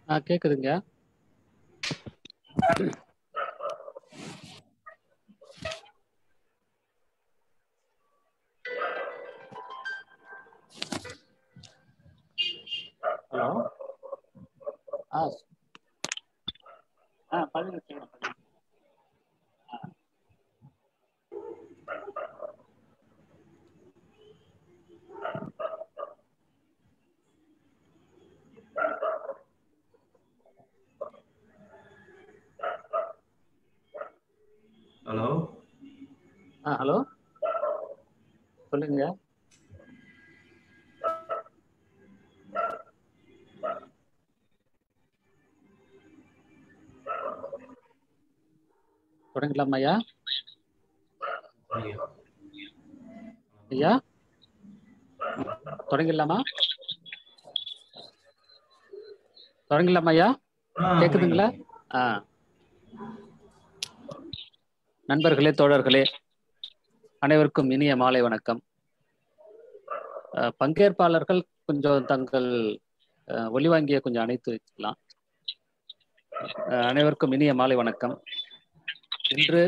ஆ கேக்குதுங்க ஹலோ ஆ ஆ பண்ணுங்க சொல்லுங்க பண்ணுங்க. ஹலோ ஆ ஹலோ சொல்லுங்க தொடங்கலாம் ஐயா ஐயா தொடங்கிடலாமா தொடங்கிடலாமா ஐயா கேக்குதுங்களா ஆ நண்பர்களே தோழர்களே அனைவருக்கும் இனிய மாலை வணக்கம் அஹ், பங்கேற்பாளர்கள் கொஞ்சம் தங்கள் அஹ், ஒலிவாங்கியை கொஞ்சம் அணைத்து வச்சுக்கலாம் அஹ், அனைவருக்கும் இனிய மாலை வணக்கம் இன்று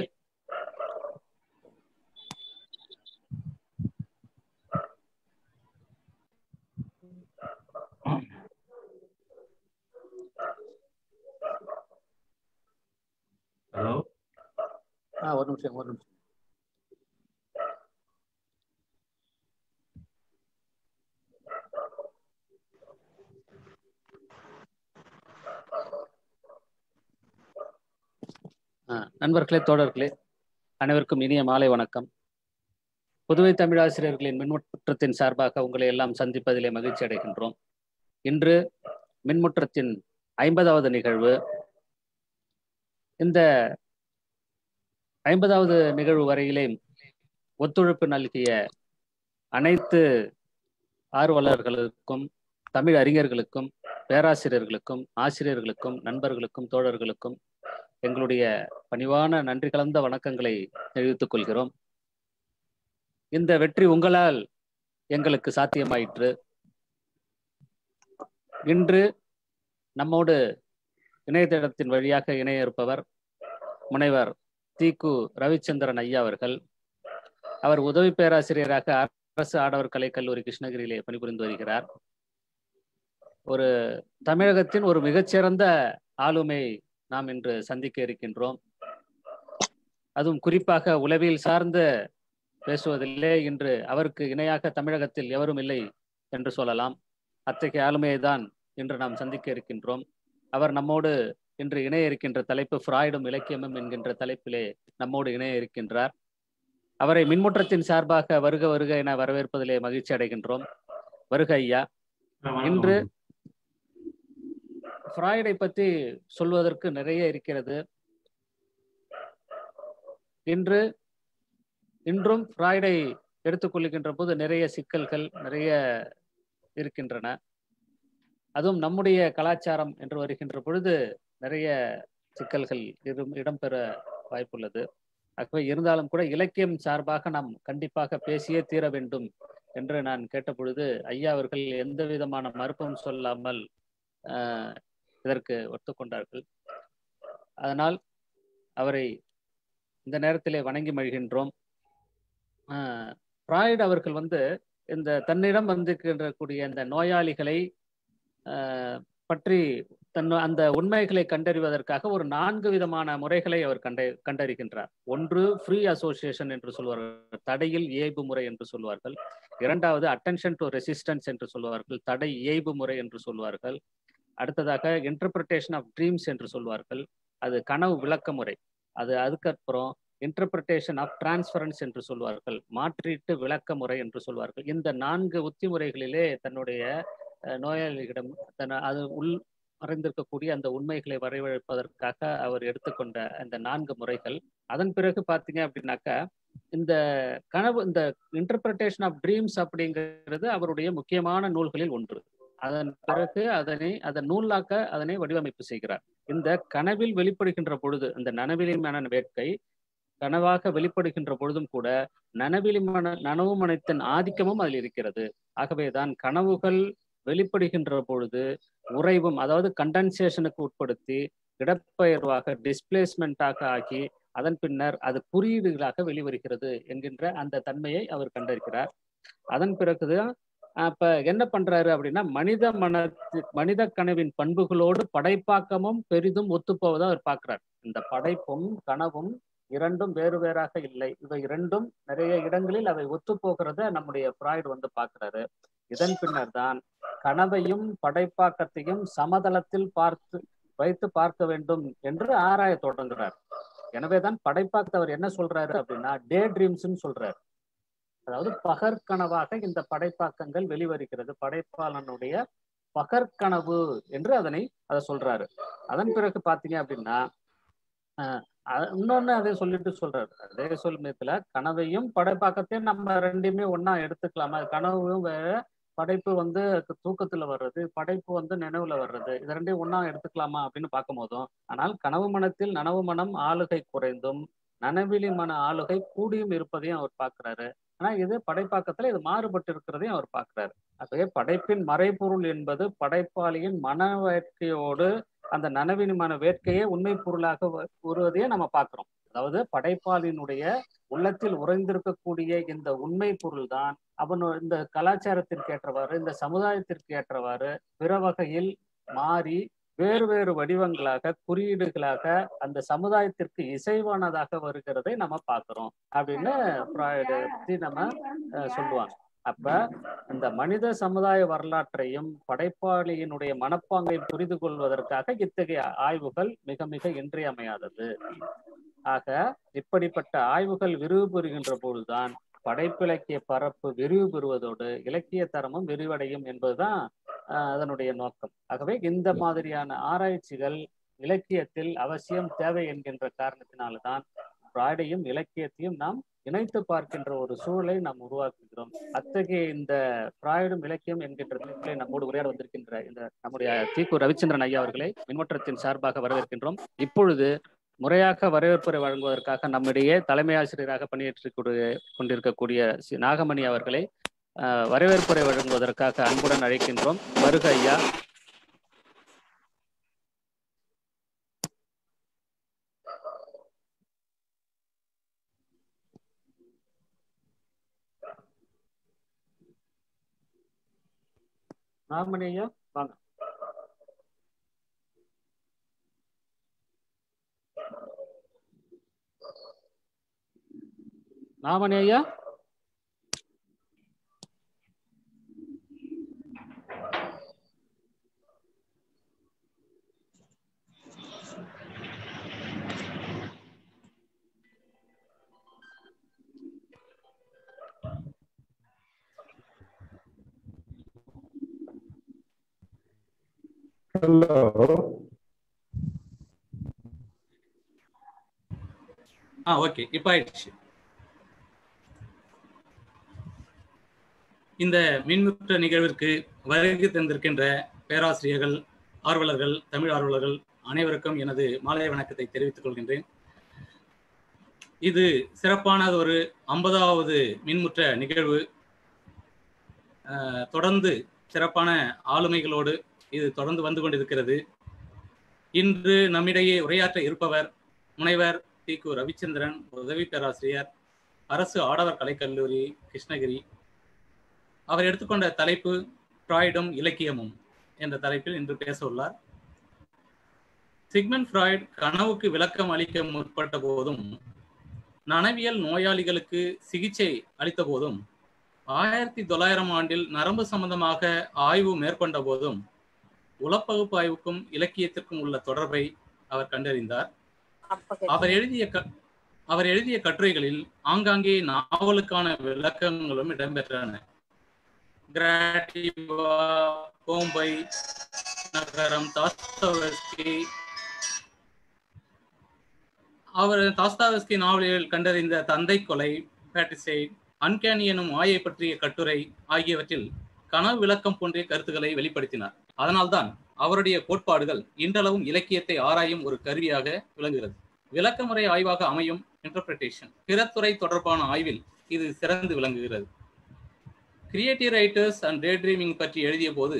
ஹலோ ஆ ஒரு நிமிஷம் ஒரு நிமிஷம் ஆ, நண்பர்களே தோழர்களே அனைவருக்கும் இனிய மாலை வணக்கம் புதுவை தமிழாசிரியர்களின் மின்முற்றத்தின் சார்பாக உங்களை எல்லாம் சந்திப்பதிலே மகிழ்ச்சி அடைகின்றோம் இன்று மின்முற்றத்தின் ஐம்பதாவது நிகழ்வு இந்த ஐம்பதாவது நிகழ்வு வரையிலே ஒத்துழைப்பு நல்கிய அனைத்து ஆர்வலர்களுக்கும் தமிழ் அறிஞர்களுக்கும் பேராசிரியர்களுக்கும் ஆசிரியர்களுக்கும் நண்பர்களுக்கும் தோழர்களுக்கும் எங்களுடைய பணிவான நன்றி கலந்த வணக்கங்களை தெரிவித்துக் கொள்கிறோம் இந்த வெற்றி உங்களால் எங்களுக்கு சாத்தியமாயிற்று இன்று நம்மோடு இணையதளத்தின் வழியாக இணைய இருப்பவர் முனைவர் திகு ரவிச்சந்திரன் ஐயா அவர்கள் அவர் உதவி பேராசிரியராக அரசு ஆடவர் கலைக் கல்லூரி கிருஷ்ணகிரியிலே பணிபுரிந்து வருகிறார் ஒரு தமிழகத்தின் ஒரு மிகச்சிறந்த ஆளுமை நாம் இன்று சந்திக்க இருக்கின்றோம் அதுவும் குறிப்பாக உளவியல் சார்ந்த பேசுவதிலே இன்று அவருக்கு இணையாக தமிழகத்தில் எவரும் இல்லை என்று சொல்லலாம் அத்தகைய ஆளுமையை தான் இன்று நாம் சந்திக்க இருக்கின்றோம் அவர் நம்மோடு இன்று இணைய இருக்கின்ற தலைப்பு ஃப்ராய்டும் இலக்கியமும் என்கின்ற தலைப்பிலே நம்மோடு இணைய இருக்கின்றார் அவரை மின்முற்றத்தின் சார்பாக வருக வருக என வரவேற்பதிலே மகிழ்ச்சி அடைகின்றோம் வருக ஐயா இன்று ஃப்ராய்டை பற்றி சொல்வதற்கு நிறைய இருக்கிறது இன்று இன்றும் ஃப்ராய்டை எடுத்துக்கொள்கின்ற போது நிறைய சிக்கல்கள் நிறைய இருக்கின்றன அதுவும் நம்முடைய கலாச்சாரம் என்று வருகின்ற பொழுது நிறைய சிக்கல்கள் இரும் இடம்பெற வாய்ப்புள்ளது ஆகவே இருந்தாலும் கூட இலக்கியம் சார்பாக நாம் கண்டிப்பாக பேசியே தீர வேண்டும் என்று நான் கேட்ட பொழுது ஐயா அவர்கள் எந்த விதமான மறுப்பும் சொல்லாமல் ஆஹ், இதற்கு ஒத்துக்கொண்டார்கள் அதனால் அவரை இந்த நேரத்திலே வணங்கி மகிழ்கின்றோம் ஆஹ், ஃப்ராய்டு அவர்கள் வந்து இந்த தன்னிடம் வந்திருக்கின்றக்கூடிய இந்த நோயாளிகளை ஆஹ், பற்றி தன் அந்த உண்மைகளை கண்டறிவதற்காக ஒரு நான்கு விதமான முறைகளை அவர் கண்ட கண்டறிகின்றார் ஒன்று ஃப்ரீ அசோசியேஷன் என்று சொல்வார்கள் தடையில் இயல்பு முறை என்று சொல்வார்கள் இரண்டாவது அட்டென்ஷன் டு ரெசிஸ்டன்ஸ் என்று சொல்வார்கள் தடை இயல்பு முறை என்று சொல்வார்கள் அடுத்ததாக இன்டர்பிரிட்டேஷன் ஆஃப் ட்ரீம்ஸ் என்று சொல்வார்கள் அது கனவு விளக்க முறை அது அதுக்கப்புறம் இன்டர்பிரிட்டேஷன் ஆஃப் டிரான்ஸ்பரன்ஸ் என்று சொல்வார்கள் மாற்றீட்டு விளக்க முறை என்று சொல்வார்கள் இந்த நான்கு உத்தி முறைகளிலே தன்னுடைய அஹ், நோயாளிகளிடம் தன் அது உள் மறைந்திருக்கக்கூடிய அந்த உண்மைகளை வரவழைப்பதற்காக அவர் எடுத்துக்கொண்ட அந்த நான்கு முறைகள் அதன் பிறகு பார்த்தீங்க அப்படின்னாக்கா இந்த கனவு இந்த இன்டர்பிரிட்டேஷன் ஆஃப் ட்ரீம்ஸ் அப்படிங்கிறது அவருடைய முக்கியமான நூல்களில் ஒன்று அதன் பிறகு அதனை அதன் நூலாக்க அதனை வடிவமைப்பு செய்கிறார் இந்த கனவில் வெளிப்படுகின்ற பொழுது அந்த நனவிலிமான வேட்கை கனவாக வெளிப்படுகின்ற பொழுதும் கூட நனவிலிமான நனவு மனத்தின் ஆதிக்கமும் அதில் இருக்கிறது ஆகவேதான் கனவுகள் வெளிப்படுகின்ற பொழுது உறைவும் அதாவது கண்டன்சேஷனுக்கு உட்படுத்தி இடப்பெயர்வாக டிஸ்பிளேஸ்மெண்டாக ஆகி அதன் பின்னர் அது குறியீடுகளாக வெளிவருகிறது என்கின்ற அந்த தன்மையை அவர் கண்டிருக்கிறார் அதன் பிறகுதான் அப்ப என்ன பண்றாரு அப்படின்னா மனித மனத்து மனித கனவின் பண்புகளோடு படைப்பாக்கமும் பெரிதும் ஒத்துப்போவதை அவர் பார்க்கிறார் இந்த படைப்பும் கனவும் இரண்டும் வேறு வேறாக இல்லை இவை இரண்டும் நிறைய இடங்களில் அவை ஒத்து போகிறத நம்முடைய ஃப்ராய்டு வந்து பார்க்கிறாரு இதன் பின்னர் தான் கனவையும் படைப்பாக்கத்தையும் சமதளத்தில் பார்த்து வைத்து பார்க்க வேண்டும் என்று ஆராய தொடங்குறார் எனவேதான் படைப்பாக்கத்தை அவர் என்ன சொல்றாரு அப்படின்னா டே ட்ரீம்ஸ்ன்னு சொல்றாரு அதாவது பகற்கனவாக இந்த படைப்பாக்கங்கள் வெளிவருகிறது படைப்பாளனுடைய பகற்கனவு என்று அதனை அதை சொல்றாரு அதன் பிறகு பாத்தீங்க அப்படின்னா இன்னொன்னு அதை சொல்லிட்டு சொல்றாரு அதே சொல்மயத்துல கனவையும் படைப்பாக்கத்தையும் நம்ம ரெண்டுமே ஒன்னா எடுத்துக்கலாமா கனவும் வேற படைப்பு வந்து தூக்கத்துல வர்றது படைப்பு வந்து நினைவுல வர்றது இது ரெண்டையும் ஒன்னா எடுத்துக்கலாமா அப்படின்னு பார்க்கும் போதும் ஆனால் கனவு மனத்தில் நனவு மனம் ஆளுகை குறைந்தும் நனவிலி மன ஆளுகை கூடியும் இருப்பதையும் அவர் பார்க்கிறாரு ஆனா இது படைப்பாக்கத்துல இது மாறுபட்டு இருக்கிறதையும் அவர் பார்க்கிறாரு ஆகவே படைப்பின் மறைபொருள் என்பது படைப்பாளியின் மன வேட்கையோடு அந்த நனவினிமான வேட்கையே உண்மை பொருளாக வருவதையே நம்ம பார்க்கிறோம் அதாவது படைப்பாளினுடைய உள்ளத்தில் உறைந்திருக்கக்கூடிய இந்த உண்மை பொருள் தான் அவன் இந்த கலாச்சாரத்திற்கு ஏற்றவாறு இந்த சமுதாயத்திற்கு ஏற்றவாறு பிற வகையில் மாறி வேறு வேறு வடிவங்களாக குறியீடுகளாக அந்த சமுதாயத்திற்கு இசைவானதாக வருகிறதை நம்ம பார்க்கிறோம் அப்படின்னு பத்தி நம்ம சொல்லுவாங்க அப்ப இந்த மனித சமுதாய வரலாற்றையும் படைப்பாளியினுடைய மனப்பாங்கை புரிந்து கொள்வதற்காக இத்தகைய ஆய்வுகள் மிக மிக இன்றியமையாதது ஆக இப்படிப்பட்ட ஆய்வுகள் விரிவு பெறுகின்ற பொழுதுதான் படைப்பிலக்கிய பரப்பு விரிவு பெறுவதோடு இலக்கிய தரமும் விரிவடையும் என்பதுதான் அதனுடைய நோக்கம் ஆகவே இந்த மாதிரியான ஆராய்ச்சிகள் இலக்கியத்தில் அவசியம் தேவை என்கின்ற காரணத்தினால்தான் பிராடையும் இலக்கியத்தையும் நாம் இணைத்து பார்க்கின்ற ஒரு சூழலை நாம் உருவாக்குகிறோம் அத்தகைய இந்த பிராய்டும் இலக்கியம் என்கின்ற தலைப்பிலே நம்மோடு உரையாட வந்திருக்கின்ற இந்த நம்முடைய தீக்கு ரவிச்சந்திரன் ஐயா அவர்களை மின்வற்றத்தின் சார்பாக வரவேற்கின்றோம் இப்பொழுது முறையாக வரவேற்புரை வழங்குவதற்காக நம்மிடையே தலைமை ஆசிரியராக பணியாற்றி கொண்டிருக்கக்கூடிய நாகமணி அவர்களை வரவேற்புரை வழங்குவதற்காக அன்புடன் அழைக்கின்றோம் வருக ஐயா நாகமணி ஐயா வாங்க நாமணி ஐயா ஹலோ ஆ ஓகே இப்போ ஆயிடுச்சு இந்த மின்முற்ற நிகழ்விற்கு வருகை தந்திருக்கின்ற பேராசிரியர்கள் ஆர்வலர்கள் தமிழ் ஆர்வலர்கள் அனைவருக்கும் எனது மாலை வணக்கத்தை தெரிவித்துக் கொள்கின்றேன் இது சிறப்பானது ஒரு ஐம்பதாவது மின்முற்ற நிகழ்வு தொடர்ந்து சிறப்பான ஆளுமைகளோடு இது தொடர்ந்து வந்து கொண்டிருக்கிறது இன்று நம்மிடையே உரையாற்ற இருப்பவர் முனைவர் தி கு ரவிச்சந்திரன் உதவி பேராசிரியர் அரசு ஆடவர் கலைக்கல்லூரி கிருஷ்ணகிரி அவர் எடுத்துக்கொண்ட தலைப்பு ஃப்ராய்டும் இலக்கியமும் என்ற தலைப்பில் இன்று பேச உள்ளார் சிக்மன் ஃப்ராய்ட் கனவுக்கு விளக்கம் அளிக்க முற்பட்ட போதும் நனவியல் நோயாளிகளுக்கு சிகிச்சை அளித்த போதும் ஆயிரத்தி தொள்ளாயிரம் ஆண்டில் நரம்பு சம்பந்தமாக ஆய்வு மேற்கொண்ட போதும் உளப்பகுப்பு ஆய்வுக்கும் இலக்கியத்திற்கும் உள்ள தொடர்பை அவர் கண்டறிந்தார் அவர் எழுதிய அவர் எழுதிய கட்டுரைகளில் ஆங்காங்கே நாவலுக்கான விளக்கங்களும் இடம்பெற்றன கிராட்டிவா கோம்பை நகரம் தாஸ்தவஸ்கி அவர் தாஸ்தாவஸ்கி நாவலில் கண்டறிந்த தந்தை கொலை பேட்டிசைட் அன்கேனி எனும் மாயை பற்றிய கட்டுரை ஆகியவற்றில் கனவு விளக்கம் போன்ற கருத்துக்களை வெளிப்படுத்தினார் அதனால்தான் அவருடைய கோட்பாடுகள் இன்றளவும் இலக்கியத்தை ஆராயும் ஒரு கருவியாக விளங்குகிறது விளக்கமுறை ஆய்வாக அமையும் இன்டர்பிரேஷன் பிறத்துறை தொடர்பான ஆய்வில் இது சிறந்து விளங்குகிறது creative writers and day daydreaming பற்றி எழுதிய போது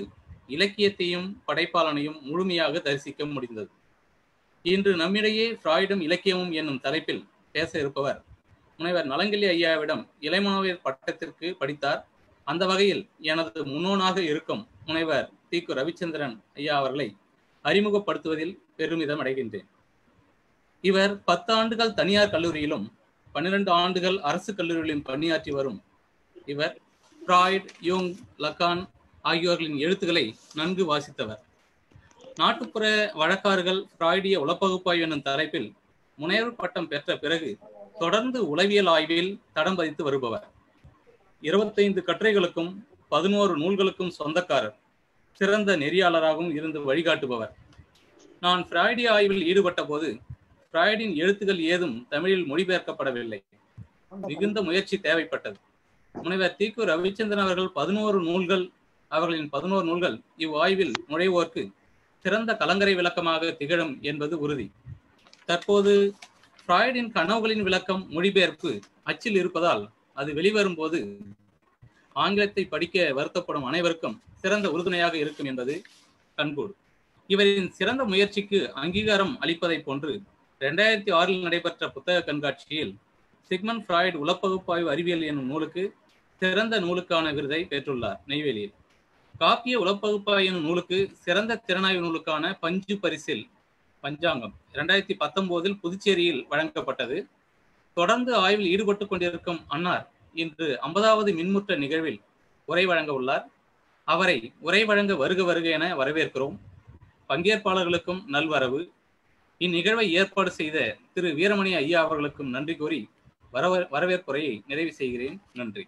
இலக்கியத்தையும் படைப்பாளனையும் முழுமையாக தரிசிக்க முடிந்தது இன்று நம்மிடையே ஃப்ராய்டும் இலக்கியமும் என்னும் தலைப்பில் பேச இருப்பவர் முனைவர் நலங்கிள்ளி ஐயாவிடம் இளைமாவியர் பட்டத்திற்கு படித்தார் அந்த வகையில் எனது முன்னோனாக இருக்கும் முனைவர் தி.கு. ரவிச்சந்திரன் ஐயா அவர்களை அறிமுகப்படுத்துவதில் பெருமிதம் அடைகின்றேன் இவர் பத்து ஆண்டுகள் தனியார் கல்லூரியிலும் பன்னிரண்டு ஆண்டுகள் அரசு கல்லூரியிலும் பணியாற்றி வரும் இவர் ஃப்ராய்ட் யூங் லக்கான் ஆகியோர்களின் எழுத்துக்களை நன்கு வாசித்தவர் நாட்டுப்புற வழக்காறுகள் ஃப்ராய்டிய உளப்பகுப்பாய்வு எனும் தலைப்பில் முனைவர் பட்டம் பெற்ற பிறகு தொடர்ந்து உளவியல் ஆய்வில் தடம் பதித்து வருபவர் இருபத்தைந்து கட்டுரைகளுக்கும் பதினோரு நூல்களுக்கும் சொந்தக்காரர் சிறந்த நெறியாளராகவும் இருந்து வழிகாட்டுபவர் நான் ஃப்ராய்டிய ஆய்வில் ஈடுபட்ட போது ஃப்ராய்டின் எழுத்துக்கள் ஏதும் தமிழில் மொழிபெயர்க்கப்படவில்லை மிகுந்த முயற்சி தேவைப்பட்டது முனைவர் தி.கு. ரவிச்சந்திரன் அவர்கள் பதினோரு நூல்கள் அவர்களின் பதினோரு நூல்கள் இவ்வாய்வில் நுழைவோர்க்கு சிறந்த கலங்கரை விளக்கமாக திகழும் என்பது உறுதி தற்போது ஃப்ராய்டின் கனவுகளின் விளக்கம் மொழிபெயர்ப்பு அச்சில் இருப்பதால் அது வெளிவரும் போது ஆங்கிலத்தை படிக்க வருத்தப்படும் அனைவருக்கும் சிறந்த உறுதுணையாக இருக்கும் என்பது கண்கூடு இவரின் சிறந்த முயற்சிக்கு அங்கீகாரம் அளிப்பதைப் போன்று இரண்டாயிரத்தி ஆறில் நடைபெற்ற புத்தக கண்காட்சியில் சிக்மன் ஃப்ராய்டு உளப்பகுப்பாய்வு அறிவியல் என்னும் நூலுக்கு சிறந்த நூலுக்கான விருதை பெற்றுள்ளார் நெய்வேலியில் காப்பிய உளப்பகுப்பாய்வு என்னும் நூலுக்கு சிறந்த திறனாய்வு நூலுக்கான பஞ்சு பரிசில் பஞ்சாங்கம் இரண்டாயிரத்தி பத்தொன்பதில் புதுச்சேரியில் வழங்கப்பட்டது தொடர்ந்து ஆய்வில் ஈடுபட்டு கொண்டிருக்கும் அன்னார் இன்று ஐம்பதாவது மின்முற்ற நிகழ்வில் உரை வழங்க உள்ளார் அவரை உரை வழங்க வருக வருக என வரவேற்கிறோம் பங்கேற்பாளர்களுக்கும் நல்வரவு இந்நிகழ்வை ஏற்பாடு செய்த திரு வீரமணி ஐயா அவர்களுக்கும் நன்றி கூறி வரவ வரவேற்புரையை நிறைவு செய்கிறேன் நன்றி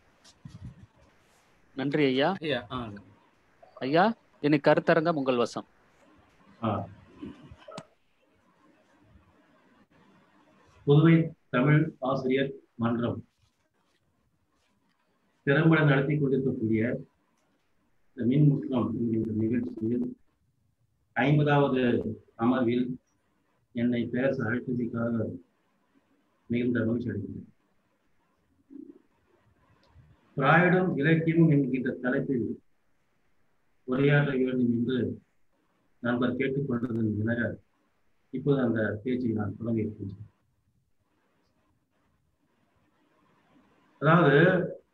நன்றி ஐயா ஐயா ஆ, ஐயா இனி கருத்தரங்கம் உங்கள் வசம் புதுவை தமிழ் ஆசிரியர் மன்றம் திறம்பட நடத்தி கொண்டிருக்கக்கூடிய இந்த மின்முற்றம் என்கின்ற நிகழ்ச்சியில் ஐம்பதாவது அமர்வில் என்னை பேச அழைத்ததற்காக மிகுந்த மகிழ்ச்சி அடைகிறேன் பிராயிடம் இலக்கியமும் என்கின்ற தலைப்பில் உரையாற்ற வேண்டும் என்று நண்பர் கேட்டுக்கொண்டதன் இணங்க இப்போது அந்த பேச்சை நான் தொடங்கி இருக்கின்றேன் அதாவது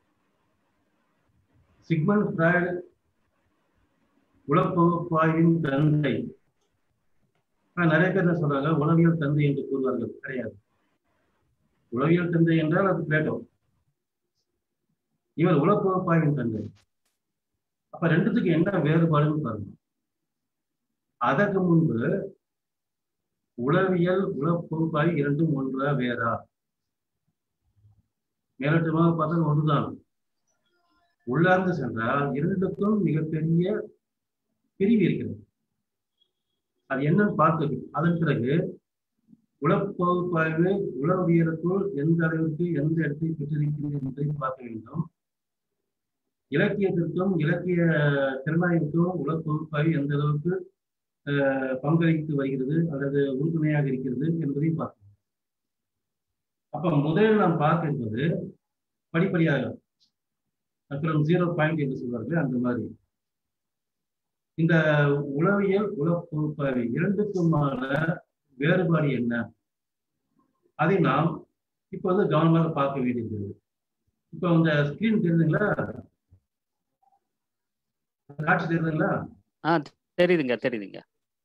சிக்மன் ஃப்ராய்டு உளப்பகுப்பாய்வின் தந்தை ஆனா, நிறைய பேர் என்ன சொல்றாங்க உளவியல் தந்தை என்று கூறுவார்கள் கிடையாது உளவியல் தந்தை என்றால் அது பிளேட்டோ இவர் உளப்பகுப்பாய்வின் தந்தை அப்ப ரெண்டுத்துக்கு என்ன வேறுபாடுன்னு பாருங்க அதற்கு முன்பு உளவியல் உளப்பகுப்பாய்வு இரண்டும் ஒன்றா வேறா மேலோட்டமாக பார்த்தா ஒன்றுதான் உள்ளார்ந்து சென்றால் இரண்டுக்கும் மிகப்பெரிய பிரிவு இருக்கிறது அது என்னன்னு பார்த்து அதன் பிறகு உளப்பகுப்பாய்வு உளவியலுக்குள் எந்த அளவிற்கு எந்த இடத்தை பெற்றிருக்கிறது என்பதை பார்க்க வேண்டும் இலக்கியத்திற்கும் இலக்கிய திறனாய்வுக்கும் உளப்பகுப்பாய்வு எந்த அளவுக்கு அஹ், பங்களித்து வருகிறது அல்லது உறுதுணையாக இருக்கிறது என்பதை பார்க்கணும் அப்ப முதலில் நாம் பார்க்க இருப்பது படிப்படியாக அப்புறம் ஜீரோ பாயிண்ட் என்று சொல்வார்கள் அந்த மாதிரி இந்த உளவியல் உளப்பகுப்பாய்வு இரண்டுக்குமான வேறுபாடு என்ன அதை நாம் இப்போது கவனமாக பார்க்க வேண்டியிருக்கிறது இப்போ இந்த ஸ்கிரீன் தெரியுதுங்களா காட்சி தெரியுதுங்களா ஆ தெரியுதுங்க தெரியுதுங்க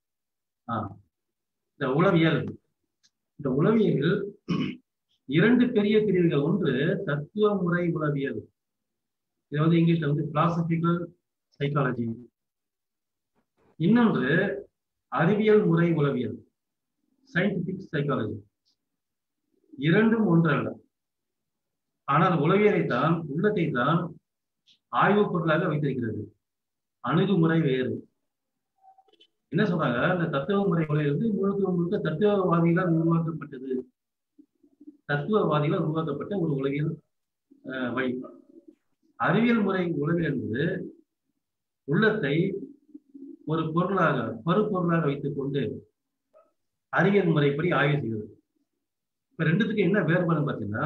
இந்த உளவியல் இந்த உளவியலில் இரண்டு பெரிய பிரிவுகள் ஒன்று தத்துவ முறை உளவியல் இது வந்து இங்கிலீஷ்ல வந்து பிலாசபிக்கல் சைக்காலஜி இன்னொன்று அறிவியல் முறை உளவியல் சயின்டிபிக் சைக்காலஜி இரண்டும் ஒன்றல்ல ஆனால் உளவியலை தான் உள்ளத்தை தான் ஆய்வுப் பொருளாக வைத்திருக்கிறது அணுகுமுறை வேறு என்ன சொல்றாங்க இந்த தத்துவ முறை உலகில் வந்து முழுக்க முழுக்க தத்துவவாதிகளால் உருவாக்கப்பட்டது தத்துவவாதிகளால் உருவாக்கப்பட்ட ஒரு உலகியல் அஹ், வழி அறிவியல் முறை உலகில் என்பது உள்ளத்தை ஒரு பொருளாக பருப்பொருளாக வைத்துக் கொண்டு அறிவியல் முறைப்படி ஆய்வு செய்வது இப்ப ரெண்டுத்துக்கு என்ன வேறுபாடு பார்த்தீங்கன்னா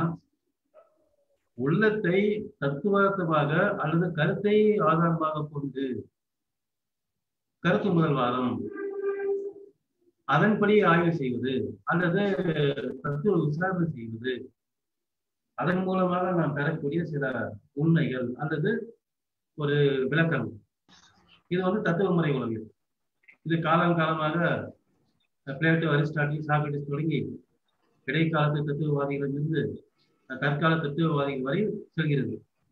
உள்ளத்தை தத்துவார்த்தமாக அல்லது கருத்தை ஆதாரமாக கொண்டு கருத்து முதல் வாதம் அதன்படி ஆய்வு செய்வது அல்லது தத்துவ விசாரணை செய்வது அதன் மூலமாக நாம் பெறக்கூடிய சில உண்மைகள் அல்லது ஒரு விளக்கம் இது வந்து தத்துவ முறை உலகில் இது காலம் காலமாக பிளேட்டோ அரிஸ்டாட்டில் சாக்ரட்டிஸ் தொடங்கி இடைக்காலத்து தத்துவவாதிகளிலிருந்து தற்கால தத்துவவாதிகள் வரை செல்கிறது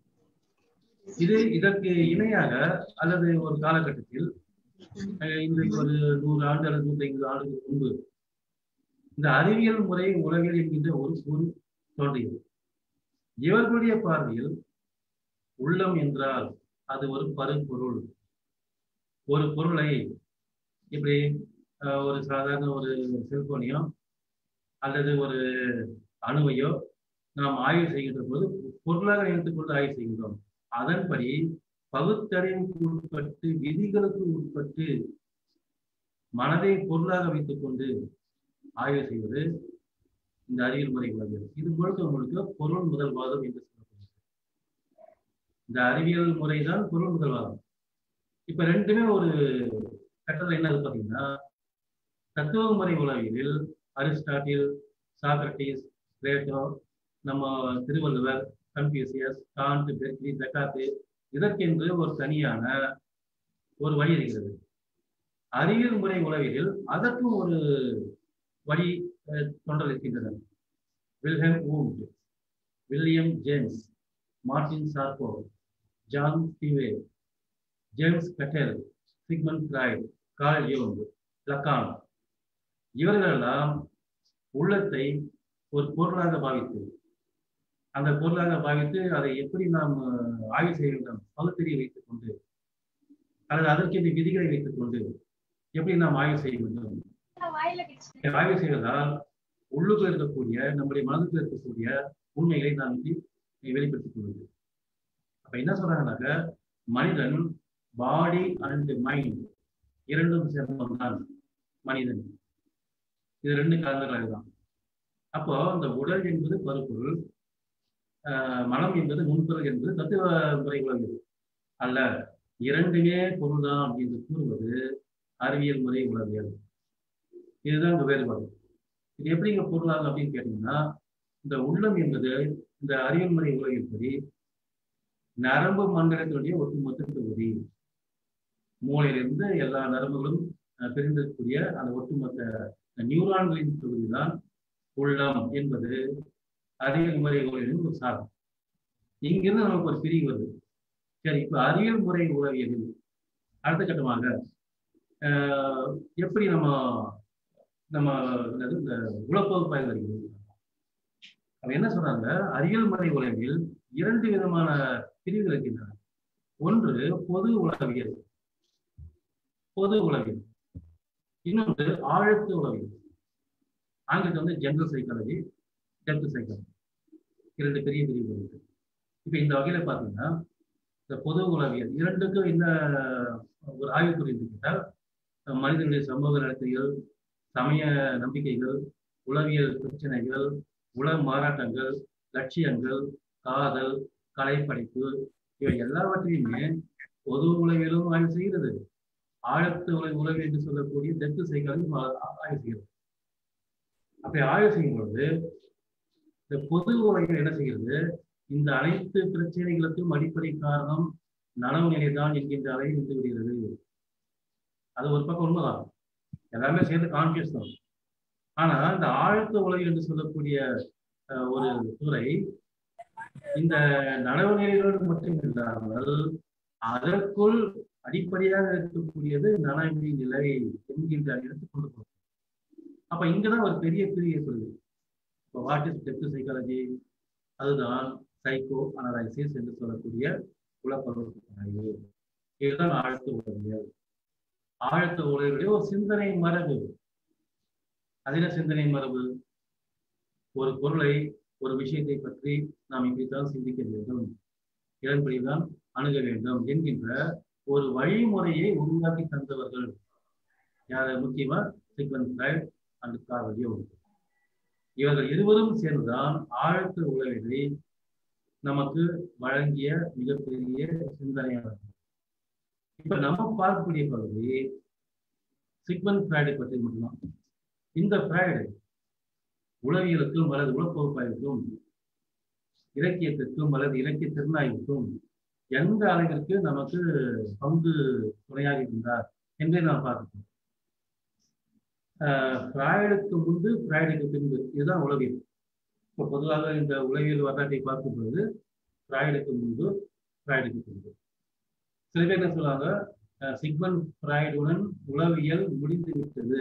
இது இதற்கு இணையாக அல்லது ஒரு காலகட்டத்தில் அஹ் இன்றைக்கு ஒரு நூறு ஆண்டு அல்லது நூத்தி ஐம்பது ஆண்டுகளுக்கு முன்பு இந்த அறிவியல் முறை உலகில் என்கின்ற ஒரு கூறு தோன்றியது இவர்களுடைய பார்வையில் உள்ளம் என்றால் அது ஒரு பருப்பொருள் ஒரு பொருளை இப்படி அஹ், ஒரு சாதாரண ஒரு செல்போனையோ அல்லது ஒரு அணுவையோ நாம் ஆய்வு செய்கின்ற போது பொருளாக நினைத்துக் கொண்டு ஆய்வு செய்கின்றோம் அதன்படி பகுத்தறிவுக்கு உட்பட்டு விதிகளுக்கு உட்பட்டு மனதை பொருளாக வைத்துக் கொண்டு ஆய்வு செய்வது இந்த அறிவியல் முறை உலகில் இது முழுக்க முழுக்க பொருள் முதல்வாதம் என்று சொல்லப்படுகிறது இந்த அறிவியல் முறைதான் பொருள் முதல்வாதம் இப்ப ரெண்டுமே ஒரு கட்டத்தில் என்னது பாத்தீங்கன்னா தத்துவ முறை உலகில் அரிஸ்டாட்டில் சாக்ரட்டிஸ் பிளேட்டோ நம்ம திருவள்ளுவர் கன்ஃபியூசியஸ் காண்ட் பெர்க்லி ஜக்காத்து இதற்கென்று ஒரு தனியான ஒரு வழி இருக்கிறது அறிவியல் முறை உலகில் அதற்கும் ஒரு வழி அஹ், தொண்டர் இருக்கின்றன Wilhelm Wundt William James Martin Charcot John Dewey James Cattell Sigmund Freud Carl யூங் லக்கான் இவர்களெல்லாம் உள்ளத்தை ஒரு பொருளாக பாவித்து அந்த பொருளாக பாவித்து அதை எப்படி நாம் அஹ், ஆய்வு செய்ய வேண்டும் பகுத்தறியை வைத்துக் கொண்டு அல்லது அதற்கென்று விதிகளை வைத்துக் கொண்டு எப்படி நாம் ஆய்வு செய்ய வேண்டும் ஆய்வு செய்வதால் உள்ளுக்குள் இருக்கக்கூடிய நம்முடைய மனதுக்குள் இருக்கக்கூடிய உண்மைகளை நாம் இப்படி வெளிப்படுத்திக் கொள்வது அப்ப என்ன சொல்றாங்கன்னாக்க மனிதன் பாடி அண்ட் மைண்ட் இரண்டும் சேர்ந்தவன் தான் மனிதன் இது ரெண்டு கலந்தர்களாக தான் அப்போ இந்த உடல் என்பது பருப்பொருள் ஆஹ் மனம் என்பது முன்பொருள் என்பது தத்துவ முறை உலகில் அல்ல இரண்டுமே பொருள் தான் அப்படின்னு கூறுவது அறிவியல் முறை உலகியல் இதுதான் இந்த வேறுபாடு இது எப்படிங்க பொருளாகும் அப்படின்னு கேட்டீங்கன்னா இந்த உள்ளம் என்பது இந்த அறிவியல் முறை உலகின்படி நரம்பு மண்டலத்தினுடைய ஒட்டுமொத்த தொகுதி மூளையிலிருந்து எல்லா நரம்புகளும் அஹ், பிரிந்திருக்கக்கூடிய அந்த ஒட்டுமொத்த நியூரான்களின் தொகுதி தான் உள்ளம் என்பது அறிவியல் முறை உலகின் ஒரு சாதம் இங்கிருந்து நமக்கு ஒரு பிரிவு வருது சரி இப்ப அறிவியல் முறை உலகியலில் அடுத்த கட்டமாக ஆஹ், எப்படி நம்ம நம்ம என்னது இந்த உலப்பகுப்பாய்வு வருகிறது அவ என்ன சொல்றாங்க அறிவியல் முறை உலகில் இரண்டு விதமான பிரிவுகள் இருக்கின்றன ஒன்று பொது உளவியல் பொது உளவியல் இன்னொன்று ஆழத்து உளவியல் ஆங்கிலத்தில் வந்து ஜெனரல் சைக்காலஜி டெப்த் சைக்காலஜி இரண்டு பெரிய பிரிவுகள் இருக்கு இப்ப இந்த வகையில பாத்தீங்கன்னா இந்த பொது உளவியல் இரண்டுக்கும் என்ன ஒரு ஆய்வுத்துறை கேட்டால் மனிதனுடைய சமூக நடத்தைகள் சமய நம்பிக்கைகள் உளவியல் பிரச்சனைகள் உள மாறாட்டங்கள் லட்சியங்கள் காதல் கலைப்படைப்பு இவை எல்லாவற்றையுமே பொது உளவியலும் ஆய்வு செய்கிறது ஆழத்து உலக உலகு என்று சொல்லக்கூடிய டெப்த் சைக்காலஜி ஆய்வு செய்கிறது அப்படி ஆய்வு செய்யும் பொழுது இந்த பொது உலகில் என்ன செய்கிறது இந்த அனைத்து பிரச்சனைகளுக்கும் அடிப்படை காரணம் நனவு நிலைதான் என்கின்ற அளவில் இருந்து விடுகிறது அது ஒரு பக்கம் உண்மைதான் எல்லாமே சேர்ந்து கான்சியஸ் தான் ஆனா இந்த ஆழ்த்த உலகில் என்று சொல்லக்கூடிய அஹ், ஒரு துறை இந்த நனவு நிலைகளோடு மட்டும் இல்லாமல் அதற்குள் அடிப்படையாக இருக்கக்கூடியது நனவி நிலை என்கின்ற இடத்துக்கு கொண்டு போகும் அப்ப இங்கதான் ஒரு பெரிய பிரிவு ஏற்படுது இப்போ வாட் இஸ் டெப்த் சைக்காலஜி அதுதான் சைக்கோ அனலைசிஸ் என்று சொல்லக்கூடிய உளப்பருவ இதுதான் ஆழ்த்த உளவியல் ஆழ்த்த உலகினுடைய ஒரு சிந்தனை மரபு அது என்ன சிந்தனை மரபு ஒரு பொருளை ஒரு விஷயத்தை பற்றி நாம் இப்படித்தான் சிந்திக்க வேண்டும் இதன்படிதான் அணுக வேண்டும் என்கின்ற ஒரு வழிமுறையை உருவாக்கி தந்தவர்கள் யார் முக்கியமா சிக்வன் ஃபிரைட் அண்ட் கார்வலியோ இவர்கள் இருவரும் சேர்ந்துதான் ஆழ்த்த உளவியலை நமக்கு வழங்கிய மிகப்பெரிய சிந்தனையாளர்கள் இப்ப நம்ம பார்க்கக்கூடிய பகுதி சிக்மன் ஃப்ராய்டை பற்றி மட்டும்தான் இந்த ஃப்ராய்டு உளவியலுக்கும் அல்லது உளப்பகுப்பாய்வுக்கும் இலக்கியத்திற்கும் அல்லது இலக்கிய திறனாய்வுக்கும் எந்த அளவிற்கு நமக்கு பங்கு துணையாக இருந்தார் என்பதை நாம் பார்க்கிறோம் ஃப்ராய்டுக்கு முன்பு ஃப்ராய்டுக்கு பின்பு இதுதான் உளவியல் இப்போ பொதுவாக இந்த உளவியல் வரலாற்றை பார்க்கும் பொழுது ஃப்ராய்டுக்கு முன்பு ஃப்ராய்டுக்கு பின்பு சில பேர் என்ன சொல்லுவாங்க சிக்மன் ஃப்ராய்டுடன் உளவியல் முடிந்து விட்டது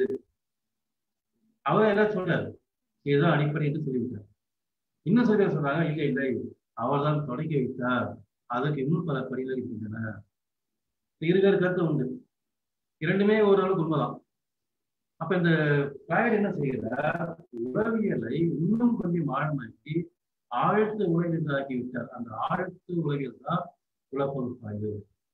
அவர் என்ன சொல்றாரு இதுதான் அடிப்படை என்று சொல்லிவிட்டார் இன்னும் சில பேர் சொல்றாங்க இல்லை இல்லை அவர் தான் தொடங்கி வைத்தார் அதற்கு இன்னும் பல படிகள் இருக்கின்றன இருக்கிற கருத்து உண்டு இரண்டுமே ஓரளவுக்கு உண்மைதான் அப்ப இந்த ஃப்ராய்டு என்ன செய்கிறார் உளவியலை இன்னும் கொஞ்சம் ஆழமாக்கி ஆழ்த்து உலகில் ஆக்கி விட்டார் அந்த ஆழ்த்து உலகில் தான் உலப்பகுப்பாய்வு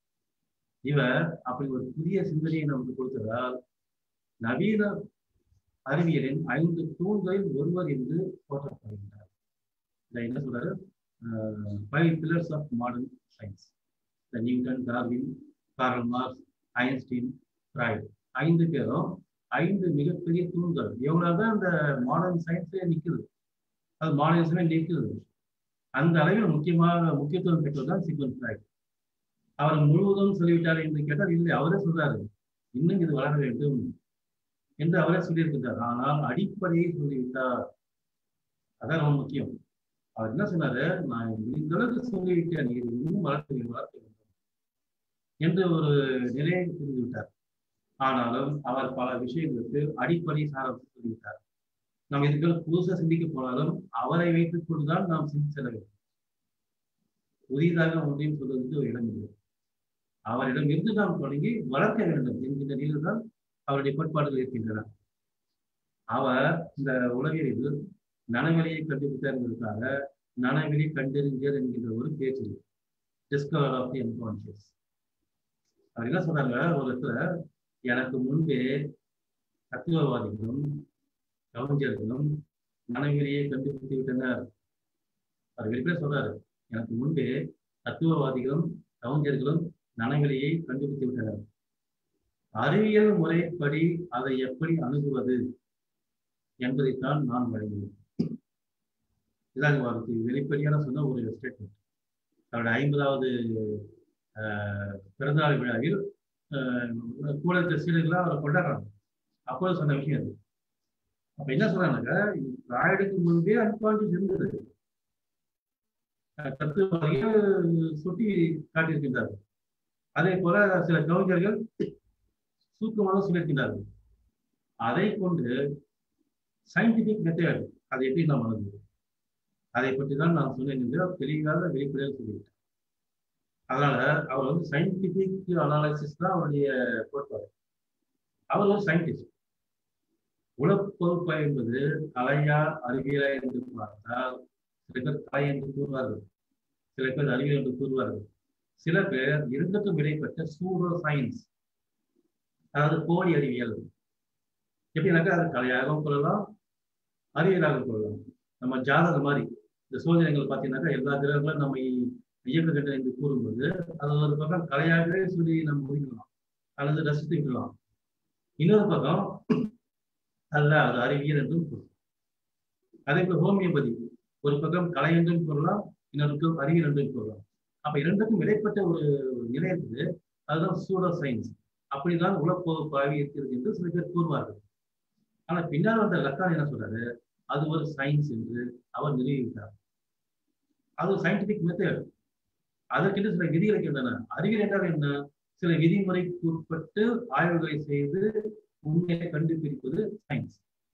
இவர் அப்படி ஒரு புதிய சிந்தனையை நமக்கு கொடுத்ததால் நவீன அறிவியலின் ஐந்து தூண்களில் ஒருவர் என்று போற்றப்படுகின்றார் இதை என்ன சொல்றாரு five pillars of modern science the Newton Darwin Karl Marx Einstein Freud ஐந்து பேரும் ஐந்து மிகப்பெரிய தூண்கள் எவ்வளவுதான் இந்த மாடர்ன் சயின்ஸே நிற்குது அது மாடர்னிசமே நிற்குது அந்த அளவில் முக்கியமாக முக்கியத்துவம் பெற்றவர் தான் சிக்வன் ஃப்ராய்டு அவர் முழுவதும் சொல்லிவிட்டார் என்று கேட்டால் இல்லை அவரே சொல்றாரு இன்னும் இது வளர வேண்டும் என்று அவரே சொல்லியிருக்கிறார் ஆனால் அடிப்படையை சொல்லிவிட்டார் அதான் ரொம்ப முக்கியம் அவர் என்ன சொன்னாரு நான் முடிந்த அளவுக்கு சொல்லிவிட்டேன் இது இன்னும் வளர்க்க வேண்டும் வளர்க்க வேண்டும் என்று ஒரு நிலையை புரிந்து விட்டார் ஆனாலும் அவர் பல விஷயங்களுக்கு அடிப்படை சாரம் சொல்லிவிட்டார் நாம் இதுக்கு புதுசாக சிந்திக்க போனாலும் அவரை வைத்துக் கொண்டுதான் நாம் சிந்தித்து செல்ல வேண்டும் புதிதாக ஒன்றையும் சொல்வதற்கு ஒரு இடம் இல்லை அவரிடம் இருந்து நாம் தொடங்கி வளர்க்க வேண்டும் என்கின்ற நிலையில் தான் அவருடைய கோட்பாடுகள் இருக்கின்றன அவர் இந்த உலகில் நனவெளியை கண்டுபிடித்தார் என்பதற்காக நனவெளி கண்டறிஞர் என்கின்ற ஒரு பேச்சு டிஸ்கவர் ஆஃப் தி அன்கான்சியஸ் அவர் என்ன சொன்னாங்க ஒரு இடத்துல எனக்கு முன்பே தத்துவவாதிகளும் கவிஞர்களும் நனவெளியை கண்டுபிடித்து விட்டனர் அவர் வெளிப்படையா சொல்றாரு எனக்கு முன்பே தத்துவவாதிகளும் கவிஞர்களும் நனவெளியை கண்டுபிடித்து விட்டனர் அறிவியல் முறைப்படி அதை எப்படி அணுகுவது என்பதைத்தான் நான் வழங்கினேன் இதான் அவருக்கு வெளிப்படையான சொன்ன ஒரு ஸ்டேட்மெண்ட் அவருடைய ஐம்பதாவது பிறந்தநாள் விழாவில் கூட இருக்க சீடர்களாக அவரை கொண்டாடுறாங்க அப்போது சொன்ன விஷயம் அது அப்ப என்ன சொல்றாங்க ராய்டுக்கு முன்பே அன்கான்சியஸ் இருந்தது தத்துவவாதிகள் சுட்டி காட்டியிருக்கின்றார்கள் அதே போல சில கவிஞர்கள் சூக்கமாக சொல்லியிருக்கின்றார்கள் அதை கொண்டு சயின்டிபிக் மெத்தட் அதை எப்படி நாம் அணுகுது அதை பற்றி தான் நான் சொன்னேன் என்று தெளிவாக வெளிப்படையாக சொல்லிவிட்டேன் அதனால அவர் வந்து சயின்டிபிக் அனாலிசிஸ் தான் அவருடைய கோட்பாடு அவர் ஒரு சயின்டிஸ்ட் உலப்பகுப்பாய் என்பது கலையா அறிவியலா என்று பார்த்தால் சில பேர் கலை என்று கூறுவார்கள் சில பேர் அறிவியல் என்று கூறுவார்கள் சில பேர் இரண்டுக்கும் இடைப்பட்ட சூடோ சயின்ஸ் அதாவது போலி அறிவியல் எப்படின்னாக்கா அது கலையாகவும் கொள்ளலாம் அறிவியலாக கொள்ளலாம் நம்ம ஜாதகம் மாதிரி இந்த சோதனைகள் பார்த்தீங்கன்னாக்கா எல்லா கிரகங்களும் நம்ம இயக்குகின்ற என்று கூறும்போது அது ஒரு பக்கம் கலையாகவே சொல்லி நம்ம முடிக்கலாம் அல்லது ரசித்து விடலாம் இன்னொரு பக்கம் அல்ல அது அறிவியல் என்றும் கூறும் அதே போல ஹோமியோபதி ஒரு பக்கம் கலை என்றும் கூறலாம் இன்னொரு பக்கம் அறிவியல் என்றும் கூறலாம் அப்ப இரண்டுக்கும் இடைப்பட்ட ஒரு நிலை இருக்குது அதுதான் சூடோ சயின்ஸ் அப்படிதான் உலப்பகுப்பாய்வு இருக்கிறது என்று சில பேர் கூறுவார்கள் ஆனா பின்னால் வந்த லக்கான் என்ன சொல்றாரு அது ஒரு சயின்ஸ் என்று அவர் நிரூபித்தார் அது ஒரு சயின்டிபிக் மெத்தட் அதற்கென்று சில விதிகள் இருக்கின்றன அறிவியல் என்றால் என்ன சில விதிமுறைக்கு உட்பட்டு ஆய்வுகளை செய்து உண்மையை கண்டுபிடிப்பது சயின்ஸ்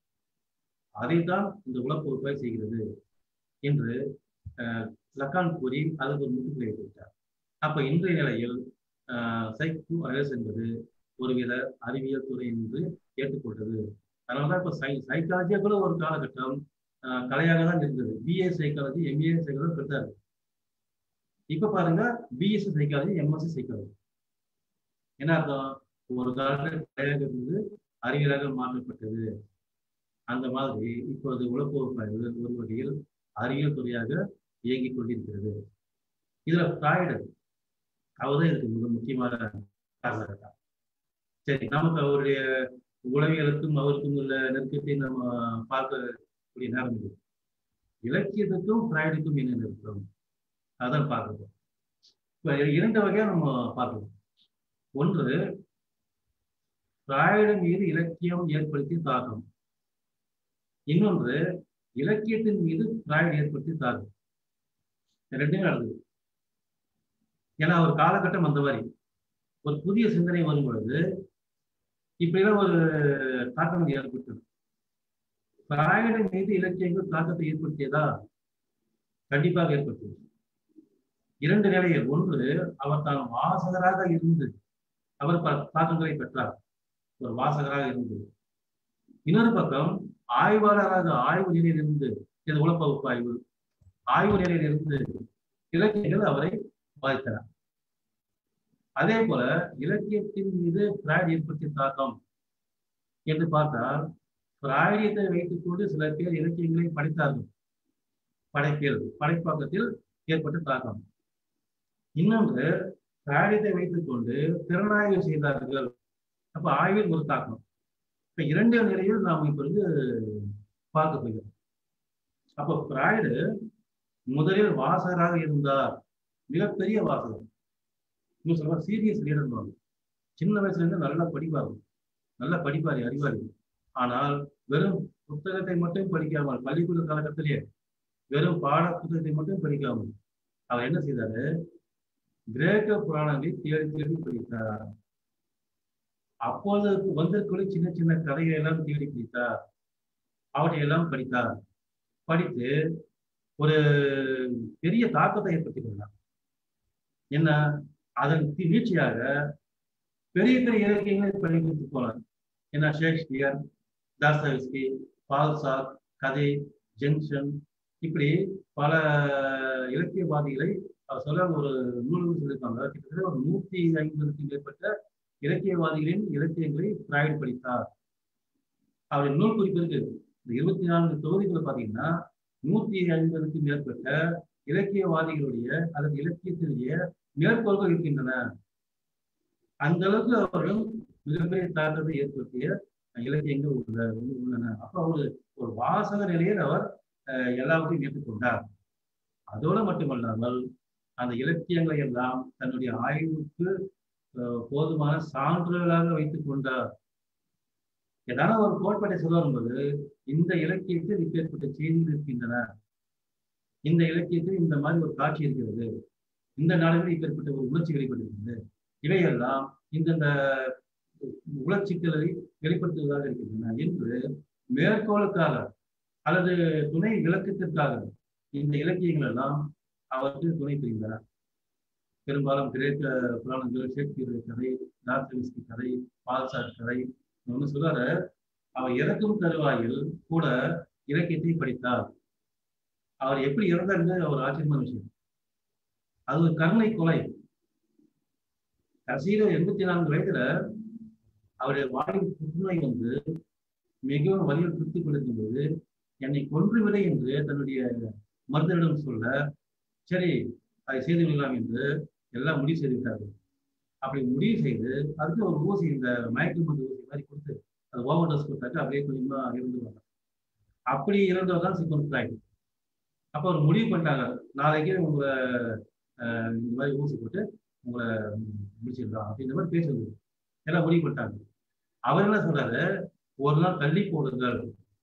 அதைத்தான் இந்த உலப்பகுப்பாய் செய்கிறது என்று லக்கான் கூறி அதுக்கு ஒரு முற்றுப்புள்ளி வைத்துவிட்டார் அப்ப இன்றைய நிலையில் சைக்கோ அனலிஸ் என்பது ஒருவித அறிவியல் துறை என்று ஏற்றுக்கொண்டது அதனாலதான் இப்ப சை சைக்காலஜியா கூட ஒரு காலகட்டம் கலையாக தான் இருந்தது பிஏ சைக்காலஜி எம்ஏ சைக்காலஜி பெருத்தாரு இப்ப பாருங்க பிஎஸ்சி சைக்காலஜி எம்எஸ்சி சைக்காலஜி என்ன அர்த்தம் ஒரு காலத்தில் கலையாக இருந்தது அறிவியலாக மாற்றப்பட்டது அந்த மாதிரி இப்போது உலகப்பகுப்பாய்வு ஒரு வகையில் அறிவியல் துறையாக இயங்கிக் கொண்டிருக்கிறது இதுல ஃப்ராய்டு அவர் தான் இதுக்கு மிக முக்கியமான காரணம் சரி நமக்கு அவருடைய உளவியலுக்கும் அவருக்கும் உள்ள நெருக்கத்தை நம்ம பார்க்கக்கூடிய நேரம் இது இலக்கியத்துக்கும் பிராய்டுக்கும் என்ன நெருக்கம் அதான் பார்க்கணும் இப்ப இரண்டு வகையா நம்ம பார்க்கலாம் ஒன்று பிராய்டு மீது இலக்கியம் ஏற்படுத்திய தாக்கம் இன்னொன்று இலக்கியத்தின் மீது பிராய்டு ஏற்படுத்திய தாக்கம் இது ரெண்டுமே நடந்தது ஏன்னா ஒரு காலகட்டம் அந்த மாதிரி ஒரு புதிய சிந்தனை வரும் பொழுது இப்படிலாம் ஒரு தாக்கம் ஏற்பட்டது பிராய்டு மீது இலக்கியங்கள் தாக்கத்தை ஏற்படுத்தியதா கண்டிப்பாக ஏற்பட்டது இரண்டு நிலையில் ஒன்று அவர் தான் வாசகராக இருந்து அவர் பல தாக்கங்களை பெற்றார் ஒரு வாசகராக இருந்து இன்னொரு பக்கம் ஆய்வாளராக ஆய்வு நிலையில் இருந்து இது உளப்பகுப்பு ஆய்வு ஆய்வு நிலையில் இருந்து இலக்கியங்கள் அவரை பாதித்தன அதே போல இலக்கியத்தின் மீது பிராய்டு ஏற்படுத்திய தாக்கம் என்று பார்த்தால் பிராயத்தை வைத்துக் கொண்டு சில பேர் இலக்கியங்களை படித்தார்கள் படைப்பில் படைப்பாக்கத்தில் ஏற்பட்ட தாக்கம் இன்னொன்று பிராயத்தை வைத்துக் கொண்டு திறனாய்வு செய்தார்கள் அப்ப ஆய்வில் ஒரு தாக்கம் இப்ப இரண்டு நிலையில் நாம் இப்பொழுது பார்க்க போகிறோம் அப்ப பிராய்டு முதலில் வாசகராக இருந்தார் மிகப்பெரிய வாசகர் இன்னும் சொல்ல சீரியஸ் லீடர் சின்ன வயசுல இருந்து நல்லா படிப்பாரு நல்லா படிப்பாரு அறிவாரு ஆனால் வெறும் புத்தகத்தை மட்டும் படிக்காமல் பள்ளிக்கூட காலகட்டத்திலேயே வெறும் பாட புத்தகத்தை மட்டும் படிக்காமல் அவர் என்ன செய்தாரு கிரேக்க புராணங்களை தேடி தேடி படித்தார் அப்போது வந்திருக்கூடிய சின்ன சின்ன கதைகளை எல்லாம் தேடி படித்தார் அவற்றை எல்லாம் படித்தார் படித்து ஒரு பெரிய தாக்கத்தை ஏற்படுத்தி கொண்டார் என்ன அதன் வீழ்ச்சியாக பெரிய பெரிய இலக்கியங்களை படித்து போனார் என்ன ஷேக்ஸ்பியர் தாஸ்தவிஸ்கி பால்சாக் கதை ஜங்ஷன் இப்படி பல இலக்கியவாதிகளை அவர் சொல்ல ஒரு நூல்கள் சொல்லியிருக்காங்க கிட்டத்தட்ட ஒரு நூத்தி ஐம்பதுக்கும் மேற்பட்ட இலக்கியவாதிகளின் இலக்கியங்களை பிராய்டு படித்தார் அவருடைய நூல் குறிப்பு இருக்கு இந்த இருபத்தி நான்கு தொகுதிகளை பார்த்தீங்கன்னா நூத்தி ஐம்பதுக்கும் மேற்பட்ட இலக்கியவாதிகளுடைய அல்லது இலக்கியத்தினுடைய மேற்கோள்கள் இருக்கின்றன அந்த அளவுக்கு அவர்கள் மிகப்பெரிய தாக்கத்தை ஏற்படுத்திய இலக்கியங்கள் உள்ள உள்ளன அப்ப ஒரு ஒரு வாசக நிலையில் அவர் எல்லாவற்றையும் ஏற்றுக்கொண்டார் அதோடு மட்டுமல்லாமல் அந்த இலக்கியங்களை எல்லாம் தன்னுடைய ஆய்வுக்கு போதுமான சான்றுகளாக வைத்துக் கொண்டார் ஏதாவது ஒரு கோட்பாட்டை சொல்ல வரும்போது இந்த இலக்கியத்தில் இப்பேற்பட்ட செய்திகள் இருக்கின்றன இந்த இலக்கியத்தில் இந்த மாதிரி ஒரு காட்சி இருக்கிறது இந்த நாடுகளில் இப்பேற்பட்ட ஒரு உணர்ச்சி வெளிப்பட்டிருக்கிறது இவையெல்லாம் இந்தந்த உளச்சிக்கலை வெளிப்படுத்துவதாக இருக்கின்றன என்று மேற்கோளுக்காக அல்லது துணை விளக்கத்திற்காக இந்த இலக்கியங்கள் எல்லாம் அவருக்கு துணை புரிந்தனர் பெரும்பாலும் கிரேக்க புராணங்கள் ஷேக்ஸ்பியர் கதை டாஸ்டவிஸ்கி கதை பால்சாட் கதை ஒன்று சொல்றாரு அவர் இறக்கும் தருவாயில் கூட இலக்கியத்தை படித்தார் அவர் எப்படி இறந்தாருங்க அவர் ஆச்சரியமான விஷயம் அது ஒரு கருணை கொலை கடைசியில எண்பத்தி நான்கு வயதுல அவருடைய வாழ்வில் புற்றுநோய் வந்து மிகவும் வலியில் திருப்தி கொண்டிருக்கும் போது என்னை கொன்றுவிட என்று தன்னுடைய மருந்தரிடம் சொல்ல சரி அதை செய்து விடலாம் என்று எல்லாம் முடிவு செய்து விட்டார்கள் அப்படி முடிவு செய்து அதுக்கு ஒரு ஊசி இந்த மயக்க மருந்து ஊசி மாதிரி கொடுத்து அது ஓவர் டோஸ் கொடுத்தாக்க அப்படியே கொஞ்சமா இருந்துருவாங்க அப்படி இறந்தவர் தான் சிப்பன் ஃப்ராய்டு அப்போ ஒரு முடிவு பண்ணிட்டாங்க நாளைக்கு உங்களை இந்த மாதிரி ஊசி போட்டு உங்களை முடிச்சிடலாம் அப்படின்ற மாதிரி பேசுறது எல்லாம் முடிவு பண்ணிட்டாங்க அவர் என்ன சொல்றாரு ஒரு நாள் தள்ளி போடுங்கள்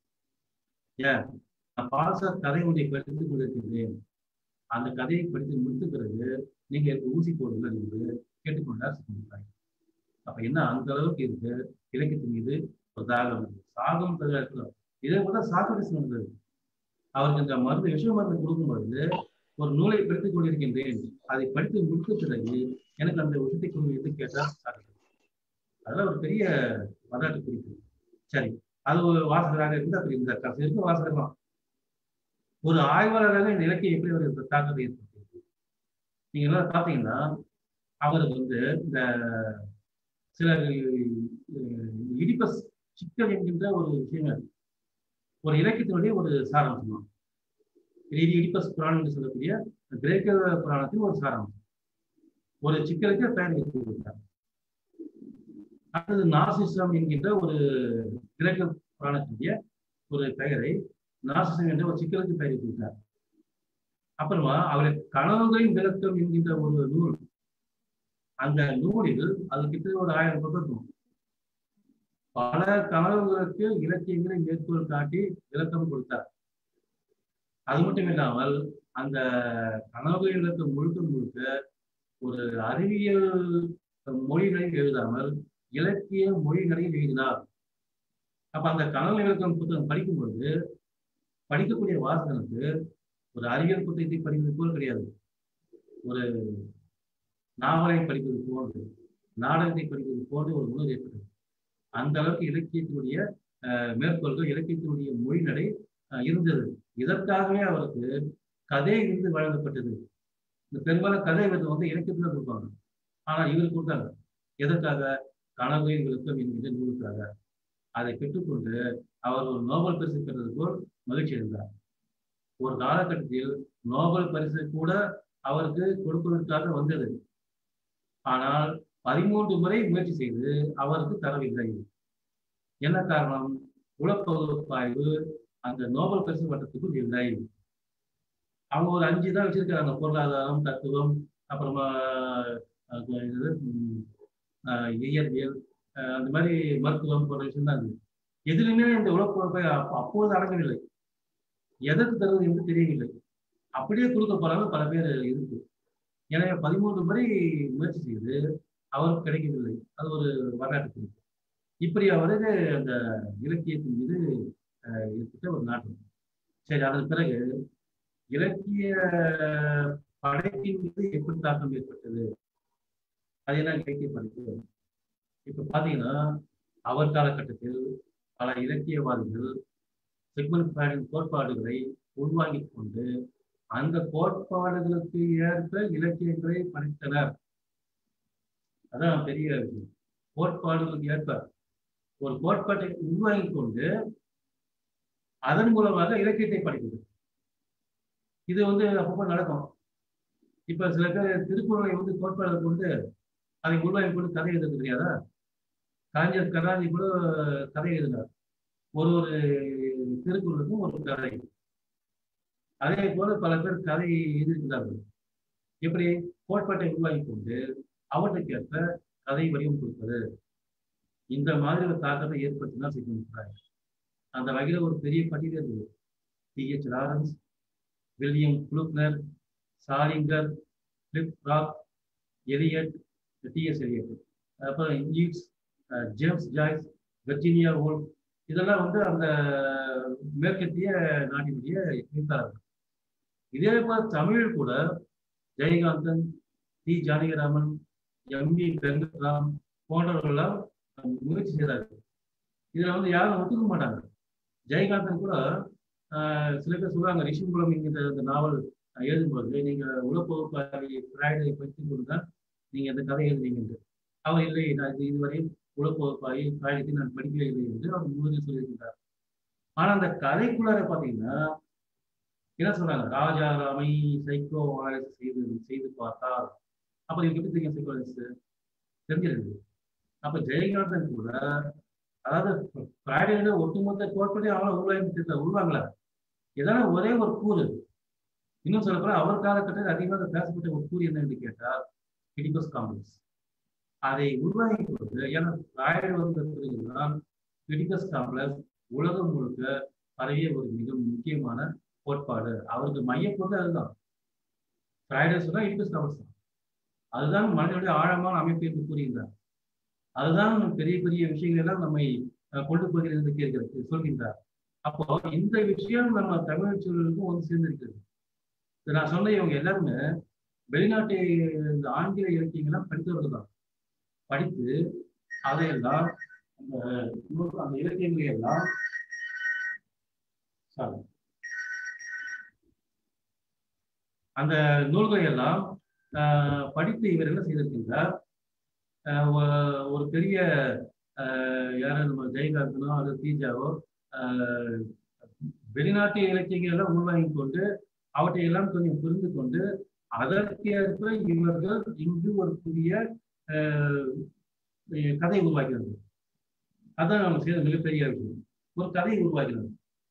ஏன் நான் பால்சார் கதை ஒன்றை படித்துக் கொண்டிருக்கின்றேன் அந்த கதையை படித்து முடித்த பிறகு நீங்க எனக்கு ஊசி போடுங்கள் என்று கேட்டுக்கொண்டார் சிப்பன் அப்ப என்ன அந்த அளவுக்கு இருக்கு இலக்கியத்தின் மீது ஒரு தாகம் சாகம் தருவார்கள் இதே போல சாக்ரட்டிஸ் வந்தது அவருக்கு இந்த மருந்து விஷ மருந்து கொடுக்கும்பொழுது ஒரு நூலை படித்துக் கொண்டிருக்கின்றேன் அதை படித்து முடித்த பிறகு எனக்கு அந்த விஷயத்தை கொண்டு என்று கேட்டார் சாக்ரட்டிஸ் அதெல்லாம் ஒரு பெரிய வரலாற்று குறிப்பு சரி அது ஒரு வாசகராக இருந்து அப்படி இருந்தார் கடைசி இருக்க வாசகர் தான் ஒரு ஆய்வாளராக இந்த இலக்கியம் எப்படி ஒரு தாக்கத்தை ஏற்படுத்தி நீங்க எல்லாம் பார்த்தீங்கன்னா அவருக்கு வந்து இந்த சில இடிப்பஸ் சிக்கல் என்கின்ற ஒரு விஷயம் ஒரு இலக்கியத்தினுடைய ஒரு சாராம்சம் இது இடிப்பஸ் புராணம் என்று சொல்லக்கூடிய கிரேக்க புராணத்தின் ஒரு சாராம்சம் ஒரு சிக்கலுக்கு பெயர் வைத்து கொடுத்தார் அடுத்தது நாசிசம் என்கின்ற ஒரு கிரேக்க புராணத்தினுடைய ஒரு பெயரை நாசிசம் என்ற ஒரு சிக்கலுக்கு பெயர் வைத்திருக்கிறார் அப்புறமா அவருடைய கனவுகளின் விளக்கம் என்கின்ற ஒரு நூல் அந்த நூலில் அது கிட்டத்தட்ட ஒரு ஆயிரம் பக்கம் இருக்கும் பல கனவுகளுக்கு இலக்கியங்களை மேற்கோள் காட்டி விளக்கம் கொடுத்தார் அது மட்டும் இல்லாமல் அந்த கனவுகளின் விளக்கம் முழுக்க முழுக்க ஒரு அறிவியல் மொழிகளில் எழுதாமல் இலக்கிய மொழிகளில் எழுதினார் அப்ப அந்த கனவு விளக்கம் புத்தகம் படிக்கும் பொழுது படிக்கக்கூடிய வாசகனுக்கு ஒரு அறிவியல் புத்தகத்தை படிப்பது போல் கிடையாது ஒரு நாவலை படிப்பது போன்று நாடகத்தை படிப்பது போன்று ஒரு உணர்வு ஏற்பட்டது அந்த அளவுக்கு இலக்கியத்தினுடைய மேற்கோள்கள் இலக்கியத்தினுடைய மொழிநடை இருந்தது இதற்காகவே அவருக்கு கதை இருந்து வழங்கப்பட்டது இந்த பெரும்பாலும் கதை வந்து இலக்கியத்துல கொடுப்பாங்க ஆனால் இவர் கொடுத்தாங்க எதற்காக கனவை விளக்கம் என்கிற நூலுக்காக அதை பெற்றுக்கொண்டு அவர் ஒரு நோபல் பரிசு பெற்றது போல் மகிழ்ச்சி இருந்தார் ஒரு காலகட்டத்தில் நோபல் பரிசு கூட அவருக்கு கொடுப்பதற்காக வந்தது ஆனால் பதிமூன்று முறை முயற்சி செய்து அவருக்கு தரவில்லை என்ன காரணம் உலப்பகுப்பாய்வு அந்த நோபல் பரிசு வட்டத்துக்குள் இல்லை அவங்க ஒரு அஞ்சு தான் வச்சிருக்காங்க பொருளாதாரம் தத்துவம் அப்புறமா இது இயற்பியல் அந்த மாதிரி மருத்துவம் போன்ற விஷயம் தான் இருக்கு எதுலையுமே இந்த உலகப்பகுப்பாய் அப்போது அடங்கவில்லை எதற்கு தருவது என்று தெரியவில்லை அப்படியே கொடுக்க போறாங்க பல பேர் இருக்கு எனவே பதிமூன்று முறை முயற்சி செய்து அவருக்கு கிடைக்கவில்லை அது ஒரு வரலாற்று குறிப்பு இப்படி அவருக்கு அந்த இலக்கியத்தின் மீது இருக்கிட்ட ஒரு நாட்டம் சரி அதன் பிறகு இலக்கிய படைப்பின் மீது எப்படி தாக்கம் ஏற்பட்டது அது என்ன இலக்கிய படைப்பு இப்ப பாத்தீங்கன்னா அவர் காலகட்டத்தில் பல இலக்கியவாதிகள் சிக்மன் ஃப்ராய்டின் கோட்பாடுகளை உள்வாங்கிக் கொண்டு அந்த கோட்பாடுகளுக்கு ஏற்ப இலக்கியங்களை படைத்தனர் அதான் பெரிய விஷயம் கோட்பாடுகளுக்கு ஏற்ப ஒரு கோட்பாட்டை உள்வாங்கிக் கொண்டு அதன் மூலமாக இலக்கியத்தை படிக்கிறது இது வந்து அப்பப்போ நடக்கும் இப்ப சில பேர் திருக்குறளை வந்து கோட்பாடுகளை கொண்டு அதை உள்வாங்கி கொண்டு கதை எழுதுறது தெரியாதா கலைஞர் கருணாநிதி கூட கதை எழுதினார் ஒரு ஒரு திருக்குறளுக்கும் ஒரு கதை அதே போல பல பேர் கதை எழுதியிருக்கிறார்கள் எப்படி கோட்பாட்டை உருவாக்கி கொண்டு அவற்றுக்கேற்ப கதை வடிவம் கொடுப்பது இந்த மாதிரி ஒரு தாக்கத்தை ஏற்படுத்தினா செய்திருக்கிறார் அந்த வகையில் ஒரு பெரிய பட்டியல் இருக்குது D H Lawrence William Faulkner Salinger Philip Roth Eliot T S Eliot அப்புறம் English James Joyce Virginia Woolf இதெல்லாம் வந்து அந்த மேற்கத்திய நாட்டினுடைய எழுத்தாளர்கள் இதே போல தமிழில் கூட Jayakanthan T Janakiraman M V Venkatram போன்றவர்களெல்லாம் முயற்சி செய்தார்கள் இதுல வந்து யாரும் ஒத்துக்க மாட்டாங்க ஜெயகாந்தன் கூட சில பேர் சொல்லுவாங்க ரிஷிகுலம் என்கிற அந்த நாவல் எழுதும்போது நீங்க உலப்பகுப்பாரி பிராய்டை பற்றி கொண்டுதான் நீங்க இந்த கதை எழுதுனீங்க அவர் இல்லை நான் இது இதுவரை உலப்பகுப்பாரி பிராய்டத்தை நான் படிக்கவே இல்லை என்று அவர் முழுக்க சொல்லியிருக்கிறார் ஆனா அந்த கதைக்குள்ளார பாத்தீங்கன்னா என்ன சொல்றாங்க ராஜாராமை சைக்கோ அனாலிசிஸ் செய்து செய்து பார்த்தார் அப்ப நீங்க எப்படி தெரியும் சைக்கோ அனாலிசிஸ் தெரிஞ்சிருக்கு அப்ப ஜெயகாந்தன் கூட அதாவது பிராய்டே ஒட்டுமொத்த கோட்பாடு அவங்கள உருவாக்கி உருவாங்கள ஏதாவது ஒரே ஒரு கூறு இன்னும் சொல்ல போல அவர் காலகட்டத்தில் அதிகமாக பேசப்பட்ட ஒரு கூறு என்ன என்று கேட்டால் இடிபஸ் காம்ப்ளெக்ஸ் அதை உருவாக்கி கொடுத்து ஏன்னா பிராய்டு வந்த பிறகுதான் இடிபஸ் காம்ப்ளெக்ஸ் உலகம் முழுக்க பரவிய ஒரு மிக முக்கியமான கோட்பாடு அவருக்கு மையப்பொருள் அதுதான் ஃப்ரைடே சொன்னா இடிபஸ் காம்ப்ளெக்ஸ் தான் அதுதான் மனிதனுடைய ஆழமான அமைப்பு என்று கூறுகின்றார் அதுதான் பெரிய பெரிய விஷயங்கள் எல்லாம் நம்மை கொண்டு போகிறது என்று கேட்கிறது சொல்கின்றார் அப்போ இந்த விஷயம் நம்ம தமிழ் சூழலுக்கும் வந்து சேர்ந்திருக்கிறது நான் சொன்ன இவங்க எல்லாருமே வெளிநாட்டு இந்த ஆங்கில இலக்கியங்கள்லாம் படித்தவர்கள் தான் படித்து அதையெல்லாம் அந்த அந்த இலக்கியங்களை எல்லாம் சாரி அந்த நூல்களை எல்லாம் படித்து இவர் என்ன செய்திருக்கின்றார் ஒரு பெரிய யாரும் நம்ம ஜெயகாந்தனோ அல்லது தீஜாவோ வெளிநாட்டு இலக்கியங்கள் எல்லாம் உள்வாங்கி கொண்டு அவற்றை எல்லாம் கொஞ்சம் புரிந்து கொண்டு அதற்கேற்ப இவர்கள் இங்கு ஒரு புதிய அஹ் கதையை உருவாக்கிறது அதான் நம்ம செய்த மிகப்பெரிய விஷயம் ஒரு கதையை உருவாக்கிறது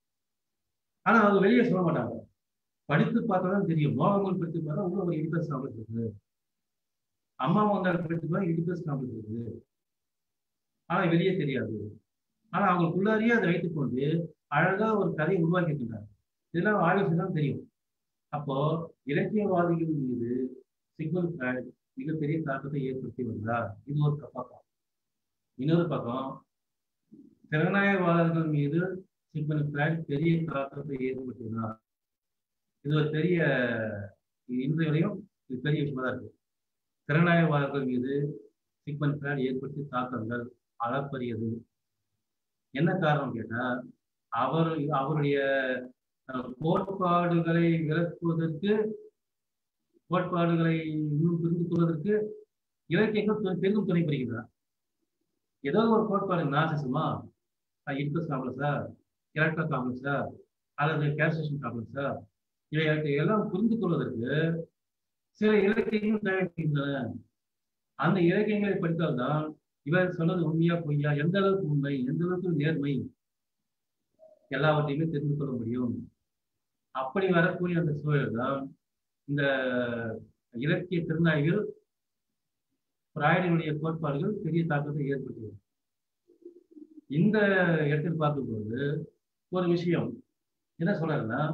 ஆனா அவங்க வெளியே சொல்ல மாட்டாங்க படித்து பார்த்தா தான் தெரியும் மோகங்கள் படித்து பார்த்தா உள்ள ஒரு இடிபஸ் காம்ப்ளெக்ஸ் இருக்குது அம்மா வந்தால் படித்து பார்த்தா இடிபஸ் காம்ப்ளெக்ஸ் இருக்குது ஆனா வெளியே தெரியாது ஆனா அவங்களுக்குள்ளாரியே அதை வைத்துக்கொண்டு அழகா ஒரு கதையை உருவாக்கியிருக்கிறாங்க இதெல்லாம் ஆலோசனை தான் தெரியும் அப்போ இலக்கியவாதிகள் மீது சிக்வல் ஃபிராய்ட் மிகப்பெரிய தாக்கத்தை ஏற்படுத்தி வந்தார் இது ஒரு பக்கம் இன்னொரு பக்கம் திறனாய்வாளர்கள் மீது சிக்வல் ஃபிராய்ட் பெரிய தாக்கத்தை ஏற்படுத்தினார் இது ஒரு பெரிய இது இன்றைய வரையும் இது பெரிய விஷயமா தான் இருக்கு திறனாய்வாளர்கள் மீது சிக்வல் ஃபிராய்ட் ஏற்படுத்திய தாக்கங்கள் அளப்பரியது என்ன காரணம் கேட்டா அவர் அவருடைய அஹ், கோட்பாடுகளை விளக்குவதற்கு கோட்பாடுகளை இன்னும் புரிந்து கொள்வதற்கு இலக்கியங்கள் பெ- பெரிதும் துணை புரிகின்றன ஏதோ ஒரு கோட்பாடு நாசிசமா இன்ட்ரெஸ்ட் காம்ப்ளெக்ஸா கேரக்டர் காம்ப்ளெக்ஸா அல்லது கேஸ்டேஷன் காம்ப்ளெக்ஸா இவை எல்லாம் புரிந்து கொள்வதற்கு சில இலக்கியங்கள் தேவைப்படுகின்றன அந்த இலக்கியங்களை படித்தால்தான் இவர் சொன்னது உண்மையா பொய்யா எந்த அளவுக்கு உண்மை எந்த அளவுக்கு நேர்மை எல்லாவற்றையுமே தெரிந்து கொள்ள முடியும் அப்படி வரக்கூடிய அந்த சூழல் தான் இந்த இலக்கிய திருநாய்கள் பிராயனுடைய கோட்பாடுகள் பெரிய தாக்கத்தை ஏற்படுத்தியது இந்த இடத்தில் பார்க்கும்போது ஒரு விஷயம் என்ன சொல்றாருன்னா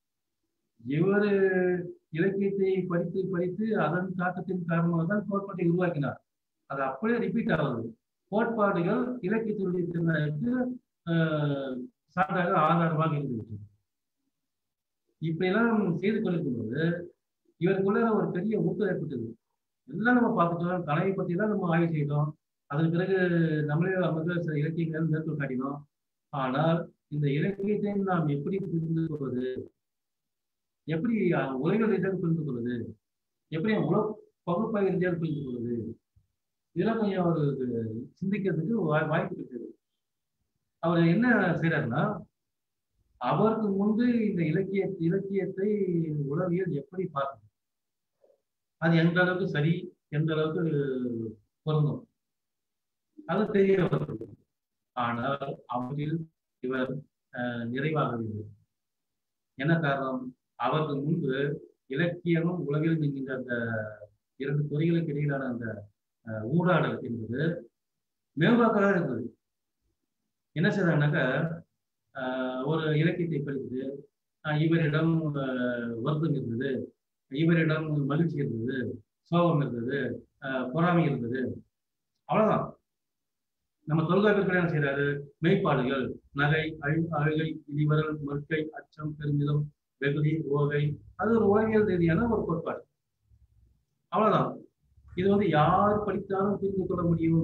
இவர் இலக்கியத்தை படித்து படித்து அதன் தாக்கத்தின் காரணமாக தான் கோட்பாட்டை உருவாக்கினார் அது அப்படியே ரிப்பீட் ஆகுது கோட்பாடுகள் இலக்கியத்தினுடைய திருநாய்க்கு ஆஹ், சான்றாக ஆதாரமாக இருந்துச்சு இப்படியெல்லாம் செய்து கொண்டிருக்கும் போது இவருக்குள்ள ஒரு பெரிய ஊக்கம் ஏற்பட்டது எல்லாம் நம்ம பார்த்துட்டோம் கலையை பத்தி தான் நம்ம ஆய்வு செய்தோம் அதன் பிறகு நம்மளே நமக்கு சில இலக்கியங்கள் மேற்கொள் காட்டினோம் ஆனால் இந்த இலக்கியத்தை நாம் எப்படி புரிந்து கொள்வது எப்படி அஹ், உலக ரீதியாக புரிந்து கொள்வது எப்படி உல பகுப்பாய்வு ரீதியாக புரிந்து கொள்வது இதெல்லாம் கொஞ்சம் அவருக்கு சிந்திக்கிறதுக்கு வா- வாய்ப்பு இருக்குது அவர் என்ன செய்யறாருன்னா அவருக்கு முன்பு இந்த இலக்கிய இலக்கியத்தை உளவியல் எப்படி பார்க்கணும் அது எந்த அளவுக்கு சரி எந்த அளவுக்கு பொருந்தும் அது தெரிய வருது ஆனால் அவரில் இவர் அஹ், நிறைவாகவில்லை என்ன காரணம் அவருக்கு முன்பு இலக்கியமும் உலகிலும் என்கின்ற அந்த இரண்டு துறைகளுக்கு இடையிலான அந்த அஹ், ஊடாடல் என்பது மேம்பாக்களாக இருந்தது என்ன செய்தாங்கன்னாக்கா ஆஹ் ஒரு இலக்கியத்தை படித்து ஆஹ் இவரிடம் ஆஹ் வருத்தம் இருந்தது இவரிடம் மகிழ்ச்சி இருந்தது சோகம் இருந்தது ஆஹ் பொறாமை இருந்தது அவ்வளவுதான் நம்ம தொல்காப்பியர்கள் என்ன செய்யறாரு மெய்ப்பாடுகள் நகை அழி அழுகை இடிவரல் மறுக்கை அச்சம் பெருமிதம் வெகுதி ஓகை அது ஒரு உலகியல் ரீதியான ஒரு கோட்பாடு அவ்வளவுதான் இது வந்து யார் படித்தாலும் புரிந்து கொள்ள முடியும்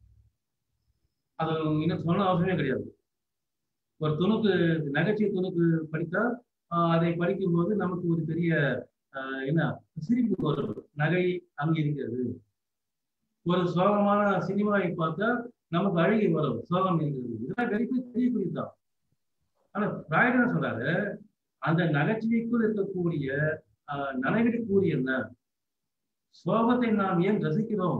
அது இன்னும் சொல்ல அவசியமே கிடையாது ஒரு துணுக்கு நகைச்சுவை துணுக்கு படித்தால் ஆஹ் அதை படிக்கும்போது நமக்கு ஒரு பெரிய ஆஹ் என்ன சிரிப்பு வரும் நகை அங்கே இருக்கிறது ஒரு சோகமான சினிமாவை பார்த்தா நமக்கு அழுகை வரும் சோகம் இருக்கிறது இதெல்லாம் வெளியே தெரியக்கூடியதுதான் ஆனா பிராய்ட் என்ன சொல்றாரு அந்த நகைச்சுவைக்குள் இருக்கக்கூடிய ஆஹ் நனவிடக்கூடிய என்ன சோகத்தை நாம் ஏன் ரசிக்கிறோம்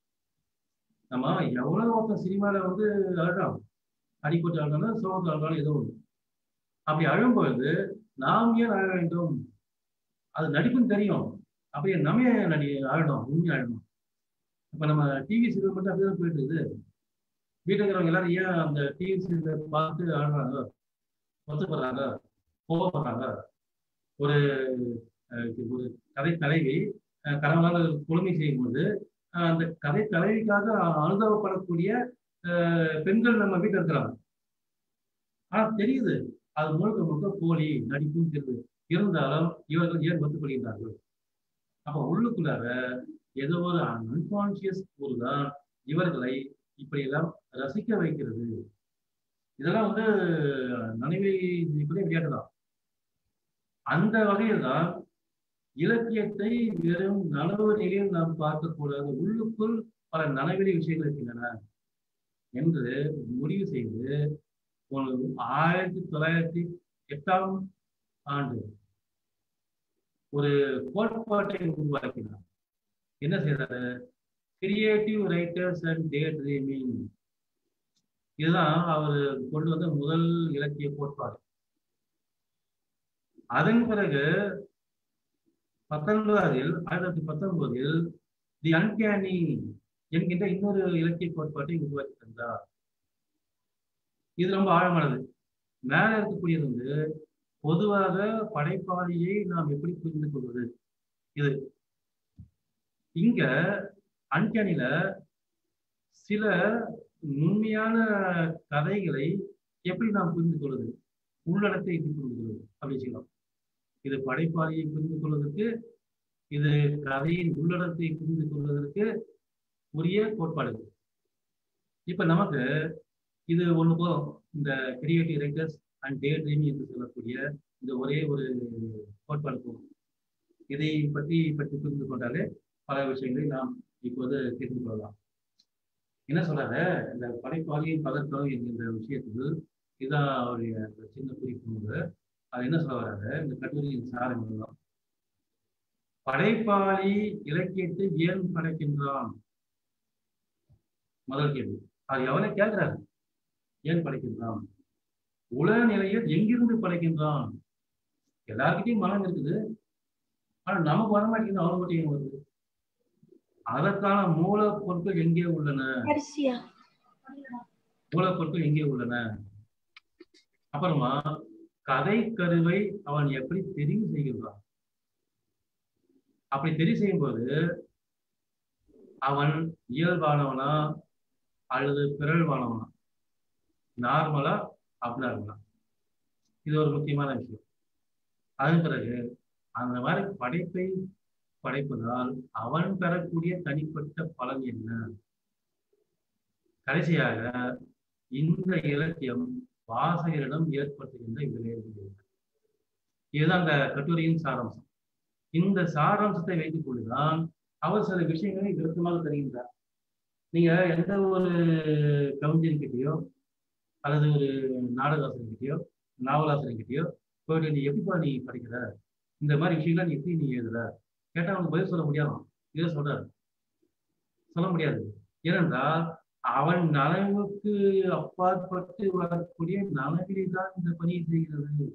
நம்ம எவ்வளவு ஒருத்தன் சினிமால வந்து அழுறோம் அடிப்பட்டு அழுறாலும் சோகத்தை அழுறாலும் ஏதோ ஒன்று அப்படி அழும்பொழுது நாம் ஏன் அழ வேண்டும் அது நடிப்புன்னு தெரியும் அப்படியே நம்ம ஏன் நடி அழணும் உண்மையா அழணும் இப்ப நம்ம டிவி சீரியல் மட்டும் அப்படியே போயிட்டு இருக்குது வீட்டுல இருக்கிறவங்க எல்லாரும் ஏன் அந்த டிவி சீரியல் பார்த்து அழுறாங்க வருத்தப்படுறாங்க கோவப்படுறாங்க ஒரு அஹ், ஒரு கதை தலைவி அஹ், கணவனால கொடுமை செய்யும்போது அஹ், அந்த கதை தலைவிக்காக அனுபவப்படக்கூடிய அஹ், பெண்கள் நம்ம வீட்டில் இருக்கிறாங்க ஆனா தெரியுது அது முழுக்க முழுக்க போலி நடிப்பும் தெரியுது இருந்தாலும் இவர்கள் ஏன் ஒத்துக்கொள்கிறார்கள் அப்ப உள்ளுக்குள்ளார ஏதோ ஒரு அன்கான்சியஸ் தான் இவர்களை இப்படியெல்லாம் ரசிக்க வைக்கிறது இதெல்லாம் வந்து நனவை இப்படி விளையாட்டு தான் அந்த வகையில் தான் இலக்கியத்தை வெறும் நனவு நிலையில் நாம் பார்க்கக்கூடாது உள்ளுக்குள் பல நனவெளி விஷயங்கள் இருக்கின்றன என்று முடிவு செய்து ஒரு ஆயிரத்தி தொள்ளாயிரத்தி எட்டாம் ஆண்டு ஒரு கோட்பாட்டை உருவாக்கினார் என்ன செய்தாரு creative writers and day dreaming இதுதான் அவர் கொண்டு வந்த முதல் இலக்கிய கோட்பாடு அதன் பிறகு பத்தொன்பதில் ஆயிரத்தி பத்தொன்பதில் தி அன்கேனி என்கின்ற இன்னொரு இலக்கிய கோட்பாட்டை உருவாக்கி தந்தார் இது ரொம்ப ஆழமானது மேல இருக்கக்கூடியது வந்து பொதுவாக படைப்பாளியை நாம் எப்படி புரிந்து கொள்வது இது இங்க அன்கேனில சில நுண்மையான கதைகளை எப்படி நாம் புரிந்து கொள்வது உள்ளடத்தை எப்படி புரிந்து கொள்வது அப்படி சொல்லலாம் இது படைப்பாளியை புரிந்து கொள்வதற்கு இது கதையின் உள்ளடத்தை புரிந்து கொள்வதற்கு உரிய கோட்பாடுகள் இப்ப நமக்கு இது ஒண்ணு போதும் இந்த creative writers and day dreaming என்று சொல்லக்கூடிய இந்த ஒரே ஒரு கோட்பாடு போதும் இதை பற்றி பற்றி புரிந்து கொண்டாலே பல விஷயங்களை நாம் இப்போது தெரிந்து கொள்ளலாம் என்ன சொல்றாரு இந்த படைப்பாளியின் பதற்றம் என்கின்ற விஷயத்துக்கு இதுதான் அவருடைய சின்ன குறிப்பு அது என்ன சொல்ல வர்றாரு இந்த கட்டுரையின் சாரம் இதுதான் படைப்பாளி இலக்கியத்தை ஏன் படைக்கின்றான் முதல் கேள்வி அது எவனை கேட்கிறாரு ஏன் படைக்கின்றான் உலக நிலையில் எங்கிருந்து படைக்கின்றான் எல்லாருக்கிட்டையும் மனம் இருக்குது ஆனா நமக்கு வர மாட்டேங்குது அவங்க மட்டும் வருது அதற்கான மூல பொருட்கள் எங்கே உள்ளன மூலப்பொருட்கள் எங்கே உள்ளன அப்புறமா கதை கருவை அவன் எப்படி தெரிவு செய்கின்றான் அப்படி தெரிவு செய்யும் போது அவன் இயல்பானவனா அல்லது பிறழ்வானவனா நார்மலா அப்நார்மலா இது ஒரு முக்கியமான விஷயம் அதன் பிறகு அந்த மாதிரி படைப்பை படைப்பதால் அவன் பெறக்கூடிய தனிப்பட்ட பலன் என்ன கடைசியாக இந்த இலக்கியம் வாசகரிடம் ஏற்படுத்துகின்ற விளைவுகள் இதுதான் அந்த கட்டுரையின் சாராம்சம் இந்த சாராம்சத்தை வைத்துக் கொண்டுதான் அவர் சில விஷயங்களை விருப்பமாக தருகின்றார் நீங்க எந்த ஒரு கவிஞர்கிட்டயோ அல்லது ஒரு நாடகாசிரியர்கிட்டயோ நாவலாசிரியர்கிட்டயோ போயிட்டு நீ எப்படிப்பா நீ படிக்கிற இந்த மாதிரி விஷயங்களை நீ எப்படி நீ எழுதுற கேட்டா அவனுக்கு பதில் சொல்ல முடியாதான் இதை சொல்றாரு சொல்ல முடியாது ஏனென்றால் அவன் நனவுக்கு அப்பாற்பட்டு வரக்கூடிய நனவிலே தான் இந்த பணியை செய்கிறது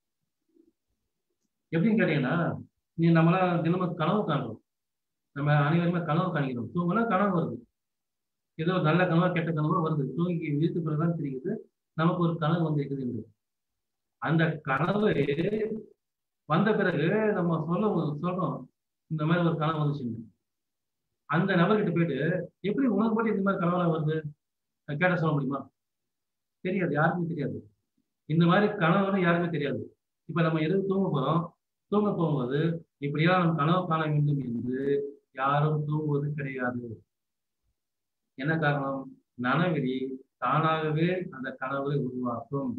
எப்படின்னு கேட்டீங்கன்னா நீ நம்மளாம் தினமும் கனவு காண்றோம் நம்ம அனைவருமே கனவு காண்கிறோம் தூங்கினா கனவு வருது ஏதோ நல்ல கனவா கெட்ட கனவா வருது தூங்கி வீட்டு பிறகுதான் தெரியுது நமக்கு ஒரு கனவு வந்திருக்குது என்று அந்த கனவு வந்த பிறகு நம்ம சொல்ல சொல்றோம் இந்த மாதிரி ஒரு கனவு வந்துச்சுன்னு அந்த நபர்கிட்ட போயிட்டு எப்படி உனக்கு மட்டும் இந்த மாதிரி கனவுலாம் வருது கேட்ட சொல்ல முடியுமா தெரியாது யாருக்குமே தெரியாது இந்த மாதிரி கனவுன்னு யாருமே தெரியாது இப்ப நம்ம எதுவும் தூங்க போறோம் தூங்க போகும்போது இப்படியா நம்ம கனவு காண வேண்டும் என்று யாரும் தூங்குவது கிடையாது என்ன காரணம் நனவெளி தானாகவே அந்த கனவை உருவாக்கும்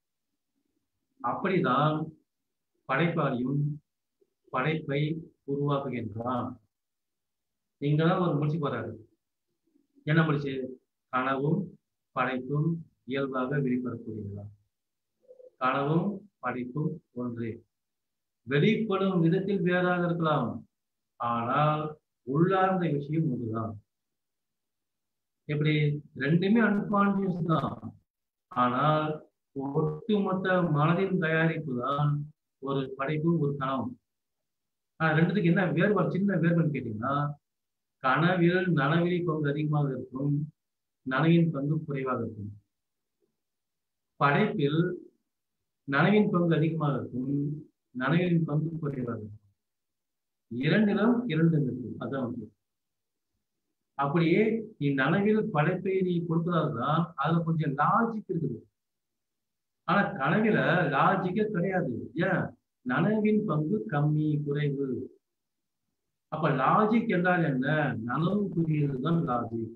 அப்படிதான் படைப்பாளியும் படைப்பை உருவாக்குகின்றான் இங்கதான் ஒரு முடிச்சு போறாரு என்ன முடிச்சு கனவும் படைப்பும் இயல்பாக வெளிப்படக்கூடியதா கனவும் படைப்பும் ஒன்றே வெளிப்படும் விதத்தில் வேறாக இருக்கலாம் ஆனால் உள்ளார்ந்த விஷயம் ஒன்றுதான் எப்படி ரெண்டுமே அன்கான்சியஸ் தான் ஆனால் ஒட்டுமொத்த மனதின் தயாரிப்பு தான் ஒரு படைப்பு ஒரு கனவும் ஆனா ரெண்டுத்துக்கு என்ன வேறுபாடு சின்ன வேறுபாடு கேட்டீங்கன்னா கனவில் நனவிலி பங்கு அதிகமாக இருக்கும் நனவின் பங்கு குறைவாக இருக்கும் படைப்பில் நனவின் பங்கு அதிகமாக இருக்கும் நனவின் பங்கு குறைவாக இருக்கும் இரண்டிலும் இரண்டு இருக்கும் அதான் வந்து அப்படியே நீ நனவில் படைப்பை நீ கொடுப்பதால்தான் அதுல கொஞ்சம் லாஜிக் இருக்குது ஆனா கனவில லாஜிக்கே கிடையாது ஏன் நனவின் பங்கு கம்மி குறைவு அப்ப லாஜிக் என்றால் என்ன நனவு புரியுதுதான் லாஜிக்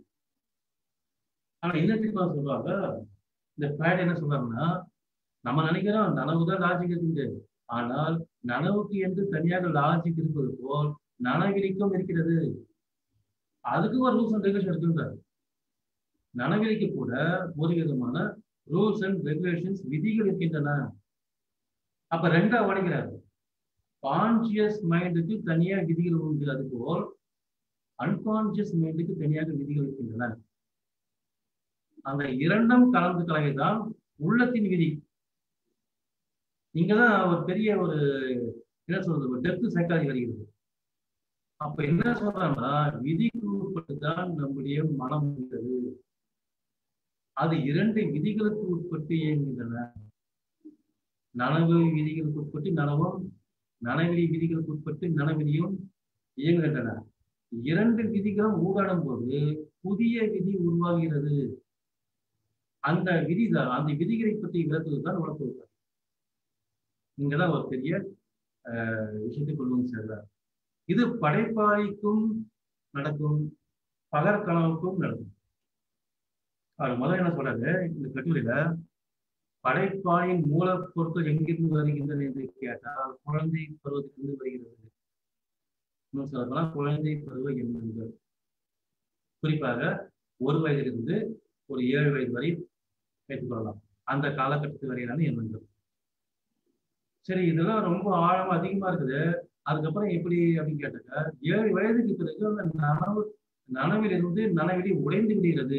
ஆனா என்ன தெரியுமா சொல்றாங்க இந்த பேட் என்ன சொல்றாங்கன்னா நம்ம நினைக்கிறோம் நனவுதான் லாஜிக் இருக்குது ஆனால் நனவுக்கு என்று தனியாக லாஜிக் இருப்பது போல் நனவிலிக்கும் இருக்கிறது அதுக்கு ஒரு ரூல்ஸ் அண்ட் ரெகுலேஷன் இருக்குன்றாரு நனவிலிக்கு கூட ஒரு விதமான ரூல்ஸ் அண்ட் ரெகுலேஷன்ஸ் விதிகள் இருக்கின்றன அப்ப ரெண்டா உடைக்கிறாரு கான்சியஸ் மைண்டுக்கு தனியா விதிகள் உண்டு அது போல் அன்கான்சியஸ் மைண்டுக்கு தனியாக விதிகள் இருக்கின்றன அந்த இரண்டும் கலந்து கலவைதான் உள்ளத்தின் விதி இங்கதான் ஒரு பெரிய ஒரு என்ன சொல்றது ஒரு டெப்த் சைக்காலஜி வருகிறது அப்ப என்ன சொல்றாங்கன்னா விதிக்கு உட்பட்டுதான் நம்முடைய மனம் உள்ளது அது இரண்டு விதிகளுக்கு உட்பட்டு இயங்குகின்றன நனவு விதிகளுக்கு உட்பட்டு நனவும் நனவெளி விதிகளுக்கு உட்பட்டு நனவெளியும் இயங்குகின்றன இரண்டு விதிகளும் ஊடாடும் போது புதிய விதி உருவாகிறது அந்த விதிதான் அந்த விதிகளை பற்றி விளக்குவதுதான் உலக இங்கதான் ஒரு பெரிய விஷயத்தை கொண்டு வந்து சேர்றார் இது படைப்பாளிக்கும் நடக்கும் பகற்கனவுக்கும் நடக்கும் அவர் முதல்ல என்ன சொல்றாரு இந்த கட்டுரையில படைப்பாளின் மூலப்பொருட்கள் எங்கிருந்து வருகின்றன என்று கேட்டால் குழந்தை பருவத்திலிருந்து வருகிறது இன்னும் சொல்லப்போனால் குழந்தை பருவ எண்ணங்கள் குறிப்பாக ஒரு வயதிலிருந்து ஒரு ஏழு வயது வரை வைத்துக்கொள்ளலாம் அந்த காலகட்டத்து வரையிலான எண்ணங்கள் சரி இதெல்லாம் ரொம்ப ஆழமா அதிகமா இருக்குது அதுக்கப்புறம் எப்படி அப்படின்னு கேட்டாக்க ஏழு வயதுக்கு பிறகு அந்த நனவு நனவிலிருந்து நனவெளி உடைந்து விடுகிறது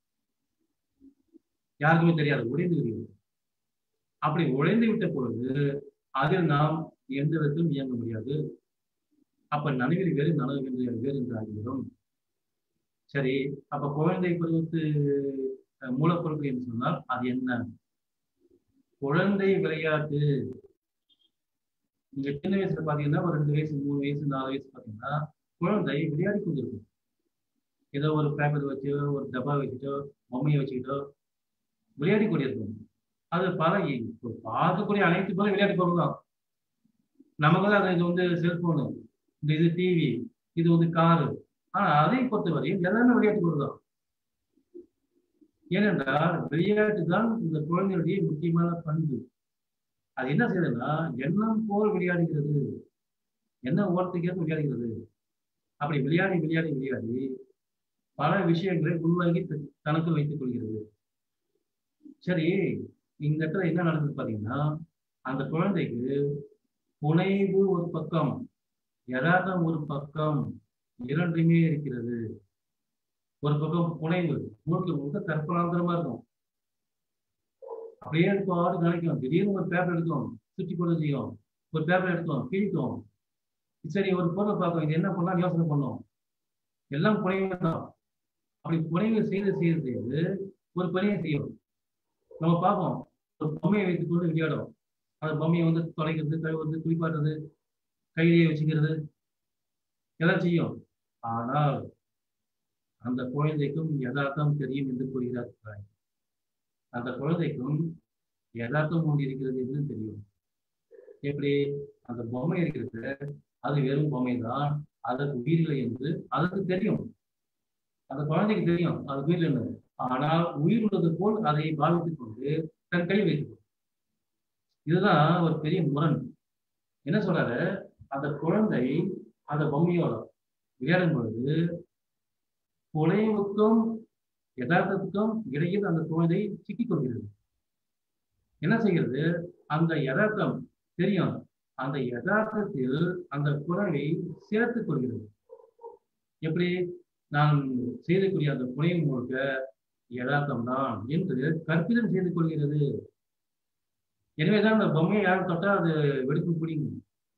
யாருக்குமே தெரியாது உடைந்து விடுகிறது அப்படி உழைந்து விட்ட பொழுது அதில் நாம் எந்த விதத்திலும் இயங்க முடியாது அப்ப நனவில் வேறு நனவு என்று வேறு என்று ஆகிவிடும் சரி அப்ப குழந்தை பருவத்து மூலப்பொருட்கள் என்று சொன்னால் அது என்ன குழந்தை விளையாட்டு நீங்க சின்ன வயசுல பாத்தீங்கன்னா ஒரு ரெண்டு வயசு மூணு வயசு நாலு வயசு பாத்தீங்கன்னா குழந்தை விளையாடி கொண்டிருக்கும் ஏதோ ஒரு பேப்பர் வச்சோ ஒரு டப்பா வச்சுட்டோ பொம்மையை வச்சுக்கிட்டோ விளையாடி கொண்டிருக்கும் அது பல பார்க்கக்கூடிய அனைத்து பேரும் விளையாட்டு பொருள் தான் நமக்கு தான் இது வந்து செல்போனு இந்த இது டிவி இது வந்து காரு ஆனா அதை பொறுத்தவரையும் எல்லாமே விளையாட்டு பொருள் தான் ஏனென்றால் விளையாட்டு தான் இந்த குழந்தையுடைய முக்கியமான பண்பு அது என்ன செய்யுதுன்னா எண்ணம் போல் விளையாடுகிறது என்ன ஓரத்துக்கேற்ப விளையாடுகிறது அப்படி விளையாடி விளையாடி விளையாடி பல விஷயங்களை உள்வாங்கி தனக்கு வைத்துக் கொள்கிறது சரி இந்த இடத்துல என்ன நடக்குது பாத்தீங்கன்னா அந்த குழந்தைக்கு புனைவு ஒரு பக்கம் யதார்த்தம் ஒரு பக்கம் இரண்டுமே இருக்கிறது ஒரு பக்கம் புனைவு முழுக்க முழுக்க கற்பனாந்திரமா இருக்கும் அப்படியே பாடு நினைக்கும் திடீர்னு ஒரு பேப்பர் எடுக்கும் சுற்றி போட செய்யும் ஒரு பேப்பர் எடுக்கும் கிழிக்கும் சரி ஒரு பொருளை பார்க்கும் இது என்ன பண்ணலாம் யோசனை பண்ணும் எல்லாம் புனைவு தான் அப்படி புனைவு செய்து செய்து செய்து ஒரு பணியை செய்யும் நம்ம பார்ப்போம் ஒரு பொம்மையை வைத்துக் கொண்டு விளையாடும் அந்த பொம்மையை வந்து தொலைக்கிறது கழுவுறது குளிப்பாட்டுறது கையிலேயே வச்சுக்கிறது எல்லாம் செய்யும் ஆனால் அந்த குழந்தைக்கும் யதார்த்தம் தெரியும் என்று கூறுகிறார் அந்த குழந்தைக்கும் யதார்த்தம் ஒன்று இருக்கிறது என்று தெரியும் எப்படி அந்த பொம்மை இருக்கிறது அது வெறும் பொம்மை தான் அதற்கு உயிரில்லை என்று அதற்கு தெரியும் அந்த குழந்தைக்கு தெரியும் அது உயிர் என்ன ஆனால் உயிர் உள்ளது போல் அதை பாவித்துக் கொண்டு தன் கை வைத்துக் இதுதான் ஒரு பெரிய முரண் என்ன சொல்றாரு அந்த குழந்தை அந்த பொம்மையோட விளையாடும் பொழுது புனைவுக்கும் யதார்த்தத்துக்கும் இடையில் அந்த குழந்தை சிக்கிக் கொள்கிறது என்ன செய்கிறது அந்த யதார்த்தம் தெரியும் அந்த யதார்த்தத்தில் அந்த புறவை சேர்த்துக் கொள்கிறது எப்படி நான் செய்யக்கூடிய அந்த புனைவு முழுக்க யதார்த்தம் தான் என்று கற்பிதம் செய்து கொள்கிறது எனவேதான் அந்த பொம்மையை யாரும் தொட்டா அது வெடிப்பு பிடிக்கும்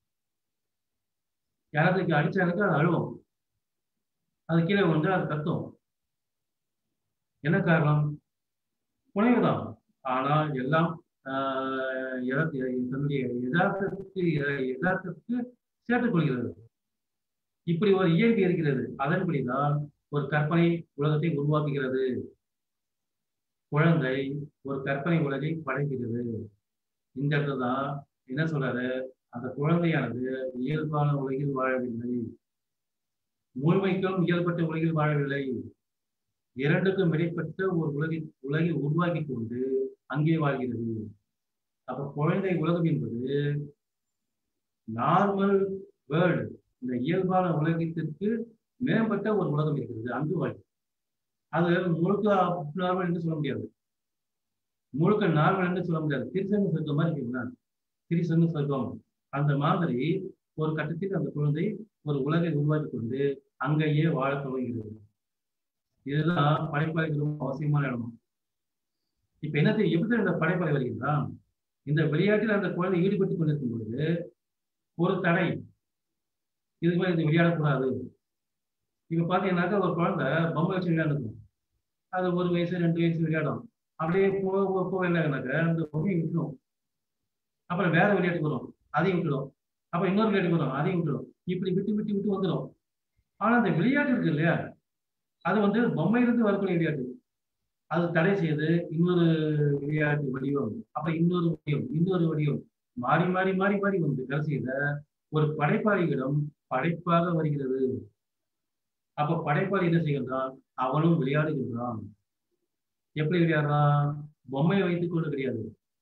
யாராவது அடிச்சானுக்கு அது அழுவும் அது கீழே வந்து அது கத்தும் என்ன காரணம் புனைவு தான் ஆனால் எல்லாம் தன்னுடைய யதார்த்தத்துக்கு யதார்த்தத்துக்கு சேர்த்துக் கொள்கிறது இப்படி ஒரு இயல்பு இருக்கிறது அதன்படிதான் ஒரு கற்பனை உலகத்தை உருவாக்குகிறது குழந்தை ஒரு கற்பனை உலகை படைக்கிறது இந்த இடத்துல தான் என்ன சொல்றாரு அந்த குழந்தையானது இயல்பான உலகில் வாழவில்லை முழுமைக்கும் இயல்பட்ட உலகில் வாழவில்லை இரண்டுக்கும் இடைப்பட்ட ஒரு உலகை உலகை உருவாக்கி கொண்டு அங்கே வாழ்கிறது அப்ப குழந்தை உலகம் என்பது நார்மல் வேர்ல்டு இந்த இயல்பான உலகத்திற்கு மேம்பட்ட ஒரு உலகம் இருக்கிறது அங்கு வாழ்க்கை அது முழுக்க நார்மல் என்று சொல்ல முடியாது முழுக்க நார்மல் என்று சொல்ல முடியாது திருசங்க சொர்க்கம் மாதிரி இருக்குங்களா திரிசங்க சொர்க்கம் அந்த மாதிரி ஒரு கட்டத்தில் அந்த குழந்தை ஒரு உலகை உருவாக்கி கொண்டு அங்கேயே வாழ துவங்குகிறது இதுதான் படைப்பாளிக்கு ரொம்ப அவசியமான இடம் இப்ப என்னத்தை எப்படி இந்த படைப்பாளி வருகின்றான் இந்த விளையாட்டில் அந்த குழந்தை ஈடுபட்டு கொண்டிருக்கும் பொழுது ஒரு தடை இது மாதிரி இது விளையாடக்கூடாது இப்ப பாத்தீங்கன்னாக்கா ஒரு குழந்தை பொம்மை வச்சு விளையாடுக்கும் அது ஒரு வயசு ரெண்டு வயசு விளையாடும் அப்படியே போக போக போக இல்லைனாக்கா அந்த பொம்மையை விட்டுடும் அப்புறம் வேற விளையாட்டுக்கு வரும் அதையும் விட்டுடும் அப்புறம் இன்னொரு விளையாட்டுக்கு வரும் அதையும் விட்டுடும் இப்படி விட்டு விட்டு விட்டு வந்துடும் ஆனா அந்த விளையாட்டு இருக்கு இல்லையா அது வந்து பொம்மையிலிருந்து வரக்கூடிய விளையாட்டு அது தடை செய்து இன்னொரு விளையாட்டு வடிவம் அப்புறம் இன்னொரு வடிவம் இன்னொரு வடிவம் மாறி மாறி மாறி மாறி வந்து கடைசியில ஒரு படைப்பாளிகளிடம் படைப்பாக வருகிறது அப்ப படைப்பாளி என்ன செய்கின்றான் அவனும் விளையாடுகின்றான் எப்படி விளையாடுறான் பொம்மையை வைத்துக் கொண்டு கிடையாது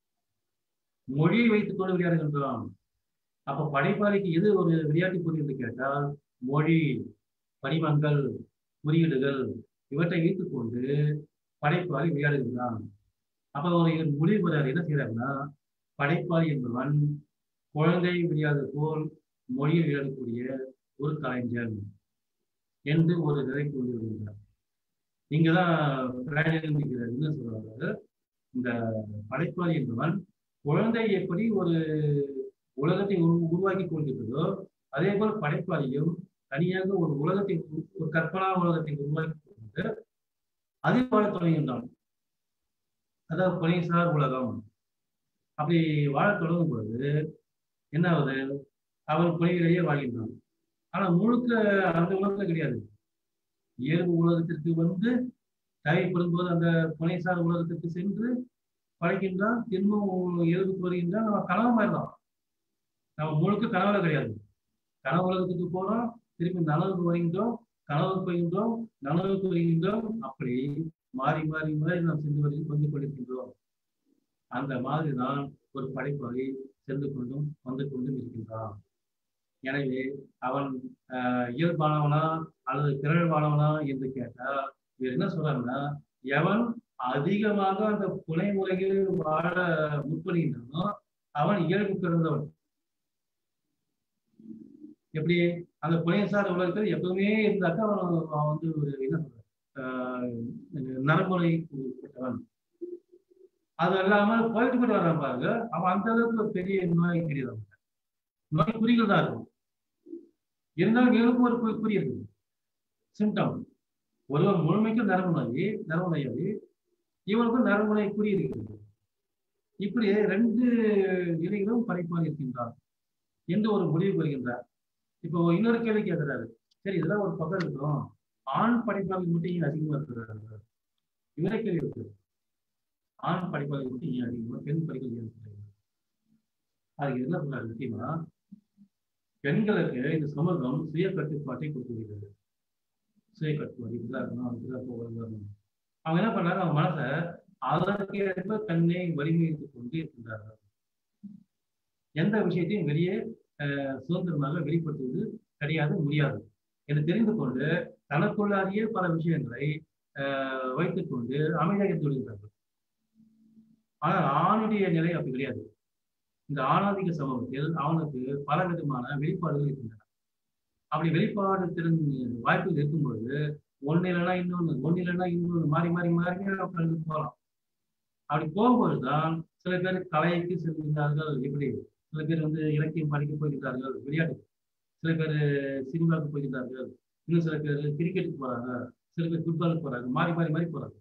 மொழியை வைத்துக் கொண்டு விளையாடுகின்றான் அப்ப படைப்பாளிக்கு எது ஒரு விளையாட்டு பொருள் என்று கேட்டால் மொழி படிமங்கள் குறியீடுகள் இவற்றை வைத்துக் கொண்டு படைப்பாளி விளையாடுகின்றான் அப்ப ஒரு முடிவு பெறார் என்ன செய்யறாருன்னா படைப்பாளி என்பவன் குழந்தை விளையாடு போல் மொழியில் விளையாடக்கூடிய ஒரு கலைஞன் என்று ஒரு நிலை கொண்டு வருகின்றார் இங்கதான் என்ன சொல்றாரு இந்த படைப்பாளி என்பவன் குழந்தை எப்படி ஒரு உலகத்தை உரு- உருவாக்கி கொள்கின்றதோ அதே போல் படைப்பாளியும் தனியாக ஒரு உலகத்தை உரு- ஒரு கற்பனா உலகத்தை உருவாக்கி கொண்டு அதில் வாழ தொடங்குகின்றான் அதாவது புனைசார் உலகம் அப்படி வாழத் தொடங்கும் பொழுது என்ன ஆகுது அவன் புனையிலேயே வாழ்கின்றான் ஆனா முழுக்க அந்த உலகத்துல கிடையாது இயல்பு உலகத்திற்கு வந்து தேவைப்படும் போது அந்த புனைசார் உலகத்திற்கு சென்று படைக்கின்றான் திரும்பவும் இயல்புக்கு வருகின்றான் நம்ம கனவு மாதிரி தான் நம்ம முழுக்க கனவுல கிடையாது கனவு உலகத்துக்கு போறோம் திருப்பி நனவுக்கு வருகின்றோம் கனவுக்கு வருகின்றோம் நனவுக்கு வருகின்றோம் அப்படி மாறி மாறி மாறி நாம் சென்று வரைக்கும் வந்து கொண்டிருக்கின்றோம் அந்த மாதிரி தான் ஒரு படைப்பாளி சென்று கொண்டும் வந்து கொண்டும் இருக்கின்றான் எனவே அவன் ஆஹ், இயல்பானவனா அல்லது திரள்பானவனா என்று கேட்டால் இவர் என்ன சொல்றாருன்னா எவன் அதிகமாக அந்த புனை முறையில் வாழ முற்படுகின்றானோ அவன் இயல்பு பிறந்தவன் எப்படி அந்த புனைசார் உலகத்தில் எப்பவுமே இருந்தாக்கா அவன் அவன் வந்து ஒரு என்ன சொல்ற ஆஹ், நரம்புரை உட்பட்டவன் அது இல்லாமல் போயிட்டு போயிட்டு வர்றான் பாருங்க அவன் அந்த அளவுக்கு ஒரு பெரிய நோய் கிடையாது அவனுக்கு. நோய் குறிகள் தான் இருக்கும் இருந்தாலும் இவனுக்கும் ஒரு குறி- குறி இருக்குது சிம்டம் ஒருவன் முழுமைக்கும் நரம்பு நோய் நரம்பு நோயாளி இவனுக்கும் நரம்பு நோய் குறி இருக்கிறது இப்படி ரெண்டு நிலைகளும் படைப்பாளி இருக்கின்றான் என்று ஒரு முடிவு வருகின்றார் இப்போ இன்னொரு கேள்வி கேட்கிறாரு சரி இதெல்லாம் ஒரு பக்கம் இருக்கிறோம் ஆண் படைப்பாளி மட்டும் ஏன் அதிகமா இருக்கிறாரு இவரே கேள்வி இருக்கு ஆண் படைப்பாளி மட்டும் ஏன் அதிகமா பெண் படிப்பாளி ஏன் இருக்கிறாங்க அதுக்கு என்ன சொல்றாரு முக்கியமா பெண்களுக்கு இந்த சமூகம் சுய கட்டுப்பாட்டை கொடுத்துருக்கிறது சுய கட்டுப்பாடு இப்படிதான் இருக்கணும் அப்படிதான் போகணும் அவங்க என்ன பண்றாங்க அவங்க மனசை அதற்கேற்ப தன்னை வலிமைத்துக் கொண்டு இருக்கின்றார்கள் எந்த விஷயத்தையும் வெளியே அஹ், சுதந்திரமாக வெளிப்படுத்துவது கிடையாது முடியாது என்று தெரிந்து கொண்டு தனக்குள்ளாரிய பல விஷயங்களை அஹ், வைத்துக் கொண்டு அமைதியாக இருந்து விடுகிறார்கள் ஆனால் ஆணுடைய நிலை அப்படி கிடையாது இந்த ஆணாதிக்க சமூகத்தில் அவனுக்கு பல விதமான வெளிப்பாடுகள் இருக்கின்றன அப்படி வெளிப்பாடு திறன் வாய்ப்புகள் இருக்கும்பொழுது ஒன்னு இல்லைன்னா இன்னொன்னு ஒன்னு இல்லைன்னா இன்னொன்னு மாறி மாறி மாறி உட்கார்ந்து போகலாம் அப்படி போகும்போது தான் சில பேர் கலைக்கு செல்கின்றார்கள் எப்படி சில பேர் வந்து இலக்கியம் படிக்க போகிறார்கள் விளையாட்டு சில பேர் சினிமாவுக்கு போகிறார்கள் இன்னும் சில பேர் கிரிக்கெட்டுக்கு போறாங்க சில பேர் ஃபுட்பாலுக்கு போறாங்க மாறி மாறி மாறி போறாங்க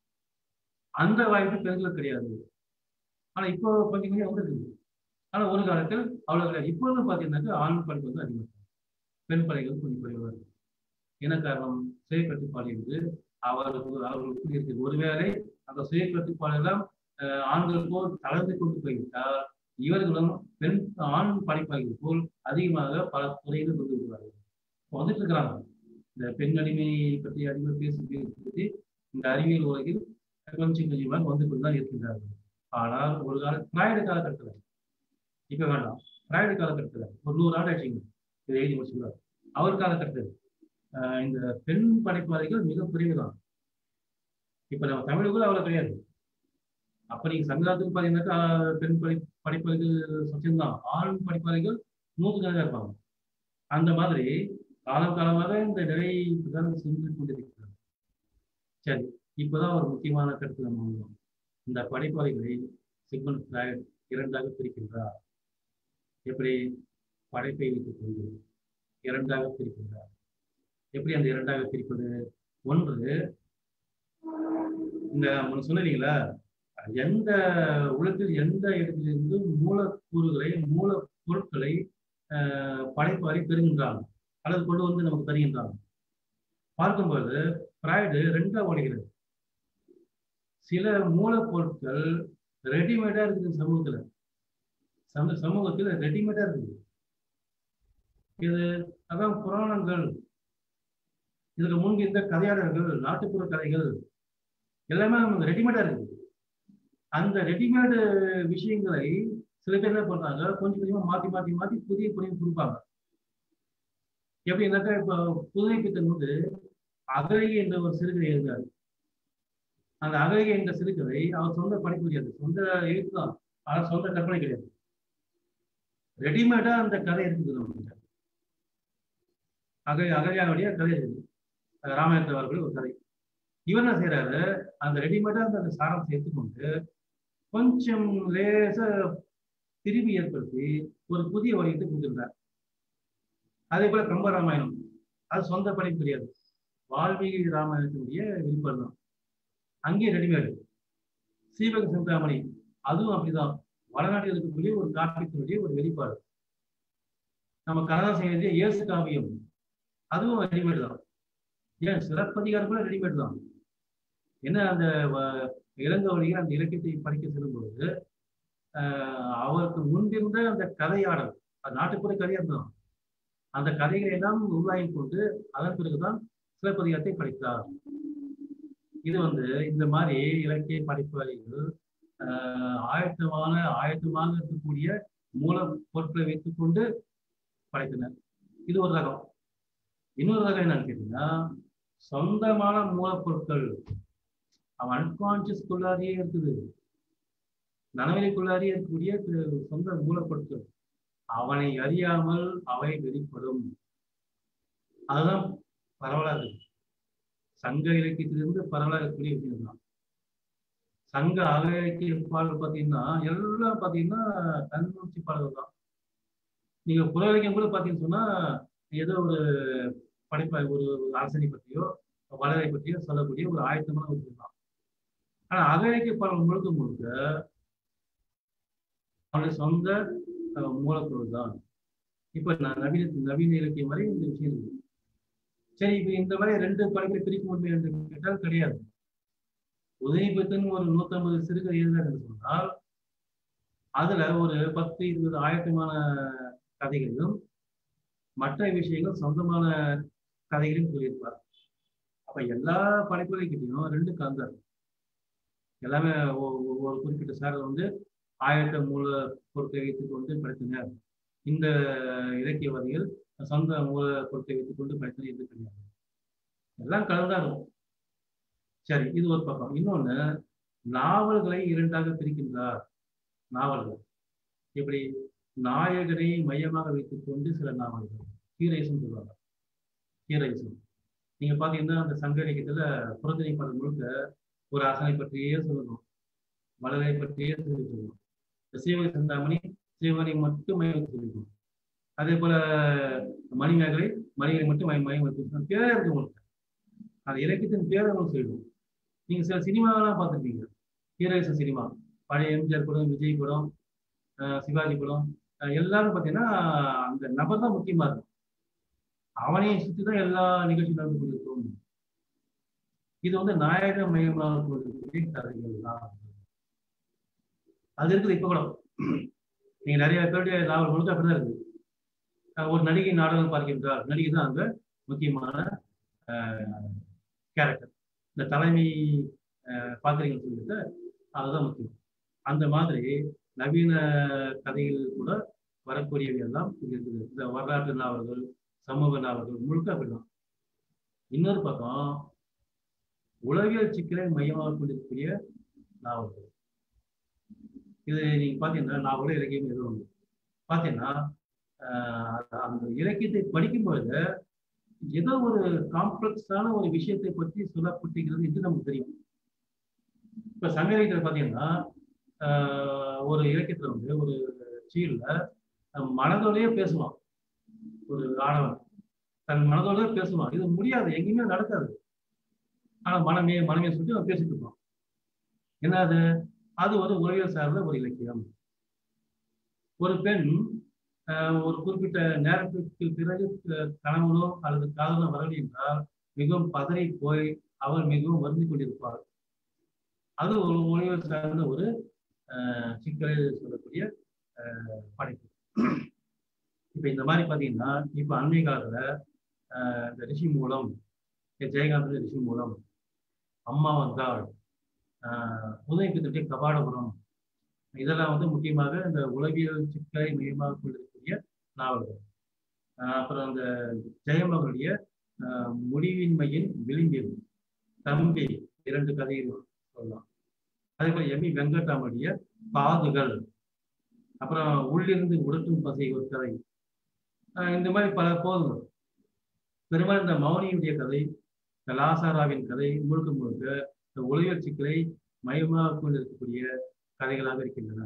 அந்த வாய்ப்பு பெண்களுக்கு கிடையாது ஆனா இப்போ கொஞ்சம் கொஞ்சம் வந்துருக்கு ஆனா ஒரு காலத்தில் அவ்வளவு கிடையாது இப்பொழுது பாத்தீங்கன்னாக்கா ஆண் படிப்பு வந்து அதிகமாக இருக்கு. பெண் படைகள் கொஞ்சம் குறைவாக இருக்கு என்ன காரணம் சுய கட்டுப்பாடு என்று அவருக்கு அவர்களுக்கு இருக்கிறது ஒருவேளை அந்த சுய கட்டுப்பாடு எல்லாம் அஹ், ஆண்கள் போல் கலந்து கொண்டு போய்விட்டால் இவர்களும் பெண் ஆண் படைப்பாளிகள் போல் அதிகமாக பல துறையில் கொண்டு வருவார்கள் இப்போ வந்துட்டு இருக்கிறாங்க இந்த பெண் அடிமை பற்றி அதிகமாக பேசி பேசி இந்த அறிவியல் உலகில் கொஞ்சம் கொஞ்சமாக வந்து கொண்டு தான் இருக்கின்றார்கள் ஆனால் ஒரு கால பிராய்டு காலகட்டத்தில் இப்ப வேண்டாம் பிராய்டு காலகட்டத்தில் ஒரு நூறு ஆண்டு ஆச்சுங்க இதை எழுதி முடிச்சுக்கிறார் அவர் காலகட்டத்தில் ஆஹ் இந்த பெண் படைப்பாளிகள் மிக குறைவுதான் இப்ப நம்ம தமிழுக்குள்ள அவ்வளவு கிடையாது அப்ப நீங்க சங்கராத்துக்கு பாத்தீங்கன்னாக்கா பெண் படை படைப்பாளிகள் சத்தியம்தான் ஆண் படைப்பாளிகள் நூற்றுக்கணக்காக இருப்பாங்க அந்த மாதிரி காலம் காலமாக இந்த நிலை இப்பதான் சென்று கொண்டிருக்கிறது சரி இப்பதான் ஒரு முக்கியமான கருத்து நம்ம வந்தோம் இந்த படைப்பாளிகளை சிக்மன் ஃப்ராய்ட் இரண்டாக பிரிக்கின்றார் எப்படி படைப்பை வைத்துக் கொண்டு இரண்டாக பிரிக்கின்றார் எப்படி அந்த இரண்டாக பிரிப்பது ஒன்று இந்த முன்ன சொன்னீங்களா எந்த உலகில் எந்த இடத்திலிருந்து மூலக்கூறுகளை மூல பொருட்களை ஆஹ், படைப்பாளி பெறுகின்றான் அல்லது கொண்டு வந்து நமக்கு தருகின்றான் பார்க்கும்போது ஃப்ராய்டு ரெண்டா உடைகிறது சில மூலப்பொருட்கள் ரெடிமேடா இருக்குது சமூகத்துல சம சமூகத்துல ரெடிமேடா இருக்குது இது அதான் புராணங்கள் இதுக்கு முன்பு இந்த கதையாளர்கள் நாட்டுப்புற கதைகள் எல்லாமே நமக்கு ரெடிமேடா இருக்குது அந்த ரெடிமேடு விஷயங்களை சில பேர் என்ன பண்றாங்க கொஞ்சம் கொஞ்சமா மாத்தி மாத்தி மாத்தி புதிய புதிய கொடுப்பாங்க எப்படின்னாக்கா இப்போ புதுமைப்பித்தன் வந்து அகலிகை என்ற ஒரு சிறுகதை எழுதாரு அந்த அகலிகை என்ற சிறுகதை அவர் சொந்த படிப்பு கிடையாது சொந்த எழுத்து தான் ஆனால் சொந்த கற்பனை கிடையாது ரெடிமேடா அந்த கதை இருக்குது நம்ம அகை அகலியாவுடைய கதை இருக்குது அது ராமாயணத்தை வரக்கூடிய ஒரு கதை இவர் என்ன செய்யறாரு அந்த ரெடிமேடா அந்த சாரம் எடுத்துக்கொண்டு கொஞ்சம் லேசா திரிவு ஏற்படுத்தி ஒரு புதிய வடிவத்தை கொடுத்திருந்தார் அதே போல கம்ப ராமாயணம் அது சொந்த படைப்பு கிடையாது வால்மீகி ராமாயணத்தினுடைய வெளிப்பாடு தான் அங்கேயே ரெடிமேடு சீவக சிந்தாமணி அதுவும் அப்படிதான் வடநாட்டில் இருக்கக்கூடிய ஒரு காப்பியத்தினுடைய ஒரு வெளிப்பாடு நம்ம கனதாசன் எழுதிய இயேசு காவியம் அதுவும் ரெடிமேடு தான் ஏன் சிறப்பதிகாரம் கூட ரெடிமேட் தான் என்ன அந்த வ- இளங்கவழியில் அந்த இலக்கியத்தை படிக்க செல்லும் பொழுது ஆஹ் அவருக்கு முன்பிருந்த அந்த கதையாடல் அது நாட்டுப்புற கதையாக தான் அந்த கதைகளை எல்லாம் உருவாகி கொண்டு அதன் பிறகுதான் சிலப்பதிகாரத்தை படித்தார் இது வந்து இந்த மாதிரி இலக்கிய படைப்பாளிகள் ஆஹ் ஆயத்தமான ஆயத்தமாக இருக்கக்கூடிய மூல பொருட்களை வைத்துக்கொண்டு படைத்தனர் இது ஒரு ரகம் இன்னொரு ரகம் என்னன்னு கேட்டீங்கன்னா சொந்தமான மூலப்பொருட்கள் அவன் அன்கான்சியஸ்குள்ளாரியே இருக்குது நனவெளிக்குள்ளாரியே இருக்கக்கூடிய திரு- சொந்த மூலப்பொருட்கள் அவனை அறியாமல் அவை வெளிப்படும் அதுதான் பரவலா இருக்கு சங்க இலக்கியத்திலிருந்து பரவலா இருக்கக்கூடிய விஷயம் தான் சங்க அக இலக்கிய பாடல் பார்த்தீங்கன்னா எல்லாம் பார்த்தீங்கன்னா தன்னூச்சி பாடல்கள் தான் நீங்க புற இலக்கியம் கூட பார்த்தீங்கன்னு சொன்னா ஏதோ ஒரு படைப்பா ஒரு ஒரு அரசனை பற்றியோ வளரை பற்றியோ சொல்லக்கூடிய ஒரு ஆயத்தமான ஒரு விஷயம் தான் ஆனா அக இலக்கிய பாடல் முழுக்க முழுக்க அவனுடைய சொந்த அஹ், மூலப்பொருள் தான் இப்ப நான் நவீன நவீன இலக்கியம் வரை இந்த விஷயம் இருக்கு சரி இப்ப இந்த மாதிரி ரெண்டு படைப்பை பிரிக்க முடியும் என்று கேட்டால் கிடையாது உதயபத்தன் ஒரு நூத்தம்பது சிறுகதை எழுதார் என்று சொன்னால் அதுல ஒரு பத்து இருபது ஆயிரத்தமான கதைகளிலும் மற்ற விஷயங்கள் சொந்தமான கதைகளையும் சொல்லியிருப்பார் அப்ப எல்லா படைப்புகளையும் ரெண்டு கலந்தார் எல்லாமே ஒ- ஒ- ஒரு குறிப்பிட்ட சார் வந்து ஆயிரத்த மூல பொருட்களை வைத்துக் கொண்டு படைத்தனர் இந்த இலக்கியவாதிகள் சொந்த மூல பொருட்களை வைத்துக் கொண்டு படைத்தனர் என்று கிடையாது எல்லாம் கலந்தா இருக்கும் சரி இது ஒரு பக்கம் இன்னொன்னு நாவல்களை இரண்டாக பிரிக்கின்றார் நாவல்கள் எப்படி நாயகனை மையமாக வைத்துக் கொண்டு சில நாவல்கள் ஹீரோயிசம் சொல்லுவாங்க ஹீரோயிசம் நீங்க பாத்தீங்கன்னா அந்த சங்க இலக்கியத்துல புறத்திணை பாடல் முழுக்க ஒரு அரசனை பற்றியே சொல்லணும் மலரை பற்றியே சொல்லி சொல்லணும் இந்த சீவக சிந்தாமணி சீவனை மட்டும் மையம் சொல்லிக்கணும் அதே போல மணிமேகலை மணிகளை மட்டும் மையம் மையம் வைத்து பேரே இருக்கு உங்களுக்கு அந்த இலக்கியத்தின் பேரை உங்களுக்கு சொல்லிடும் நீங்க சில சினிமாவெல்லாம் பார்த்துருப்பீங்க ஹீரோயிசம் சினிமா பழைய எம்ஜிஆர் படம் விஜய் படம் அஹ் சிவாஜி படம் அஹ் எல்லாரும் பார்த்தீங்கன்னா அந்த நபர் தான் முக்கியமா இருக்கும் அவனையும் சுற்றி தான் எல்லா நிகழ்ச்சியும் நடந்து கொண்டிருக்கும் இது வந்து நாயக மையமாக கொண்டிருக்கக்கூடிய கதைகள் தான் அது இருக்குது இப்ப கூட நீங்க நிறைய பேருடைய நாவல் முழுக்க அப்படிதான் இருக்குது அஹ் ஒரு நடிகை நாடகம் பார்க்கின்றார் நடிகை தான் அங்க முக்கியமான கேரக்டர் இந்த தலைமை பாத்திரங்கள் சொல்லிட்டு அதுதான் முக்கியம் அந்த மாதிரி நவீன கதைகள் கூட வரக்கூடியவை எல்லாம் இங்க இருக்குது இந்த வரலாற்று நாவல்கள் சமூக நாவல்கள் முழுக்க அப்படிதான் இன்னொரு பக்கம் உளவியல் சிக்கலை மையமாக கொண்டிருக்கக்கூடிய நாவல்கள் இது நீங்க பாத்தீங்கன்னா நாவலும் இலக்கியம் எதுவும் ஒன்று பாத்தீங்கன்னா ஆஹ் அந்த இலக்கியத்தை படிக்கும் பொழுது ஏதோ ஒரு காம்ப்ளெக்ஸான ஒரு விஷயத்தை பற்றி சொல்லப்பட்டிருக்கிறது என்று நமக்கு தெரியும் இப்ப சங்க இலக்கியத்துல பாத்தீங்கன்னா ஆஹ் ஒரு இலக்கியத்துல வந்து ஒரு சீல்ல மனதோடயே பேசுவான் ஒரு ஆணவன் தன் மனதோடயே பேசுவான் இது முடியாது எங்கேயுமே நடக்காது ஆனா மனமே மனமே சொல்லிட்டு அவன் பேசிட்டு இருப்பான் என்னது அது ஒரு உறவியல் சார்ந்த ஒரு இலக்கியம் ஒரு பெண் ஆஹ் ஒரு குறிப்பிட்ட நேரத்திற்கு பிறகு அஹ் கணவனோ அல்லது காதலோ வரவில்லை என்றால் மிகவும் பதறி போய் அவர் மிகவும் வருந்தி கொண்டிருப்பார் அது ஒரு உறவியல் சார்ந்த ஒரு ஆஹ் சிக்கலை சொல்லக்கூடிய ஆஹ் படைப்பு இப்ப இந்த மாதிரி பாத்தீங்கன்னா இப்ப அண்மை காலத்துல ஆஹ் இந்த ரிஷி மூலம் ஜெயகாந்த் ரிஷி மூலம் அம்மா வந்தாள் ஆஹ் உதயத்தினுடைய கபாடபுரம் இதெல்லாம் வந்து முக்கியமாக இந்த உளவியல் சிக்கலை மையமாக கொண்டிருக்கக்கூடிய நாவல்கள் ஆஹ் அப்புறம் அந்த ஜெயம் அவருடைய ஆஹ் முடிவின்மையின் விளிம்பில் தம்பி இரண்டு கதைகள் சொல்லலாம் அதே போல எம் வெங்கடாமுடைய காதுகள் அப்புறம் உள்ளிருந்து உடட்டும் பசை ஒரு கதை ஆஹ் இந்த மாதிரி பல போதுங்கள் பெரும்பாலும் இந்த மௌனியுடைய கதை இந்த லாசாராவின் கதை முழுக்க முழுக்க இந்த உளவியல் சிக்கலை மையமாக கொண்டிருக்கக்கூடிய கதைகளாக இருக்கின்றன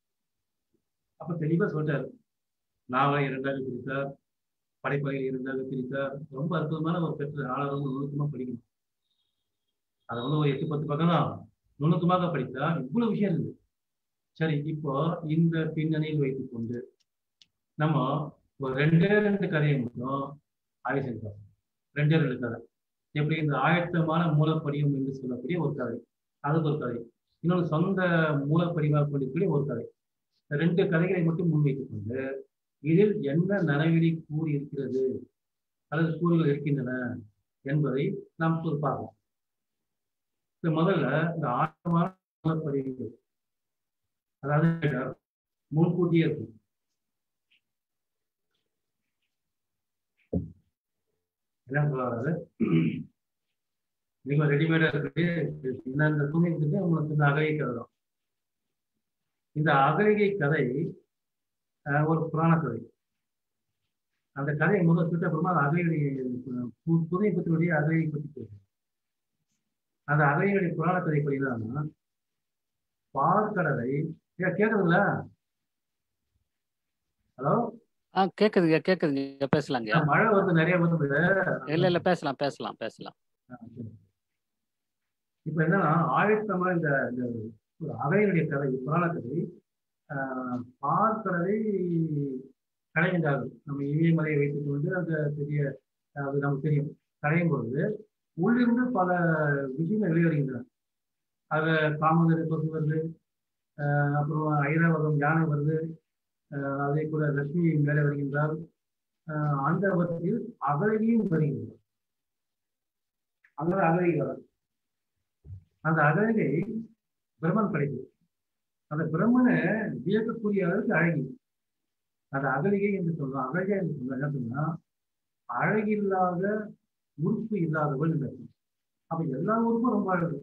அப்ப தெளிவா சொல்றாரு நாவலை இரண்டாக பிரித்தார் படைப்பகையை இரண்டாக பிரித்தார் ரொம்ப அற்புதமான ஒரு பெற்ற ஆளரும் நுணுக்கமா படிக்கணும் அதை வந்து ஒரு எட்டு பத்து பக்கம் தான் நுணுக்கமாக படித்தா இவ்வளவு விஷயம் இருக்குது சரி இப்போ இந்த பின்னணியில் வைத்துக் கொண்டு நம்ம ஒரு ரெண்டே ரெண்டு கதையை மட்டும் ஆய்வு செஞ்சோம் ரெண்டே ரெண்டு கதை எப்படி இந்த ஆயத்தமான மூலப்படிவம் என்று சொல்லக்கூடிய ஒரு கதை அதுக்கு ஒரு கதை இன்னொன்று சொந்த மூலப்படிவாக கொண்டிருக்கக்கூடிய ஒரு கதை இந்த ரெண்டு கதைகளை மட்டும் முன்வைத்துக் கொண்டு இதில் என்ன நனவெளி கூறி இருக்கிறது அல்லது கூறுகள் இருக்கின்றன என்பதை நாம் இப்போது பார்க்கலாம் இந்த முதல்ல இந்த ஆழமான மூலப்படிவுகள் அதாவது முன்கூட்டியே இருக்கும் என்ன சொல்ல வர்றது நீங்க ரெடிமேடா இருக்கு இந்த துணி இருக்குது உங்களுக்கு இந்த அகலிகை கதை தான் இந்த அகலிகை கதை அஹ், ஒரு புராண கதை அந்த கதையை முதல் சொல்லிட்டு அப்புறமா அந்த அகலிகை பு- புதிய பத்தினுடைய அகலிகை பற்றி பேசும் அந்த அகலிகளுடைய புராண கதை படிதான் பாற்கடலை ஏன் கேக்குதுங்களா ஹலோ ஆ கேக்குதுங்க கேக்குதுங்க பேசலாங்க மழை வருது நிறைய வருது இல்ல இல்ல பேசலாம் பேசலாம் பேசலாம் ஆ, சரி. இப்ப என்னன்னா ஆழத்தமா இந்த இந்த ஒரு அவையினுடைய கதை புராண கதை ஆஹ், பார்க்கடலை கடைகின்றார்கள் நம்ம இமயமலையை வைத்துக் கொண்டு அந்த பெரிய அது நமக்கு தெரியும் கடையும் பொழுது உள்ளிருந்து பல விஷயங்கள் வெளிவருகின்றன அதுல காமகரை பசு வருது ஆஹ், அப்புறம் ஐராவதம் யானை வருது ஆஹ், அதே போல லட்சுமி மேலே வருகின்றார் ஆஹ், அந்த வகையில் அகலையும் வருகின்றார் அங்க அகலிகை அந்த அகலிகை பிரம்மன் படைத்தது அந்த பிரம்மனை வியக்கக்கூடிய அளவுக்கு அழகி அந்த அகலிகை என்று சொல்றோம் அகலிகை என்று சொல்றோம் என்ன சொன்னா அழகில்லாத உறுப்பு இல்லாதவள் என்று அர்த்தம். அப்ப எல்லா உறுப்பும் ரொம்ப அழகு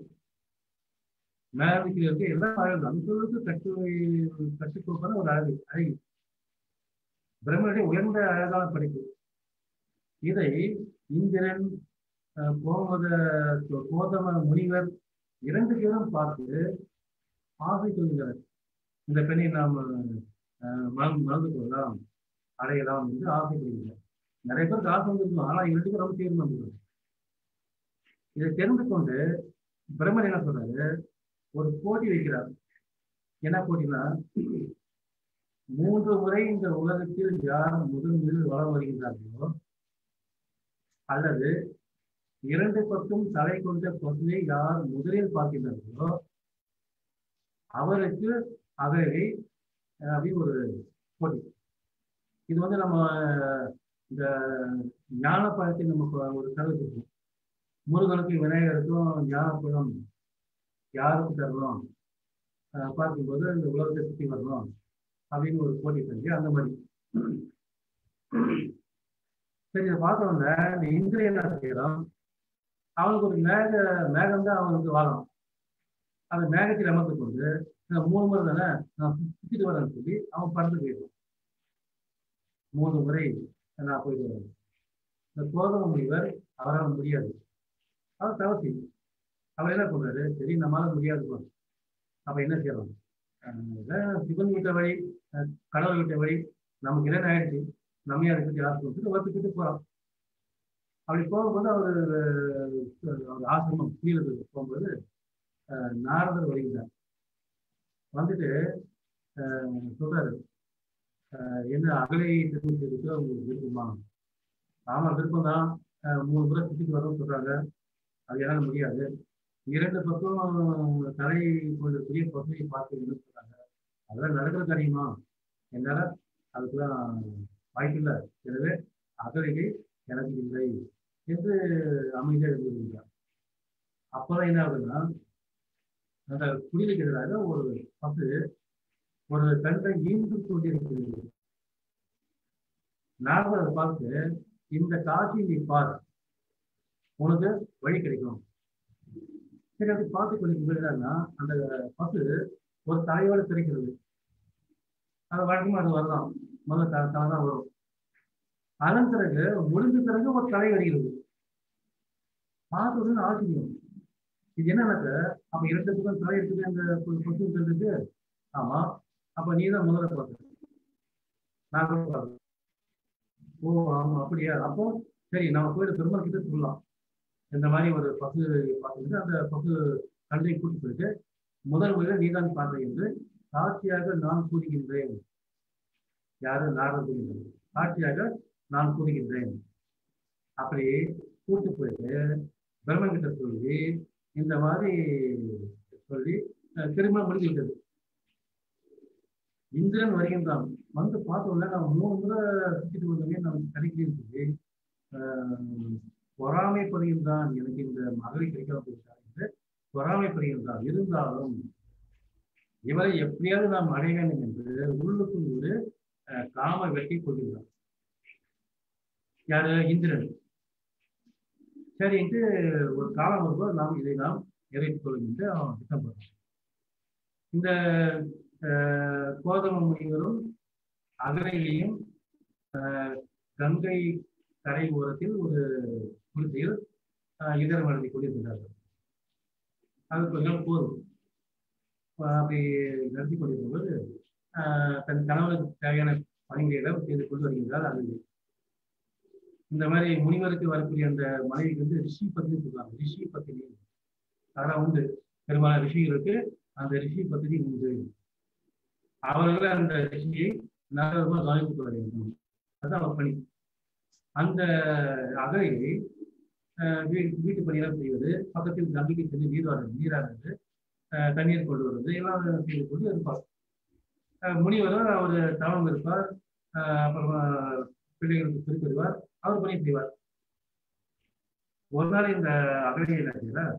மேலத்துக்கு இருக்க எல்லாம் அழகு அந்த அளவுக்கு கட்டு கட்டுக்கோப்பான ஒரு அழகு அழகி பிரம்மனுடைய உயர்ந்த அழகான படைப்பு இதை இந்திரன் அஹ், கோமத கோதம முனிவர் இரண்டு பேரும் பார்த்து ஆசை கொள்கிறார் இந்த பெண்ணை நாம் அஹ், மணந்து மணந்து கொள்ளலாம் அடையலாம் என்று ஆசைப்படுகிறார் நிறைய பேருக்கு ஆசை வந்திருக்கும் ஆனா இரண்டு பேரும் ரொம்ப தேர்ந்து வந்துருக்காங்க இதை தெரிந்து கொண்டு பிரம்மன் என்ன சொல்றாரு ஒரு போட்டி வைக்கிறார் என்ன போட்டினா மூன்று முறை இந்த உலகத்தில் யார் முதல் முதல் வளம் வருகின்றார்களோ அல்லது இரண்டு பக்கம் தலை கொண்ட பசுவை யார் முதலில் பார்க்கின்றார்களோ அவருக்கு அகவை அப்படின்னு ஒரு போட்டி இது வந்து நம்ம இந்த ஞான பழத்தை நம்ம ப- ஒரு கதை இருக்கும் முருகனுக்கும் விநாயகருக்கும் ஞானப்பழம் யாருக்கு தரணும் அஹ் பார்க்கும்போது இந்த உலகத்தை சுற்றி வரணும் அப்படின்னு ஒரு போட்டி செஞ்சு அந்த மாதிரி சரி இதை பார்த்த உடனே இந்த இந்திரியன் என்ன செய்யறான் அவனுக்கு ஒரு மேக மேகம் தான் அவனுக்கு வாழணும் அந்த மேகத்தில் அமர்ந்து கொண்டு இந்த மூணு முறை தானே நான் சுத்திட்டு வரேன்னு சொல்லி அவன் பறந்து போயிடுவான் மூணு முறை நான் போயிட்டு வரேன் இந்த கோதம முனிவர் அவரால் முடியாது அவர் தவசி அவர் என்ன பண்றாரு சரி நம்மளால முடியாது அப்ப என்ன செய்யறோம் அஹ் சிவன் விட்ட வழி அஹ் கடவுள் விட்ட வழி நமக்கு என்ன ஆயிடுச்சு நம்ம அதை பத்தி யாரும் சொல்லிட்டு ஒத்துக்கிட்டு போறோம் அப்படி போகும்போது அவர் அவர் ஆசிரமம் கீழே போகும்போது அஹ் நாரதர் வருகிறார் வந்துட்டு அஹ் சொல்றாரு அஹ் என்ன அகலை திருமணத்துக்கு உங்களுக்கு விருப்பமா ஆமா விருப்பம் தான் மூணு முறை சுத்திட்டு வரோம்னு சொல்றாங்க அது என்னால முடியாது இரண்டு பக்கம் தலை கொண்டிருக்கிற பகுதியை பார்த்து சொல்றாங்க அதெல்லாம் நடக்கிற காரியமா என்னால அதுக்கெல்லாம் வாய்ப்பில்லை எனவே அகலையை எனக்கு இல்லை என்று அமைதியாக இருந்திருக்கிறார் அப்பதான் என்ன ஆகுதுன்னா அந்த குடிலுக்கு எதிராக ஒரு பத்து ஒரு கண்டை ஈண்டு கொண்டிருக்கிறது நாங்கள் அதை பார்த்து இந்த காட்சி நீ பார் உனக்கு வழி கிடைக்கும் சரி அப்படி பார்த்து கொண்டிருக்கிறதுனா அந்த பசு ஒரு தலையோடு கிடைக்கிறது அது வழக்கமாக அது வரலாம் முதல்ல தலை தலை தான் வரும் அதன் பிறகு முடிஞ்ச பிறகு ஒரு தலை வருகிறது பார்த்தது ஆச்சரியம் இது என்னன்னாக்க அப்ப இரண்டு பக்கம் தலை இருக்குது அந்த பசு இருக்கிறதுக்கு ஆமா அப்ப நீ தான் முதல்ல பார்த்த நான் கூட பார்த்தேன் ஓ ஆமா அப்படியா அப்போ சரி நம்ம போயிட்டு பெருமாள் கிட்ட சொல்லலாம் இந்த மாதிரி ஒரு பசு பார்த்துட்டு அந்த பசு கண்டை கூட்டி போயிட்டு முதல் முறையில் நீதான் பார்த்த என்று சாட்சியாக நான் கூறுகின்றேன் யாரு நாரதர் கூறுகின்றேன் சாட்சியாக நான் கூறுகின்றேன் அப்படி கூட்டு போயிட்டு பிரம்மன் கிட்ட சொல்லி இந்த மாதிரி சொல்லி திரும்ப முடிஞ்சு விட்டது இந்திரன் வருகின்றான் வந்து பார்த்தோம்னா நம்ம மூணு முறை சுற்றிட்டு வந்தோமே நமக்கு கிடைக்கலன்னு சொல்லி பொறாமைப்படுகின்றான் எனக்கு இந்த மகளை கிடைக்காம போயிட்டார் என்று பொறாமைப்படுகின்றான் இருந்தாலும் இவரை எப்படியாவது நாம் அடைய வேண்டும் என்று உள்ளுக்குள் ஒரு காம வெட்டி கொள்கின்றான் யாரு இந்திரன் சரின்ட்டு ஒரு காலம் வரும்போது நாம் இதை நாம் நிறைவேற்றிக் கொள்ளும் என்று அவன் திட்டம் பண்ணுறான் இந்த கோதம முனிவரும் அகரையிலையும் கங்கை கரை ஓரத்தில் ஒரு குளிர்ச்சியில் இதர மனதை கொண்டிருக்கிறார்கள் அது கொஞ்சம் போதும் அப்படி நடத்தி கொண்டிருக்கும்போது தன் கணவனுக்கு தேவையான பணிகளை செய்து கொண்டு வருகின்றார் அது இந்த மாதிரி முனிவருக்கு வரக்கூடிய அந்த மனைவிக்கு வந்து ரிஷி பத்தினி சொல்றாங்க ரிஷி பத்தினி அதெல்லாம் உண்டு பெரும்பாலான ரிஷிகளுக்கு அந்த ரிஷி பத்தினி உண்டு அவர்கள் அந்த ரிஷியை நல்லவிதமாக கவனித்துக் கொள்ள வேண்டும் அதுதான் அவர் பணி அந்த அகலையை வீட்டு பணியெல்லாம் செய்வது பக்கத்தில் நம்பிக்கை சென்று நீராடுறது நீராடுறது தண்ணீர் கொண்டு வருவது எல்லாம் செய்து கொண்டு இருப்பார் முனிவரும் அவர் தவம் இருப்பார் அப்புறமா பிள்ளைகளுக்கு திருப்பி வருவார் அவர் பணி செய்வார் ஒரு நாள் இந்த அகலையை என்ன செய்கிறார்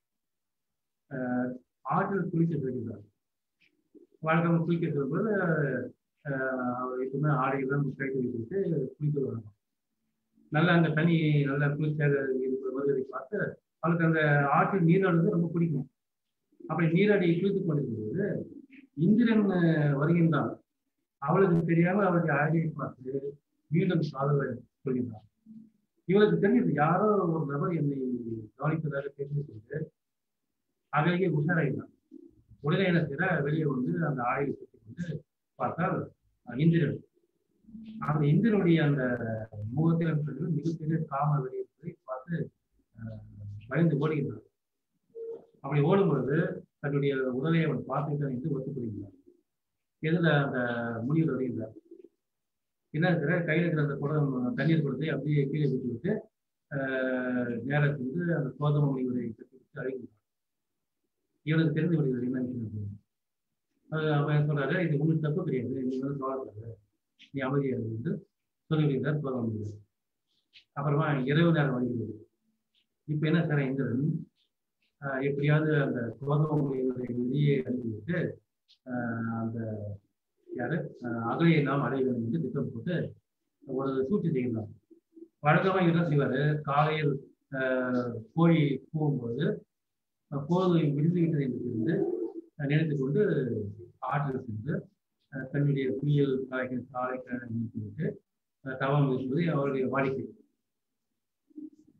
ஆற்றில் குளிக்க செல்கிறார் வழக்கம் குளிக்க செல்லும்போது அவர் எப்பவுமே ஆடையெல்லாம் கைட்டு வைத்துட்டு குளிக்க வரணும் நல்லா அந்த தண்ணி நல்லா குளிர்ச்சியாக இருக்கிற வருவதை பார்த்து அவளுக்கு அந்த ஆற்றில் நீராடுறது ரொம்ப பிடிக்கும் அப்படி நீராடி குளித்துக் கொண்டிருக்கும்போது இந்திரன் வருகின்றான் அவளுக்கு தெரியாம அவளுடைய அழகை பார்த்து மீண்டும் சாதவை கொள்கின்றான் இவளுக்கு தெரிஞ்சது யாரோ ஒரு நபர் என்னை கவனிப்பதாக தெரிந்து கொண்டு அகலையே உஷாராயிட்டான் உடனே என்ன செய்யற வெளியே வந்து அந்த ஆடையை சுற்றி கொண்டு பார்த்தால் இந்திரன் அந்த இந்திரனுடைய அந்த முகத்தில் மிகப்பெரிய காம வெளியை பார்த்து பயந்து ஓடுகின்றான் அப்படி ஓடும்பொழுது தன்னுடைய உடலை அவன் பார்த்துட்டான் என்று ஒத்துக்கொள்கிறான் எதுல அந்த முனிவர் வருகின்றார் என்ன இருக்கிற கையில் இருக்கிற அந்த குடம் தண்ணீர் கொடுத்து அப்படியே கீழே விட்டு விட்டு நேரத்துக்கு வந்து அந்த சோதம முனிவரை கட்டி விட்டு அழைக்கின்றான் இவனுக்கு தெரிந்து விடுகிறது என்ன விஷயம் அவன் சொல்றாரு இது உங்களுக்கு தப்பு கிடையாது நீ வந்து கவலைப்படாத நீ அமைதியாக இருந்து சொல்லிவிடுகிறார் சோதம முனிவர் அப்புறமா இரவு நேரம் வருகிறது இப்ப என்ன சார் இந்திரன் எப்படியாவது அந்த சோதம முனிவரை வெளியே அனுப்பிவிட்டு அந்த யாரு அகலையை நாம் அடைய வேண்டும் என்று திட்டம் போட்டு ஒரு சூழ்ச்சி செய்கிறார் வழக்கமாக என்ன செய்வாரு காலையில் கோழி போகும்போது போது விழுந்துவிட்டது என்று தெரிந்து நினைத்து கொண்டு ஆற்றில் சென்று தன்னுடைய குளியல் காலைக்கு காலை நீக்கிவிட்டு தவம் வீசுவது அவருடைய வாடிக்கை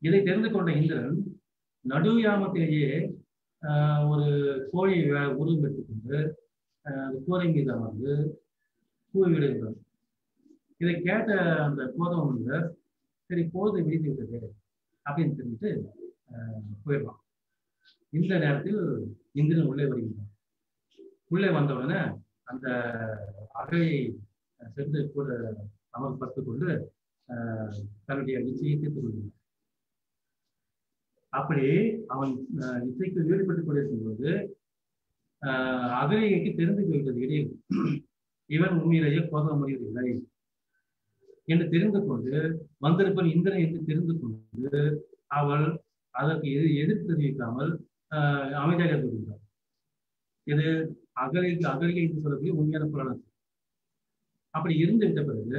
இதை தெரிந்து கொண்ட இந்திரன் நடு யாமத்திலேயே ஆஹ், ஒரு கோழி வே- உருவம் எடுத்துக்கொண்டு ஆஹ், அந்த கூரை மீது அமர்ந்து கூவி விடுகிறார் இதை கேட்ட அந்த கோதம் வந்து சரி போது விடிந்து விட்டது அப்படின்னு தெரிஞ்சுட்டு ஆஹ், போயிடலாம் இந்த நேரத்தில் இந்திரன் உள்ளே வருகின்றான் உள்ளே வந்த உடனே அந்த அகையை சென்று கூட அமர்படுத்து கொண்டு ஆஹ், தன்னுடைய இச்சையை தீர்த்துக் கொள்கிறான் அப்படி அவன் ஆஹ், இச்சைக்கு ஈடுபட்டுக் கொண்டிருக்கும் போது அகலிகைக்கு தெரிந்து போய்விட்டது இடையில் இவன் உண்மையிலேயே போத முடியவில்லை என்று தெரிந்து கொண்டு வந்திருப்பன் இந்திரன் என்று தெரிந்து கொண்டு அவள் அதற்கு எது எதிர்ப்பு தெரிவிக்காமல் ஆஹ், அமைதியாக இருந்து கொண்டார் இது அகலிகை அகலிகை என்று சொல்லக்கூடிய உண்மையான புராணம் அப்படி இருந்து விட்ட பிறகு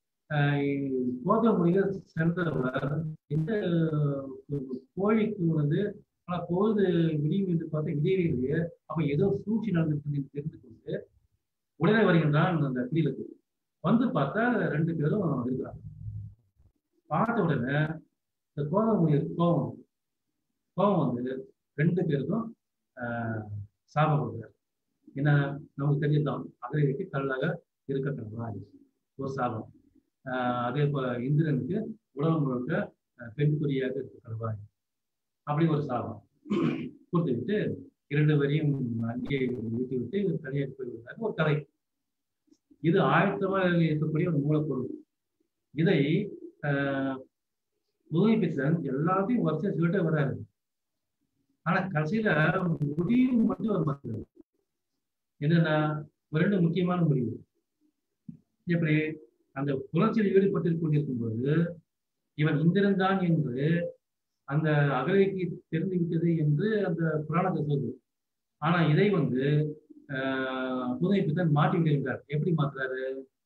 போத முனிவர் சென்றவர் இந்த கோழிக்கு வந்து ஆனா பொழுது விடியும் என்று பார்த்து விடியவே இல்லையே அப்ப ஏதோ சூழ்ச்சி நடந்திருக்கு என்று தெரிந்து கொண்டு உடனே வருகின்றான் அந்த குடிலுக்கு வந்து பார்த்தா ரெண்டு பேரும் இருக்கிறாங்க பார்த்த உடனே இந்த கோத முனிவர் கோபம் கோபம் வந்து ரெண்டு பேருக்கும் ஆஹ், சாபம் கொடுக்குறாரு என்ன நமக்கு தெரிஞ்சதுதான் அகலிக்கு கல்லாக இருக்கட்டும் ஒரு சாபம் ஆஹ் அதே போல இந்திரனுக்கு உலகம் முழுக்க ஆஹ் பெண்குறியாக இருக்கப்படுவாய் அப்படி ஒரு சாபம் கொடுத்து விட்டு இரண்டு வரையும் அங்கே விட்டு விட்டு தனியாக போய்விட்டார் ஒரு கதை இது ஆயத்தமாக இருக்கக்கூடிய ஒரு மூலப்பொருள் இதை ஆஹ் புதுமைப்பித்தன் எல்லாத்தையும் வருஷம் சொல்லிட்டே வராரு ஆனா கடைசியில முடிவு மட்டும் அவர் மாற்றுறாரு என்னன்னா ஒரு ரெண்டு முக்கியமான முடிவு எப்படி அந்த புலர்ச்சியில் ஈடுபட்டு கொண்டிருக்கும் போது இவன் இந்திரன் தான் என்று அந்த அகலைக்கு தெரிந்து விட்டது என்று அந்த புராணத்தை சொல்லுது ஆனா இதை வந்து ஆஹ் புதுமை பித்தன் மாற்றி விடுகின்றார் எப்படி மாத்துறாரு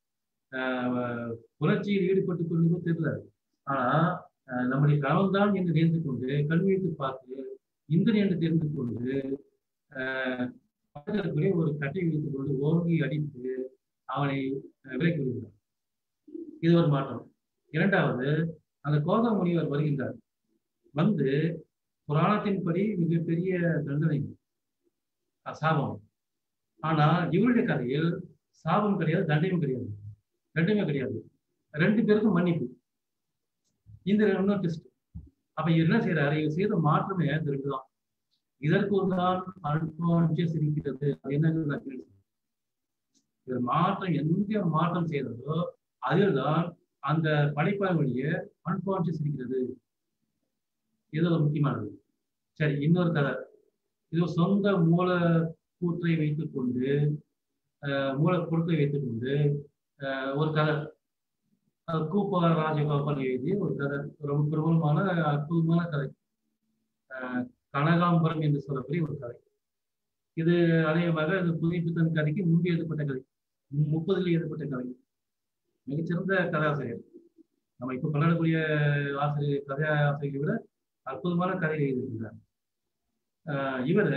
ஆஹ் புரட்சியில் ஈடுபட்டு கொண்டு தெரியல ஆனா ஆஹ் நம்முடைய கணவன் தான் என்று தெரிந்து கொண்டு கல்வியத்து பார்த்து இந்திரன் என்று தெரிந்து கொண்டு ஆஹ் பக்கத்திற்குள்ளே ஒரு கட்டை வைத்துக் கொண்டு ஓங்கி அடித்து அவனை ஆஹ் விலக்கி விடுகிறார் இது ஒரு மாற்றம் இரண்டாவது அந்த கோத முனிவர் வருகின்றார் வந்து புராணத்தின்படி மிகப்பெரிய தண்டனை அஹ் சாபம் ஆனா இவருடைய கதையில் சாபம் கிடையாது தண்டனையும் கிடையாது ரெண்டுமே கிடையாது ரெண்டு பேருக்கும் மன்னிப்பு இந்த இன்னொரு டெஸ்ட் அப்ப இவர் என்ன செய்யறாரு இவர் செய்த மாற்றமே இந்த ரெண்டு தான் இதற்கு ஒரு நாள் அனுபவம் சிரிக்கிறது அது என்னங்கிறது நான் கேள்வி இவர் மாற்றம் எந்த மாற்றம் செய்ததோ அதில்தான் அந்த படைப்பாளனுடைய அன்கான்சியஸ் இருக்கிறது இது ஒரு முக்கியமானது சரி இன்னொரு கதை இது ஒரு சொந்த மூல கூற்றை வைத்துக் கொண்டு ஆஹ் மூல பொருட்களை வைத்துக் கொண்டு ஆஹ் ஒரு கதை அது கூப்ப ராஜகோபால் எழுதிய ஒரு கதை ரொம்ப பிரபலமான அற்புதமான கதை ஆஹ் கனகாம்பரம் என்று சொல்லக்கூடிய ஒரு கதை இது அநேகமாக இது புதுப்பித்தன் கதைக்கு முன்பு எழுதப்பட்ட கதை முப்பதில் எழுதப்பட்ட கதை மிகச்சிறந்த கதாசிரியர் நம்ம இப்ப கொண்டாடக்கூடிய ஆசிரியர் கதை ஆசிரியரை விட அற்புதமான கதை எழுதியிருக்கிறார் ஆஹ் இவர்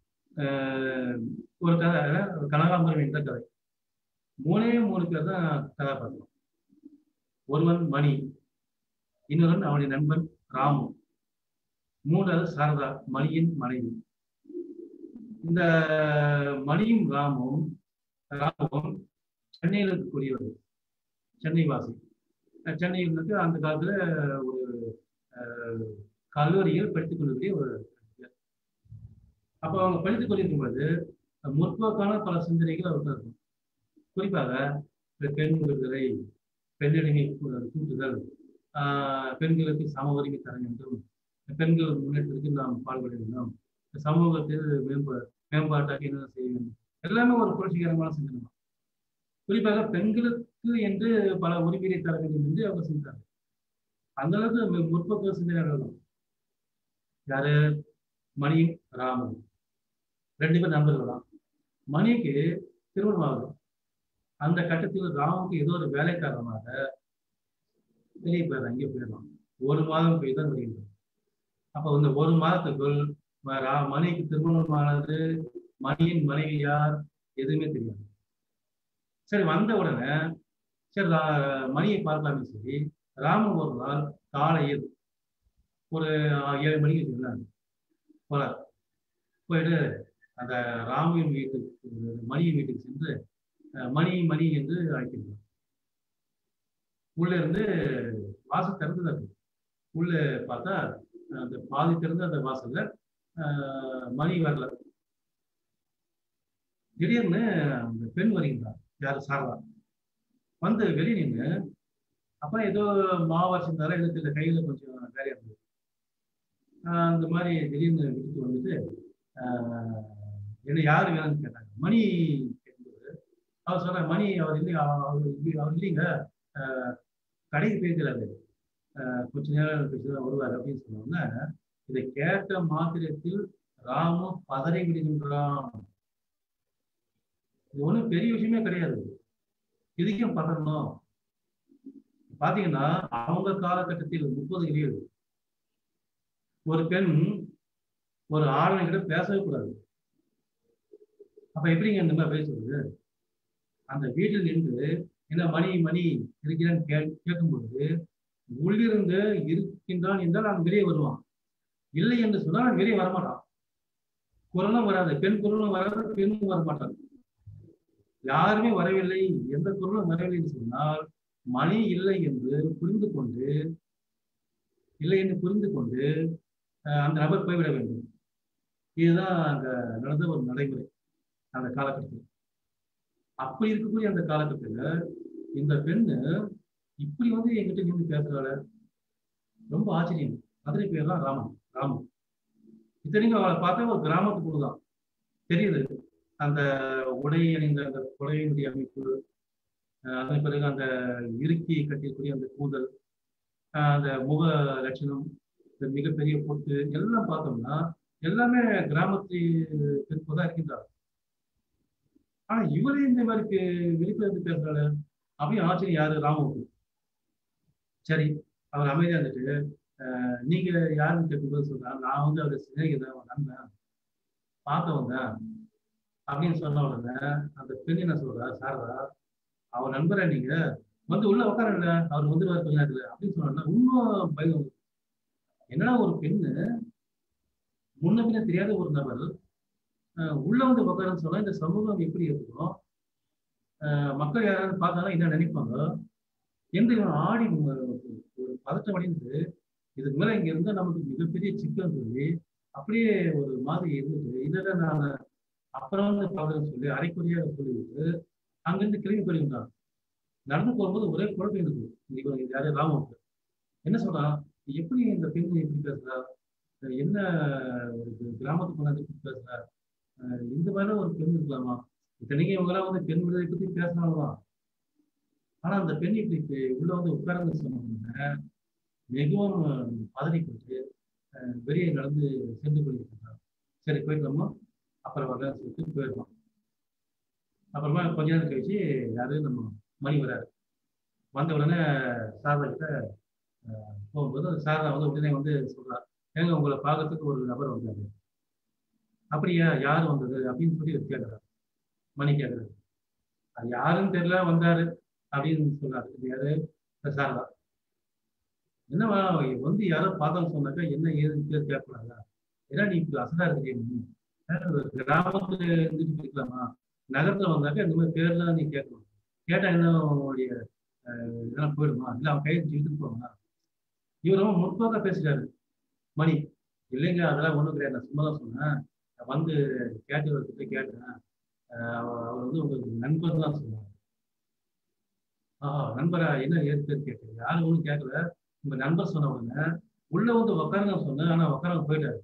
ஒரு கதை கனகாம்பரம் என்ற கதை மூணே மூணு பேர் தான் கதாபாத்திரம் ஒருவன் மணி இன்னொருவன் அவனுடைய நண்பன் ராமு மூன்றாவது சாரதா மணியின் மனைவி இந்த மணியும் ராமும் ராமும் சென்னையில் இருக்கக்கூடியவர் சென்னை வாசி சென்னையில் இருந்து அந்த காலத்துல ஒரு கல்லூரியில் படித்துக் கொள்ளக்கூடிய ஒரு அப்போ அவங்க படித்துக் கொண்டிருக்கும் பொழுது முற்போக்கான பல சிந்தனைகள் அவருக்கு இருக்கும் குறிப்பாக இந்த பெண் விடுதலை பெண்ணிடைமை கூட்டுதல் பெண்களுக்கு சம உரிமை தர வேண்டும் பெண்கள் முன்னேற்றத்துக்கு நாம் பாடுபட வேண்டும் சமூகத்தில் மேம்பா மேம்பாட்டாக என்ன செய்ய வேண்டும் எல்லாமே ஒரு புரட்சிகரமான சிந்தனை குறிப்பாக பெண்களுக்கு என்று பல உரிமையை தர வேண்டும் என்று அவங்க செஞ்சாங்க அந்த அளவுக்கு முற்போக்கு சிந்தனையாளர்கள் தான் யாரு மணி ராமன் ரெண்டு பேர் நண்பர்கள் தான் மணிக்கு திருமணம் ஆகுது அந்த கட்டத்தில் ராமுக்கு ஏதோ ஒரு வேலை காரணமாக வெளியே போயிடலாம் இங்கே போயிடலாம் ஒரு மாதம் போய் தான் வருகின்றோம் அப்போ இந்த ஒரு மாதத்துக்குள் மணிக்கு திருமணமானது மணியின் மனைவி யார் எதுவுமே தெரியாது சரி வந்த உடனே சரி மணியை பார்க்கலாமே சரி ராமன் ஒரு நாள் காலையில் ஒரு ஏழு மணிக்கு வச்சுக்கலாம் போறார் போயிட்டு அந்த ராமின் வீட்டுக்கு மணியின் வீட்டுக்கு சென்று அஹ், மணி மணி என்று அழைக்கின்றார் உள்ள இருந்து வாசல் திறந்துதான் இருக்கு உள்ள பார்த்தா அந்த பாதி திறந்த அந்த வாசல்ல அஹ், மணி வரல திடீர்னு அந்த பெண் வருகின்றார் யாரு சாரதா வந்து வெளியே நின்று அப்புறம் ஏதோ மாவாசிருந்தாரா இல்லை தெரியல கையில கொஞ்சம் வேலையா இருந்தது ஆஹ் அந்த மாதிரி திடீர்னு விட்டுட்டு வந்துட்டு ஆஹ் என்ன யாரு வேணும்னு கேட்டாங்க மணி கேட்கும்போது அவர் சொன்ன மணி அவர் இல்லை அவர் இல்லை- அவர் இல்லைங்க ஆஹ் கடைக்கு போயிருக்கிறாரு ஆஹ் கொஞ்ச நேரம் கழிச்சு தான் வருவார் அப்படின்னு சொன்னோன்னே இதை கேட்ட மாத்திரத்தில் ராமு பதறி விடுகின்றான் இது ஒண்ணும் பெரிய விஷயமே கிடையாது இதுக்கும் பதறணும் பாத்தீங்கன்னா அவங்க காலகட்டத்தில் முப்பதுகளில் ஒரு பெண் ஒரு ஆளுநர்கிட்ட பேசவே கூடாது அப்ப எப்படிங்க இந்த மாதிரி பேசுறது அந்த வீட்டில் நின்று என்ன மணி மணி இருக்கிறான்னு கே கேட்கும்போது உள்ளிருந்து இருக்கின்றான் என்றால் அவன் வெளியே வருவான் இல்லை என்று சொன்னால் அவன் வெளியே வரமாட்டான் குரலும் வராது பெண் குரலும் வராது பெண்ணும் வரமாட்டான் யாருமே வரவில்லை எந்த குரலும் வரவில்லை என்று சொன்னால் மணி இல்லை என்று புரிந்து கொண்டு இல்லை என்று புரிந்து கொண்டு அஹ், அந்த நபர் போய்விட வேண்டும் இதுதான் அங்க நடந்த ஒரு நடைமுறை அந்த காலகட்டத்தில் அப்படி இருக்கக்கூடிய அந்த காலகட்டத்துல இந்த பெண்ணு இப்படி வந்து என்கிட்ட நின்று பேசுறாள் ரொம்ப ஆச்சரியம் மதுரை பேர் தான் ராமன் ராமன் இத்தனைக்கும் அவளை பார்த்தா ஒரு கிராமத்து பொண்ணு தான் தெரியுது அந்த உடை அணிந்த அந்த கொடையினுடைய அமைப்பு அஹ் அதன் பிறகு அந்த இறுக்கி கட்டியக்கூடிய அந்த கூந்தல் அஹ் அந்த முக லட்சணம் இந்த மிகப்பெரிய பொட்டு எல்லாம் பார்த்தோம்னா எல்லாமே கிராமத்து பெண்கள் தான் இருக்கின்றார் ஆனா இவரே இந்த மாதிரி பே- வெளியில இருந்து பேசுறாரு அப்படின்னு ஆச்சரியம் யாரு ராமுக்கு சரி அவர் அமைதியா இருந்துட்டு அஹ் நீங்க யாருன்னு கேட்கும்போது சொல்றாங்க நான் வந்து அவர் சிநேகிதன் அவன் நண்பன் பார்க்க வந்தேன் அப்படின்னு சொன்ன உடனே அந்த பெண் என்ன சொல்றா சாரதா அவர் நண்பரா நீங்க வந்து உள்ள உட்காரல அவர் வந்து கொஞ்ச நேரத்துல அப்படின்னு சொன்னா இன்னும் பயம் என்னடா ஒரு பெண்ணு முன்ன பின்ன தெரியாத ஒரு நபர் அஹ் உள்ள வந்து உட்காருன்னு சொன்னா இந்த சமூகம் எப்படி இருக்கும் அஹ் மக்கள் யாராவது பார்த்தாலும் என்ன நினைப்பாங்க என்று இவன் ஆடி ம- ஒரு பதட்டம் அடைந்து இதுக்கு மேல இங்க இருந்தா நமக்கு மிகப்பெரிய சிக்கல் சொல்லி அப்படியே ஒரு மாதிரி இருந்துட்டு இதை நான் அப்புறம் வந்து பாக்குறேன்னு சொல்லி அரைக்குறையா சொல்லிவிட்டு அங்கிருந்து கிளம்பி போயிருந்தான் நடந்து போகும்போது ஒரே குழப்பம் இருக்கு இன்னைக்கு இது யாரு ராமவுக்கு என்ன சொல்றான் எப்படி இந்த பெண் இப்படி பேசுறா அஹ் என்ன ஒரு கிராமத்து பொண்ணு இப்படி பேசுறா அஹ் இந்த மாதிரி ஒரு பெண் இருக்கலாமா இத்தனைக்கும் இவங்கெல்லாம் வந்து பெண் விடுதலை பத்தி பேசினால்தான் ஆனா அந்த பெண் இப்படி இப்ப உள்ள வந்து உட்கார்ந்து சொன்ன மிகவும் பதறிப்பட்டு அஹ் வெளியே நடந்து சென்று கொண்டிருக்கிறார் சரி போயிட்டோமா அப்புறம் வரலான்னு சொல்லிட்டு போயிருக்கோம் அப்புறமா கொஞ்ச நேரம் கழிச்சு யாரு நம்ம மணி வராரு வந்த உடனே சாரதா கிட்ட அஹ், போகும்போது அந்த சாரதா வந்து உடனே வந்து சொல்றார் ஏங்க உங்களை பார்க்கறதுக்கு ஒரு நபர் வந்தாரு அப்படியா யார் வந்தது அப்படின்னு சொல்லி கேட்கிறார் மணி கேட்கிறாரு அது யாருன்னு தெரியல வந்தாரு அப்படின்னு சொன்னாரு இது யாரு இந்த சாரதா என்னவா வந்து யாரோ பார்த்தோம்னு சொன்னாக்கா என்ன ஏதுன்னு கேட்டு கேட்கக்கூடாதா ஏன்னா நீ இப்படி அசடா இருக்கீங்க கிராமத்துல இருந்துட்டு இருக்கலாமா நகரத்துல வந்தாக்கா இந்த மாதிரி பேர்லாம் நீ கேட்கணும் கேட்டா என்ன உங்களுடைய அஹ், இதெல்லாம் போயிடுமா இல்ல அவன் கையை இழுத்துட்டு போவாங்க இவர் ரொம்ப முற்போக்கா பேசுறாரு மணி இல்லைங்க அதெல்லாம் ஒண்ணும் கிடையாது நான் சும்மா தான் சொன்னேன் நான் வந்து கேட்டவர்கிட்ட கேட்டேன் அஹ், அவர் அவர் வந்து உங்களுக்கு நண்பர் தான் சொன்னார் ஆஹா நண்பரா என்ன ஏற்று கேட்டேன் யாரும் ஒன்றும் கேட்கல உங்க நண்பர் சொன்ன உடனே உள்ள வந்து உட்காருங்க சொன்னேன் ஆனா உட்கார போயிட்டாரு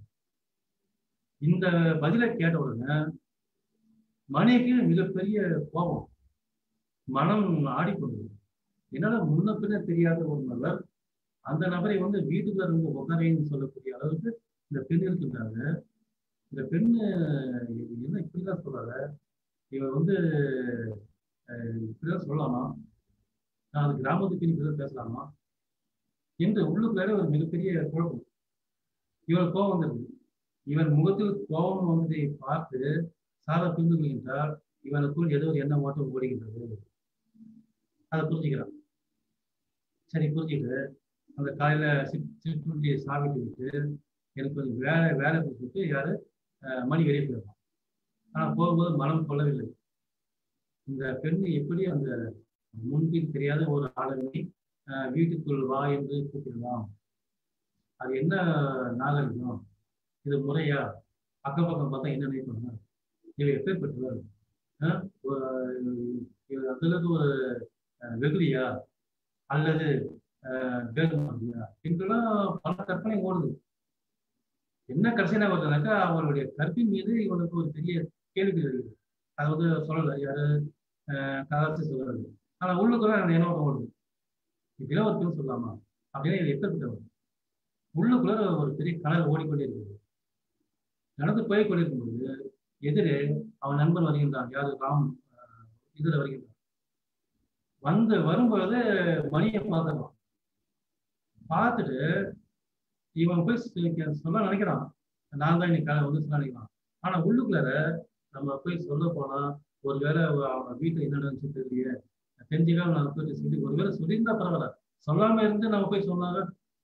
இந்த பதிலை கேட்ட உடனே மணிக்கு மிகப்பெரிய கோபம் மனம் ஆடிக்கொண்டது என்னால முன்ன பின்ன தெரியாத ஒரு நபர் அந்த நபரை வந்து வீட்டுக்குள்ள இருந்து உட்காரைன்னு சொல்லக்கூடிய அளவுக்கு இந்த பெண் இருக்கின்றாங்க இந்த பெண்ணு என்ன இப்படிதான் சொல்றாங்க இவன் வந்து அஹ், இப்படிதான் சொல்லலாமா நான் அது கிராமத்து பெண் இப்படிதான் பேசலாமா என்று உள்ளுக்குள்ளார ஒரு மிகப்பெரிய குழப்பம் இவன் கோபம் வந்துருது இவன் முகத்தில் கோபம் வந்ததை பார்த்து சாரா புரிந்து கொள்கின்றால் இவனுக்குள் ஏதோ ஒரு எண்ண ஓட்டம் ஓடுகின்றது அதை புரிஞ்சுக்கிறான் சரி புரிஞ்சுக்கிட்டு அந்த காலையில சிப் சிற்றுண்டியை சாப்பிட்டு விட்டு எனக்கு கொஞ்சம் வேலை வேலை கொடுத்துட்டு யாரு அஹ் மணி வெளியே போயிடலாம் ஆனா போகும்போது மனம் கொள்ளவில்லை இந்த பெண் எப்படி அந்த முன்பின் தெரியாத ஒரு ஆளுமை அஹ் வீட்டுக்குள் வா என்று கூப்பிடலாம் அது என்ன நாகரிகம் இது முறையா அக்கம் பக்கம் பார்த்தா என்ன நினைப்பாங்க இவ எப்பேற்பட்டவர் அஹ் ஒரு- இவ அதுல இருந்து ஒரு அஹ், வெகுளியா அல்லது அஹ், வேறுமாதிரியா என்றெல்லாம் பல கற்பனை ஓடுது என்ன கடைசியாக வருதுனாக்கா அவருடைய கற்பின் மீது இவனுக்கு ஒரு பெரிய கேள்வி வருகிறது அது வந்து சொல்லலை யாரு கதாசி சொல்றது ஆனா உள்ளுக்குள்ள அந்த என்ன ஓடுது இப்படிலாம் ஒரு பெண் சொல்லலாமா அப்படின்னா இது எப்படிப்பட்டவர் உள்ளுக்குள்ள ஒரு பெரிய கனவு ஓடிக்கொண்டே இருக்குது நடந்து போய் கொண்டிருக்கும் பொழுது எதிரே அவன் நண்பன் வருகின்றான் யாரு ராம் அஹ், இதுல வருகின்றான் வந்து வரும்பொழுது மணியை பார்த்துக்கலாம் பார்த்துட்டு இவன் போய் சொ- சொல்ல நினைக்கிறான் நான் தான் இன்னைக்கு காலை வந்து சொல்ல நினைக்கிறான் ஆனா உள்ளுக்குள்ளார நம்ம போய் சொல்ல போனா ஒருவேளை அவ- அவன் வீட்டுல என்ன நடந்துச்சு தெரியலையே தெரிஞ்சுக்காம நான் போய் சொல்லி ஒருவேளை சொல்லியிருந்தா பரவாயில்ல சொல்லாம இருந்து நம்ம போய் சொன்னாங்க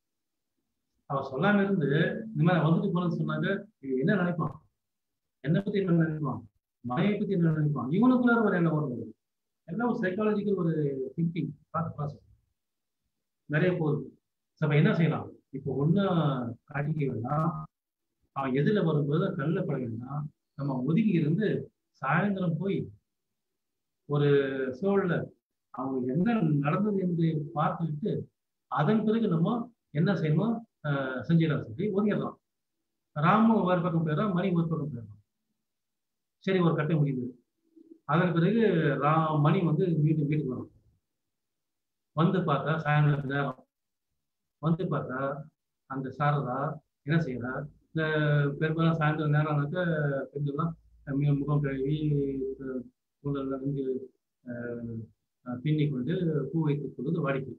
அவ சொல்லாம இருந்து இந்த மாதிரி நான் வந்துட்டு போனேன்னு சொன்னாங்க இவன் என்ன நினைப்பான் என்னை பத்தி என்ன நினைப்பான் மனையை பத்தி என்ன நினைப்பான் இவனுக்குள்ள ஒரு என்ன வருது எல்லாம் ஒரு சைக்காலஜிக்கல் ஒரு திங்கிங் தாட் ப்ராசஸ் நிறைய போகுது So, அப்ப என்ன செய்யலாம் இப்போ ஒண்ணு காட்டிக்க வேண்டாம் அவன் எதிரில் வரும்போது கல்ல பட வேண்டாம் நம்ம ஒதுங்கி இருந்து சாயந்தரம் போய் ஒரு சூழல்ல அவங்க என்ன நடந்தது என்று பார்த்துக்கிட்டு அதன் பிறகு நம்ம என்ன செய்யணும் ஆஹ் செஞ்சிடலாம் சொல்லி ஒதுங்கிடலாம் ராமு ஒரு பக்கம் போயிடலாம் மணி ஒரு பக்கம் போயிடலாம் சரி ஒரு கட்டை முடியுது அதன் பிறகு ரா மணி வந்து வீட்டு வீட்டுக்கு வரும் வந்து பார்த்தா சாயந்தரம் நேரம் வந்து பார்த்தா அந்த சாரதா என்ன செய்யறா இந்த பெரும்பாலும் சாயந்தரம் நேரம்னாக்க பெண்கள்லாம் மு- முகம் கழுவி அஹ், கூந்தல்ல இருந்து அஹ், பின்னி கொண்டு பூ வைத்துக் கொள்வது வாடிக்கை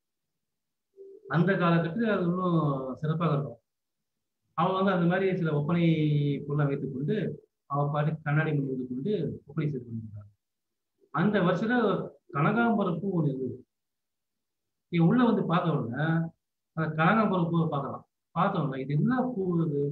அந்த காலகட்டத்தில் அது இன்னும் சிறப்பாக இருக்கும் அவன் வந்து அந்த மாதிரி சில ஒப்பனை பொருளை வைத்துக் கொண்டு அவன் பாட்டு கண்ணாடி முன் இருந்து கொண்டு ஒப்பனை செய்து கொண்டிருந்தார் அந்த வருஷத்துல கனகாம்பரம் பூ ஒன்று இருந்தது நீ உள்ள வந்து பார்த்த உடனே அந்த கனகாம்பரம் பூவை பார்க்கலாம் பார்த்த உடனே இது என்ன பூ இது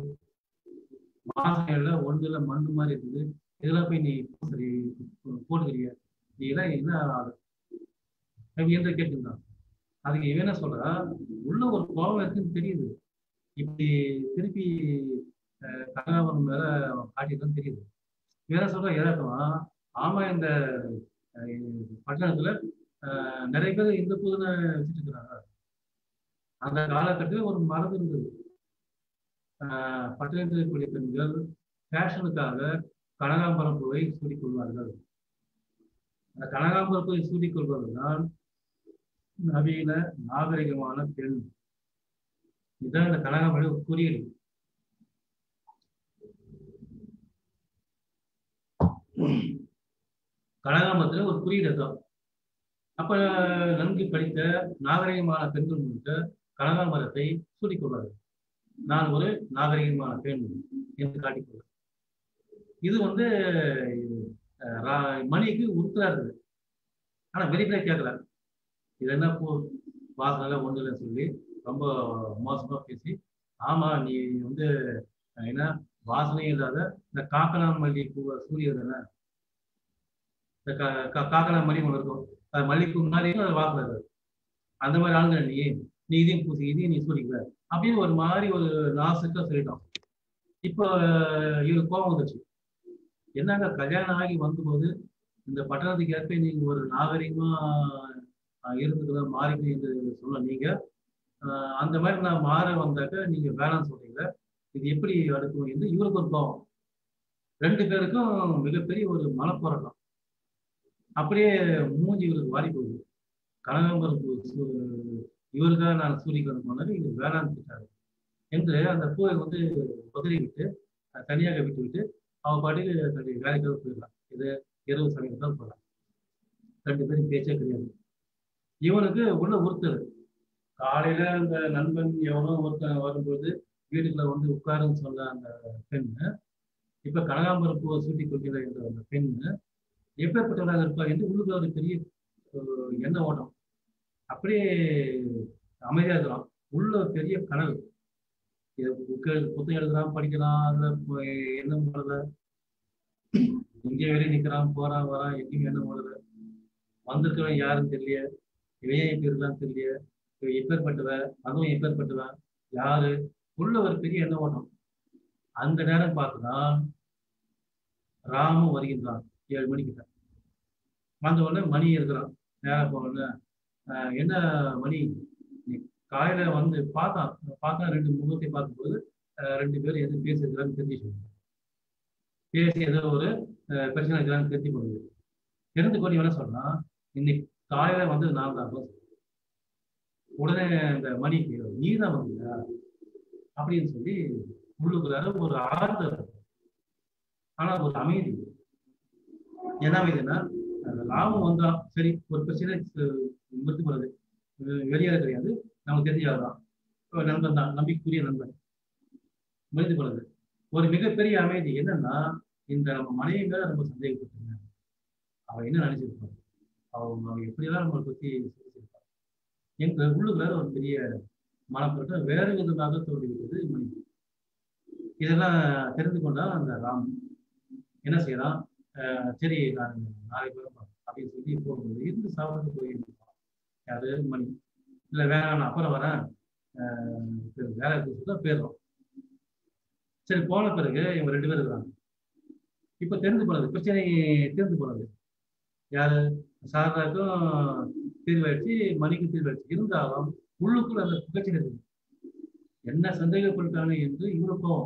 மாசையில ஒன்றுல மண்ணு மாதிரி இருக்குது இதெல்லாம் போய் நீ சரி போட்டுக்கிறிய நீ எல்லாம் என்ன ஆளு? அப்படி என்று கேட்டுருந்தான் அதுக்கு இவன் என்ன சொல்றா உள்ள ஒரு கோபம் இருக்குன்னு தெரியுது இப்படி திருப்பி அஹ், கனகாம்பரம் மேல காட்டிதான் தெரியுது இவன் என்ன சொல்றா எதாட்டமா ஆமா இந்த அஹ், பட்டணத்துல அஹ், நிறைய பேர் இந்த பூதனை வச்சுட்டு இருக்கிறாங்க அந்த காலகட்டத்தில் ஒரு மரபு இருந்தது ஆஹ் பட்டணத்தில் இருக்கக்கூடிய பெண்கள் ஃபேஷனுக்காக கனகாம்பரம் பூவை சூடிக்கொள்வார்கள் அந்த கனகாம்பரம் பூவை சூடிக்கொள்வதுதான் நவீன நாகரிகமான பெண் இதுதான் இந்த கனகாம்பரம் ஒரு குறியீடு கனகாம்பரத்துல ஒரு குறியீடு தான் அப்ப நன்கு படித்த நாகரிகமான பெண்கள் முழுக்க கனகாம்பரத்தை சூடிக்கொள்வார்கள் நான் ஒரு நாகரிகமான பெண் என்று காட்டிக்கொள்ள இது வந்து அஹ், ரா- மணிக்கு உறுத்தலா இருக்குது ஆனா வெளிப்படையா கேட்கல இது என்ன பூ வாசனை ஒண்ணு இல்லைன்னு சொல்லி ரொம்ப மோசமா பேசி ஆமா நீ வந்து அஹ், என்ன வாசனையும் இல்லாத இந்த காக்கனா மல்லி பூவை சூரிய தானே இந்த கா- கா- காக்கனா மல்லி ஒன்று இருக்கும் அது மல்லிப்பூ முன்னாடியும் அது வாசனை இருக்காது அந்த மாதிரி ஆளுங்க நீ நீ இதையும் பூசி இதையும் நீ சூடிக்கல அப்படின்னு ஒரு மாதிரி ஒரு நாசுக்கா சொல்லிட்டோம் இப்போ இவருக்கு கோபம் வந்துச்சு என்னங்க கல்யாணம் ஆகி வந்தபோது இந்த பட்டணத்துக்கு ஏற்ப நீங்க ஒரு நாகரிகமா ஆஹ், இருந்துக்கலாம் மாறிக்கணும் என்று சொல்ல நீங்க ஆஹ், அந்த மாதிரி நான் மாற வந்தாக்க நீங்க வேணாம்னு சொல்றீங்க இது எப்படி அடுக்கும் என்று இவருக்கு ஒரு கோபம் ரெண்டு பேருக்கும் மிகப்பெரிய ஒரு மனப்போராட்டம் அப்படியே மூஞ்சி இவருக்கு வாடி போகுது கனகாம்பரம் பூ சு- இவருக்காக நான் சூரியகாந்த் போனாரு இவர் வேணான்னு கேட்டாரு என்று அந்த பூவை வந்து உதறி விட்டு அஹ், தனியாக விட்டு விட்டு அவன் பாட்டுக்கு தன்னுடைய வேலைக்காக போயிடலாம் இது இரவு சமயம் தான் போகலாம் ரெண்டு பேரும் பேச்சே கிடையாது இவனுக்கு உள்ள உறுத்தல் காலையில அந்த நண்பன் எவனோ ஒருத்தன் வரும்போது வீட்டுக்குள்ள வந்து உட்காருன்னு சொன்ன அந்த பெண்ணு இப்ப கனகாம்பரம் பூவை சூட்டி கொள்கிற என்ற அந்த பெண்ணு எப்பேற்பட்டவராக இருப்பார் என்று உள்ளுக்குள்ள ஒரு பெரிய ஒரு எண்ண ஓட்டம் அப்படியே அமைதியா இருக்கிறான் உள்ள ஒரு பெரிய கனவு இது புக்கு புத்தகம் எழுதுறான் படிக்கிறான் அதுல போய் என்ன பண்ணுறத இங்கே வெளியே நிக்கிறான் போறான் வரான் எங்கேயும் என்ன பண்ணுறது வந்திருக்கிறவன் யாருன்னு தெரியல இவன் ஏன் இப்படி இருக்கான்னு தெரியல இவன் எப்பேற்பட்டவன் அதுவும் எப்பேற்பட்டவன் யாரு உள்ள ஒரு பெரிய எண்ண ஓட்டம் அந்த நேரம் பார்த்துதான் ராமு வருகின்றான் ஏழு மணிக்கிட்ட வந்த உடனே மணி இருக்கிறான் நேரம் போன என்ன மணி நீ காலையில வந்து பார்த்தான் பார்த்தா ரெண்டு முகத்தை பார்க்கும்போது அஹ், ரெண்டு பேரும் எதுவும் பேசியிருக்கிறான்னு தெரிஞ்சு சொல்லுங்க பேசி ஏதோ ஒரு அஹ், பிரச்சனை இருக்கிறான்னு தெரிஞ்சு போடுது தெரிந்து கொண்டு என்ன சொன்னா இன்னைக்கு காலையில வந்து நான் தான் boss. உடனே இந்த மணிக்கு நீ தான் வந்தியா அப்படின்னு சொல்லி உள்ளுக்குள்ளார ஒரு ஆறுதல் ஆனா ஒரு அமைதி என்ன அமைதினா அஹ் லாபம் வந்தா சரி ஒரு பிரச்சனை நிறுத்தி போறது வெளியேற கிடையாது நமக்கு தெரிஞ்சாதான் நண்பன் தான் நம்பிக்கைக்குரிய நண்பன் முடிந்து போறது ஒரு மிகப்பெரிய அமைதி என்னன்னா இந்த நம்ம மனைவி மேல நம்ம சந்தேகப்பட்டுங்க அவ என்ன நினைச்சிருப்பான் அவங்க அவங்க எப்படியெல்லாம் நம்மளை பத்தி சிந்திச்சிருப்பான் எங்க உள்ளுக்குள்ள ஒரு பெரிய மனப்பட்டு வேறு விதமாக தோன்றிவிட்டது மனைவி இதெல்லாம் தெரிந்து கொண்டா அந்த ராம் என்ன செய்யறான் அஹ் சரி நான் நாளைக்கு வரேன் அப்படின்னு சொல்லி போகும்போது இருந்து சாப்பிட்டு போயிருப்பான் யாரு மணி இல்லை வேணாம் நான் அப்புறம் வரேன் அஹ் சரி, வேலை இருக்குன்னு சொல்லி போயிடுறோம் சரி போன பிறகு இவங்க ரெண்டு பேரும் இருக்கிறாங்க இப்போ தெரிந்து போனது பிரச்சனை தெரிந்து போனது யாரு சாரதாக்கும் தீர்வாயிடுச்சு மணிக்கு தீர்வாயிடுச்சு இருந்தாலும் உள்ளுக்குள்ள அந்த பிரச்சனை இருக்குது என்ன சந்தேகப்பட்டானு என்று இவருக்கும்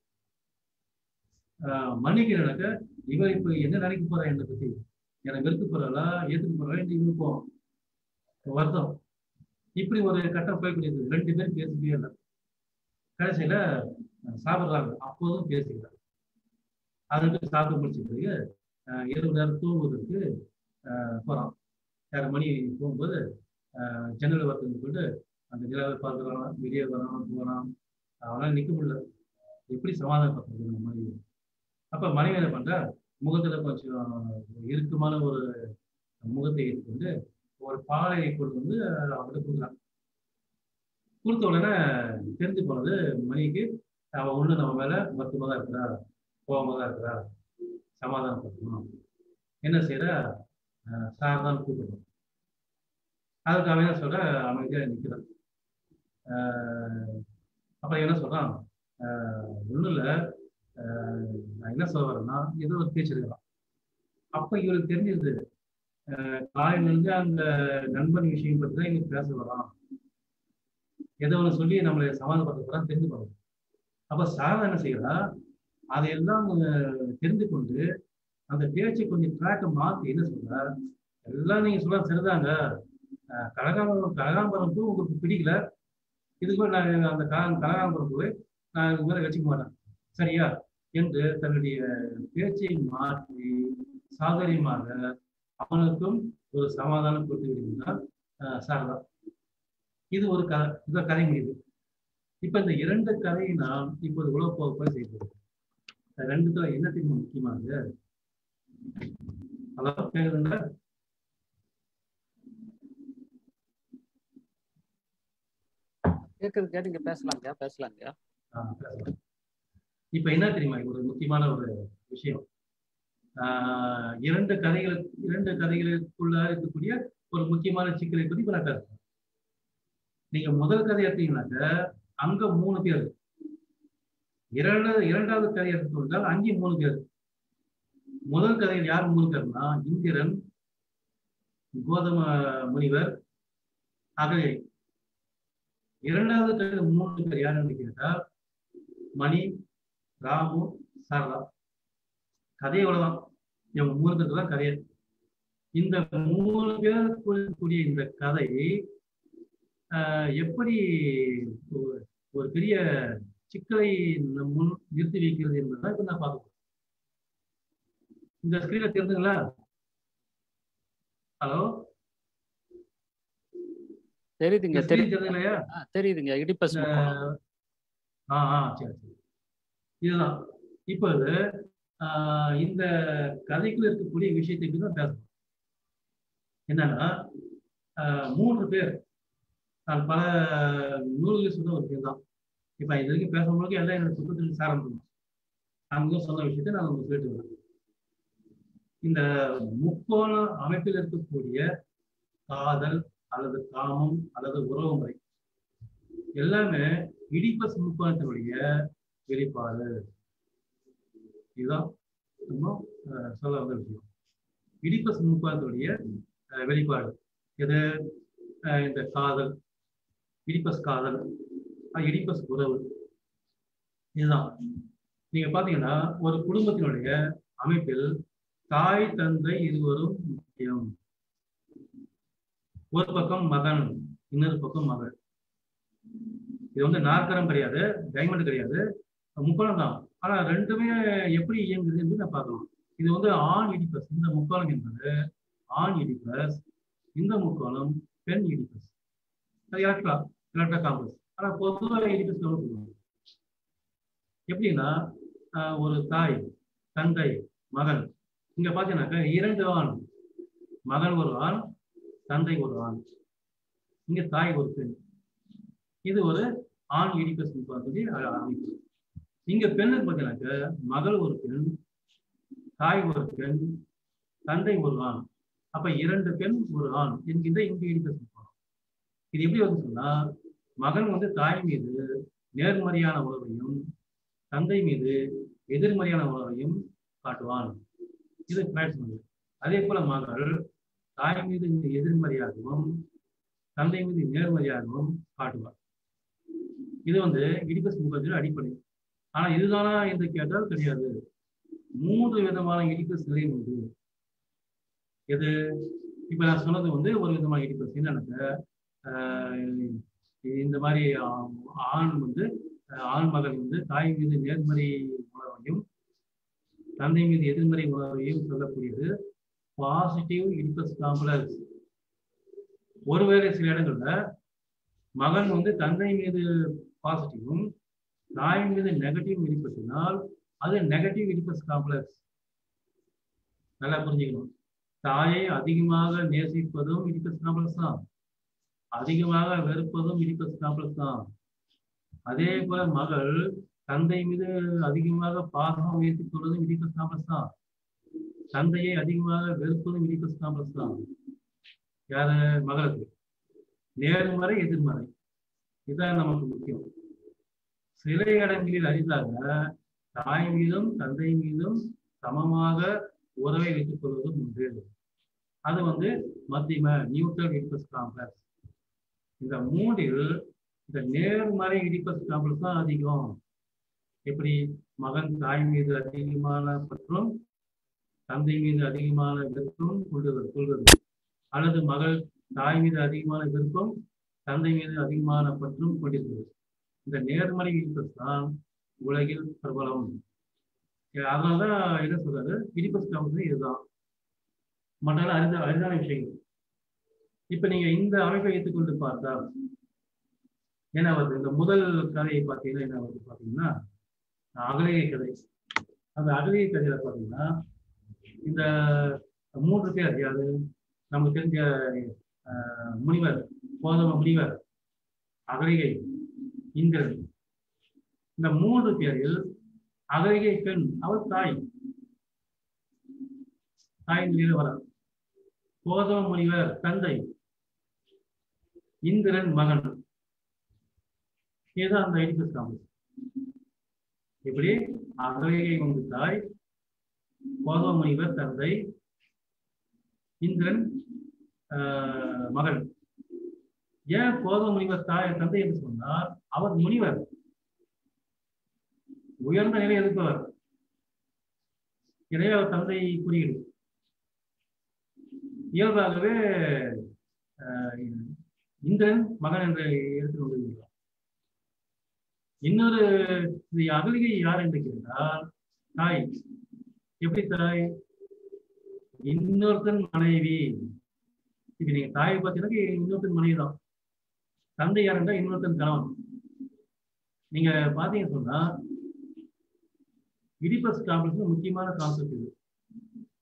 ஆஹ் மன்னிக்க நடக்க இவர் இப்ப என்ன நினைக்க போறா என்னை பத்தி என்னை வெறுக்க போறாளா ஏத்துக்க போறாளா என்று இவருக்கும் வருத்தம் இப்படி ஒரு கட்டம் போய்க்கூடியது ரெண்டு பேரும் பேசிக்கவே இல்லை கடைசியில அஹ், சாப்பிடுறாங்க அப்போதும் பேசிக்கிறாங்க அதுக்கு சாப்பிட்டு முடிச்ச பிறகு அஹ், இரவு நேரம் தூங்குவதற்கு அஹ், போறான் ஏழரை மணி போகும்போது அஹ், ஜன்னல் வரத்துக்கு போயிட்டு அந்த நிலாவை பார்க்குறான் வெளியே வரான் போறான் அவனால நிக்க முடியல எப்படி சமாதானப்படுத்துறது நம்ம மனைவி அப்ப மனைவி என்ன பண்றா முகத்துல கொஞ்சம் இறுக்கமான ஒரு முகத்தை எடுத்துக்கொண்டு ஒரு பாலை கொண்டு வந்து அவங்ககிட்ட கொடுக்குறான் கொடுத்த உடனே தெரிஞ்சு போனது மணிக்கு அவ ஒண்ணு நம்ம மேல வருத்தமா தான் இருக்கிறா கோபமா தான் இருக்கிறா சமாதானப்படுத்தணும் என்ன செய்யற சார் தான் கூப்பிடணும் அதுக்கு அவன் என்ன சொல்ற அமைதியா நிக்கிறான் ஆஹ் அப்புறம் என்ன சொல்றான் ஒன்றும் இல்லை நான் என்ன சொல்ல வரேன்னா ஏதோ ஒரு பேச்சு இருக்கலாம் அப்ப இவருக்கு தெரிஞ்சிருது ஆஹ் காலையில இருந்து அந்த நண்பன் விஷயம் பத்தி தான் இங்க பேச வரான் ஏதோ ஒன்று சொல்லி நம்மளை சமாதானப்படுத்த போறான் தெரிந்து போறது அப்ப சாரதா என்ன செய்யறா அதையெல்லாம் ஆஹ் தெரிந்து கொண்டு அந்த பேச்சை கொஞ்சம் ட்ராக்கை மாத்தி என்ன சொல்றா எல்லாம் நீங்க சொல்ல சரிதாங்க ஆஹ் கனகாம்பரம் கனகாம்பரம் பூ உங்களுக்கு பிடிக்கல இதுக்கு மேல நான் அந்த கன கனகாம்பரம் பூவை நான் இதுக்கு மேல வச்சுக்க மாட்டேன் சரியா என்று தன்னுடைய பேச்சை மாற்றி சாதரியமாக அவனுக்கும் ஒரு சமாதானம் கொடுத்து விடுகிறார் ஆஹ் சாரதா இது ஒரு கதை இந்த கதை முடியுது இப்ப இந்த இரண்டு கதையை நாம் இப்போது உலகப்போக செய்கிறோம் இந்த ரெண்டுத்துல என்ன தெரியுமா முக்கியமானது ஹலோ கேக்குதுங்களா கேக்குது கேட்டுங்க பேசலாங்க பேசலாங்க ஆஹ் பேசலாம். இப்ப என்ன தெரியுமா ஒரு முக்கியமான ஒரு விஷயம் ஆஹ் இரண்டு கதைகள் இரண்டு கதைகளுக்குள்ள இருக்கக்கூடிய ஒரு முக்கியமான சிக்கலை பத்தி இப்ப நான் பேசுறேன் நீங்க முதல் கதை எடுத்தீங்கன்னாக்க அங்க மூணு பேர் இரண்டு இரண்டாவது கதை எடுத்துக்கொண்டால் அங்கே மூணு பேர் முதல் கதையில் யார் மூணு பேர்னா இந்திரன் கோதம முனிவர் அகலை இரண்டாவது கதையில் மூணு பேர் யாருன்னு கேட்டா மணி ராமு சாரதா கதை இவ்வளவுதான் இவங்க மூணு பேருக்கு தான் கதையே இந்த மூணு பேர் கூடிய இந்த கதை ஆஹ் எப்படி ஒரு- ஒரு பெரிய சிக்கலை நம் முன் நிறுத்தி வைக்கிறது என்பதுதான் இப்ப நான் பார்க்க போறேன். இந்த ஸ்கிரீனை தெரிஞ்சுங்களா ஹலோ தெரியுதுங்க இந்த ஸ்கிரீன் தெரியுது தெரிஞ்சுங்களா ஆ, தெரியுதுங்க இடிப்பஸ் முக்கோணம். ஆ ஆ சரி சரி இதுதான் இப்போ இது ஆஹ் இந்த கதைக்குள்ள இருக்கக்கூடிய விஷயத்தை பற்றி தான் பேசணும் என்னன்னா ஆஹ் மூன்று பேர் நான் பல நூல்கள் சொன்ன ஒரு விஷயம் தான் இப்போ இது வரைக்கும் பேசும்போது எல்லாம் என்னோட புத்தகத்தில் சாரம் பண்ணும் அங்கே சொன்ன விஷயத்தை நான் உங்களுக்கு சொல்லிட்டு வரேன் இந்த முக்கோண அமைப்பில் இருக்கக்கூடிய காதல் அல்லது காமம் அல்லது உறவு முறை எல்லாமே இடிப்பஸ் முக்கோணத்தினுடைய வெளிப்பாடு இதுதான் நம்ம அஹ், சொல்ல வந்த விஷயம் இடிப்பஸ் முக்கோணத்தினுடைய அஹ், வெளிப்பாடு எது அஹ், இந்த காதல் இடிப்பஸ் காதல் அஹ், இடிப்பஸ் உறவு இதுதான் நீங்க பாத்தீங்கன்னா ஒரு குடும்பத்தினுடைய அமைப்பில் தாய் தந்தை இருவரும் முக்கியம் ஒரு பக்கம் மகன் இன்னொரு பக்கம் மகள் இது வந்து நாற்கரம் கிடையாது டைமண்ட் கிடையாது முக்கோணம் தான் ஆனா ரெண்டுமே எப்படி இயங்குது என்று நான் பார்க்கலாம் இது வந்து ஆண் இடிப்பஸ் இந்த முக்கோணம் என்பது ஆண் இடிப்பஸ் இந்த முக்கோணம் பெண் இடிப்பஸ் அது எலக்ட்ரா எலக்ட்ரா காம்பஸ் ஆனா பொதுவாக இடிப்பஸ் சொல்லுவாங்க எப்படின்னா ஆஹ் ஒரு தாய் தந்தை மகன் இங்க பாத்தீங்கன்னாக்க இரண்டு ஆண் மகன் ஒரு ஆண் தந்தை ஒரு ஆண் இங்க தாய் ஒரு பெண் இது ஒரு ஆண் இடிப்பஸ் முக்கோணத்துடைய அமைப்பு இங்க பெண்ணுக்கு பார்த்தீங்கன்னாக்க மகள் ஒரு பெண் தாய் ஒரு பெண் தந்தை ஒரு ஆண் அப்ப இரண்டு பெண் ஒரு ஆண் என்கின்ற இங்க இடிப்பஸ் முக்கோணம் இது எப்படி வந்து சொன்னா மகன் வந்து தாய் மீது நேர்மறையான உறவையும் தந்தை மீது எதிர்மறையான உறவையும் காட்டுவான் இது பிரான்ஸ் மொழி அதே போல மகள் தாய் மீது எதிர்மறையாகவும் தந்தை மீது நேர்மறையாகவும் காட்டுவார் இது வந்து இடிபஸ் முகத்தின் அடிப்படை ஆனா இதுதானா என்று கேட்டால் கிடையாது மூன்று விதமான இடிபஸ் நிலை உண்டு எது இப்ப நான் சொன்னது வந்து ஒரு விதமான இடிபஸ் என்னன்னாக்க ஆஹ் இந்த மாதிரி ஆ- ஆண் வந்து ஆஹ் ஆண் மகன் வந்து தாய் மீது நேர்மறை உணர்வையும் தந்தை மீது எதிர்மறை உணர்வையும் சொல்லக்கூடியது பாசிட்டிவ் இடிபஸ் காம்ப்ளெக்ஸ் ஒருவேளை சில இடங்கள்ல மகன் வந்து தந்தை மீது பாசிட்டிவும் தாய் மீது நெகட்டிவ் இடிப்பசினால் அது நெகட்டிவ் இடிபஸ் காம்ப்ளெக்ஸ் நல்லா புரிஞ்சுக்கணும் தாயை அதிகமாக நேசிப்பதும் இடிபஸ் காம்ப்ளெக்ஸ் தான் அதிகமாக வெறுப்பதும் இடிபஸ் காம்ப்ளெக்ஸ் தான் அதே போல மகள் தந்தை மீது அதிகமாக பாசம் வைத்துக் கொள்வதும் இடிபஸ் காம்ப்ளெக்ஸ் தான் தந்தையை அதிகமாக வெறுப்பதும் இடிபஸ் காம்ப்ளெக்ஸ் தான் யாரு மகளுக்கு நேர்மறை எதிர்மறை இதுதான் நமக்கு முக்கியம் சில இடங்களில் அரிதாக தாய் மீதும் தந்தை மீதும் சமமாக உறவை வைத்துக் கொள்வதும் உண்டு அது வந்து மத்தியம நியூட்ரல் இடிபஸ் காம்ப்ளெக்ஸ் இந்த மூன்றில் இந்த நேர்மறை இடிபஸ் காம்ப்ளெக்ஸ் தான் அதிகம் எப்படி மகன் தாய் மீது அதிகமான பற்றும் தந்தை மீது அதிகமான வெறுப்பும் கொள்வது கொள்வது அல்லது மகள் தாய் மீது அதிகமான விருப்பம் தந்தை மீது அதிகமான பற்றும் கொண்டிருக்கிறது இந்த நேர்மறை இடிபஸ் தான் உலகில் பிரபலம் அதனாலதான் என்ன சொல்றாரு இடிபஸ் காம்ப்ளெக்ஸ் இதுதான் மற்ற அரித அரிதான விஷயங்கள் இப்ப நீங்க இந்த அமைப்பை வைத்துக்கொண்டு பார்த்தால் என்ன வருது இந்த முதல் கதையை பார்த்தீங்கன்னா என்ன வருது பார்த்தீங்கன்னா அகலிகை கதை அந்த அகலிகை கதையில பார்த்தீங்கன்னா இந்த மூன்று பேர் யாரு நமக்கு தெரிஞ்ச ஆஹ், முனிவர் கோதம முனிவர் அகலிகை இந்திரன் இந்த மூன்று பேரில் அகலிகை பெண் அவள் தாய் தாய் நிலையில வர கோதம முனிவர் தந்தை இந்திரன் மகன் இதுதான் அந்த ஐடிபஸ் காம்பஸ் இப்படி அகலிகை வந்து தாய் கோதம முனிவர் தந்தை இந்திரன் ஆஹ், மகள் ஏன் கோதம முனிவர் தாய் தந்தை என்று சொன்னால் அவர் முனிவர் உயர்ந்த நிலை இருப்பவர் எனவே அவர் தந்தை குறியீடு இயல்பாகவே ஆஹ், இந்திரன் மகன் என்று எடுத்துக்கொண்டிருக்கிறார் இன்னொரு இந்த அகலிகை யார் என்று கேட்டால் தாய் எப்படி தாய் இன்னொருத்தன் மனைவி இப்ப நீங்க தாயை பார்த்தீங்கன்னா இன்னொருத்தன் மனைவி தான் தந்தை யார் என்றால் இன்னொருத்தன் கணவன் நீங்க பாத்தீங்க சொன்னா இடிபஸ் காம்ப்ளெக்ஸ் முக்கியமான கான்செப்ட் இது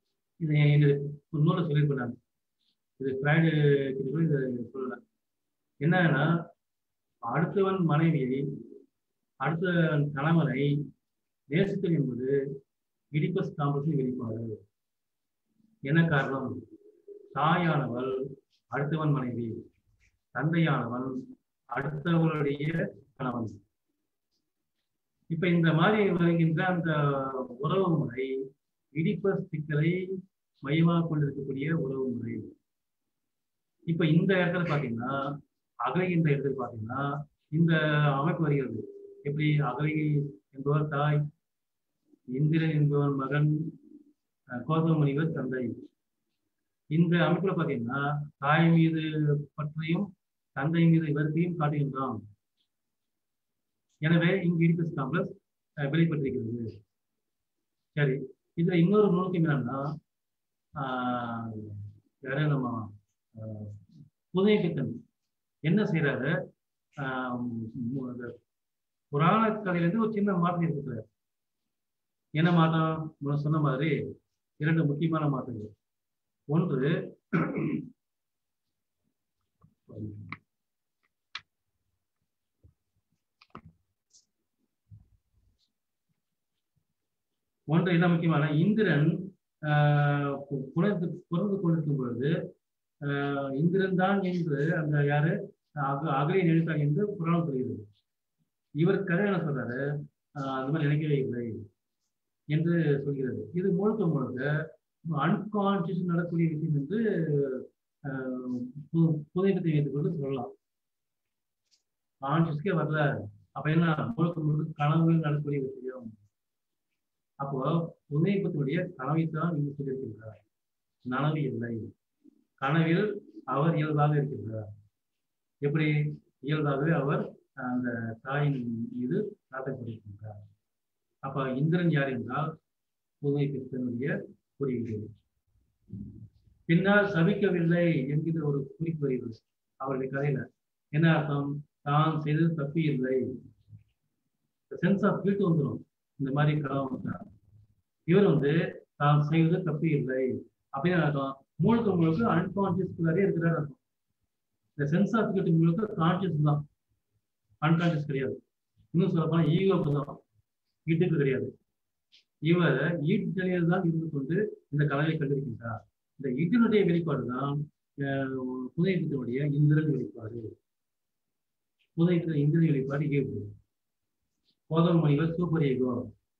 இது எங்க ஒரு நூலை சொல்லியிருப்பேன் நான் இது ஃப்ரைடு கிட்ட இதை சொல்லல என்னன்னா அடுத்தவன் மனைவியை அடுத்த கணவனை நேசித்தல் என்பது இடிப்பஸ் காம்பஸின் வெளிப்பாடு என்ன காரணம் தாயானவள் அடுத்தவன் மனைவி தந்தையானவன் அடுத்தவளுடைய கணவன் இப்ப இந்த மாதிரி வருகின்ற அந்த உறவு முறை இடிப்பஸ் சிக்கலை மையமாக கொண்டிருக்கக்கூடிய உறவு முறை இப்ப இந்த இடத்துல பாத்தீங்கன்னா அகலைகின்ற இடத்துல பாத்தீங்கன்னா இந்த அமைப்பு வருகிறது எப்படி அகலை என்பவர் தாய் இந்திரன் என்பவன் மகன் கோதம முனிவர் தந்தை இந்த அமைப்புல பாத்தீங்கன்னா தாய் மீது பற்றியும் தந்தை மீது வெறுப்பையும் காட்டுகின்றான் எனவே இங்கு இடிபஸ் காம்ப்ளெக்ஸ் வெளிப்பட்டிருக்கிறது சரி இதுல இன்னொரு நுணுக்கம் என்னன்னா யாரே நம்ம புதைப்பித்தன் என்ன செய்யறாரு புராண கதையிலேருந்து ஒரு சின்ன மாற்றம் இருக்குது என்ன மாற்றம் சொன்ன மாதிரி இரண்டு முக்கியமான மாற்றங்கள் ஒன்று ஒன்று என்ன முக்கியமான இந்திரன் புலந்து பிறந்து கொண்டிருக்கும் பொழுது இந்திரன் தான் என்று அந்த யாரு அக அகலை நினைத்தார் என்று புராணம் சொல்கிறது இவர் கதை என்ன சொல்றாரு அந்த மாதிரி நினைக்கவே இல்லை என்று சொல்கிறது இது முழுக்க முழுக்க அன்கான்சியஸ் நடக்கூடிய விஷயம் என்று புதைப்பத்தை வைத்துக்கொண்டு சொல்லலாம் கான்சியஸ்க்கே வரல அப்ப என்ன முழுக்க முழுக்க கனவுகள் நடக்கக்கூடிய விஷயம் அப்போ புதைப்பத்தினுடைய கனவைத்தான் இங்கு சொல்லியிருக்கின்றார் நனவு இல்லை கனவில் அவர் இயல்பாக இருக்கின்றார் எப்படி இயல்பாகவே அவர் அந்த தாயின் மீது காட்டப்பட்டிருக்கின்றார் அப்ப இந்திரன் யார் என்றால் புதுமை பித்தனுடைய குறியீடு பின்னால் சபிக்கவில்லை என்கிற ஒரு குறிப்பு வருகிறது அவருடைய கதையில என்ன அர்த்தம் தான் செய்தது தப்பி இல்லை சென்ஸ் ஆஃப் கில்ட் வந்துடும் இந்த மாதிரி கனவு இவர் வந்து தான் செய்வது தப்பு இல்லை அப்படின்னு அர்த்தம் முழுக்க முழுக்க அன்கான்சியஸ்குள்ளாரே இருக்கிறார் அர்த்தம் இந்த சென்ஸ் ஆஃப் கில்ட் முழுக்க கான்சியஸ் தான் அன்கான்சியஸ் கிடையாது இன்னும் சொல்ல போனா ஈகோக்கு தான் ஈட்டுக்கு கிடையாது இவர் ஈட்டலில் தான் இருந்து கொண்டு இந்த கலையை கண்டிருக்கின்றார் இந்த ஈட்டினுடைய வெளிப்பாடு தான் புதையத்தினுடைய இந்திரன் வெளிப்பாடு புதையத்தின் இந்திரன் வெளிப்பாடு ஈகு கோதம் மணிவர் சூப்பர் ஈகோ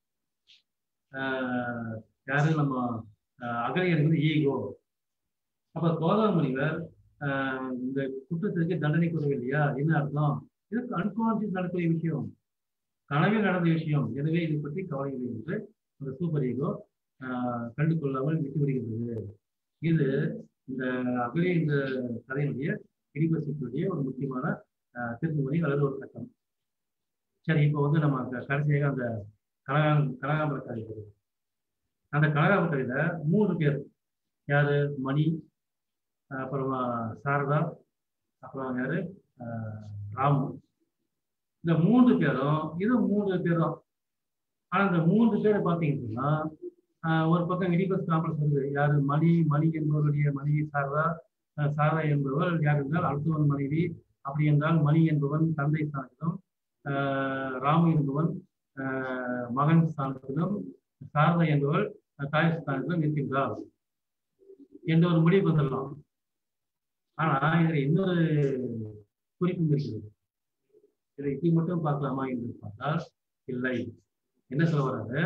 யாரு நம்ம அகலையர்கள் ஈகோ அப்ப கோதம முனிவர் இந்த குற்றத்திற்கு தண்டனை கூறவில்லையா என்ன அர்த்தம் இது அன்கான்சியஸ் நடக்கூடிய விஷயம் கனவில் நடந்த விஷயம் எனவே இதை பற்றி கவலை இல்லை என்று அந்த சூப்பர் ஈகோ கண்டு கொள்ளாமல் விட்டு விடுகின்றது இது இந்த அகலே இந்த கதையினுடைய இடிபசினுடைய ஒரு முக்கியமான திருப்புமுறை அல்லது ஒரு கட்டம் சரி இப்போ வந்து நம்ம கடைசியாக அந்த கனகா கனகாம்பர கதை அந்த கனகாம்பர கதையில மூன்று பேர் யாரு மணி அப்புறமா சாரதா அப்புறம் யாரு ராமு இந்த மூன்று பேரும் இது மூன்று பேர் தான் ஆனா இந்த மூன்று பேரை பார்த்தீங்கன்னா ஒரு பக்கம் இடிபஸ் காம்ப்ளெக்ஸ் வந்து யாரு மணி மணி என்பவருடைய மனைவி சாரதா சாரதா என்பவர் யார் என்றால் அடுத்தவன் மனைவி அப்படி என்றால் மணி என்பவன் தந்தை ஸ்தானத்திலும் ராமு என்பவன் மகன் ஸ்தானத்திலும் சாரதா என்பவள் தாய் ஸ்தானத்திலும் இருக்கின்றார் என்ற ஒரு முடிவு வந்துடலாம் ஆனா இதுல இன்னொரு குறிப்பும் இருக்கிறது இதை இப்படி மட்டும் பார்க்கலாமா என்று பார்த்தால் இல்லை என்ன சொல்ல வர்றாரு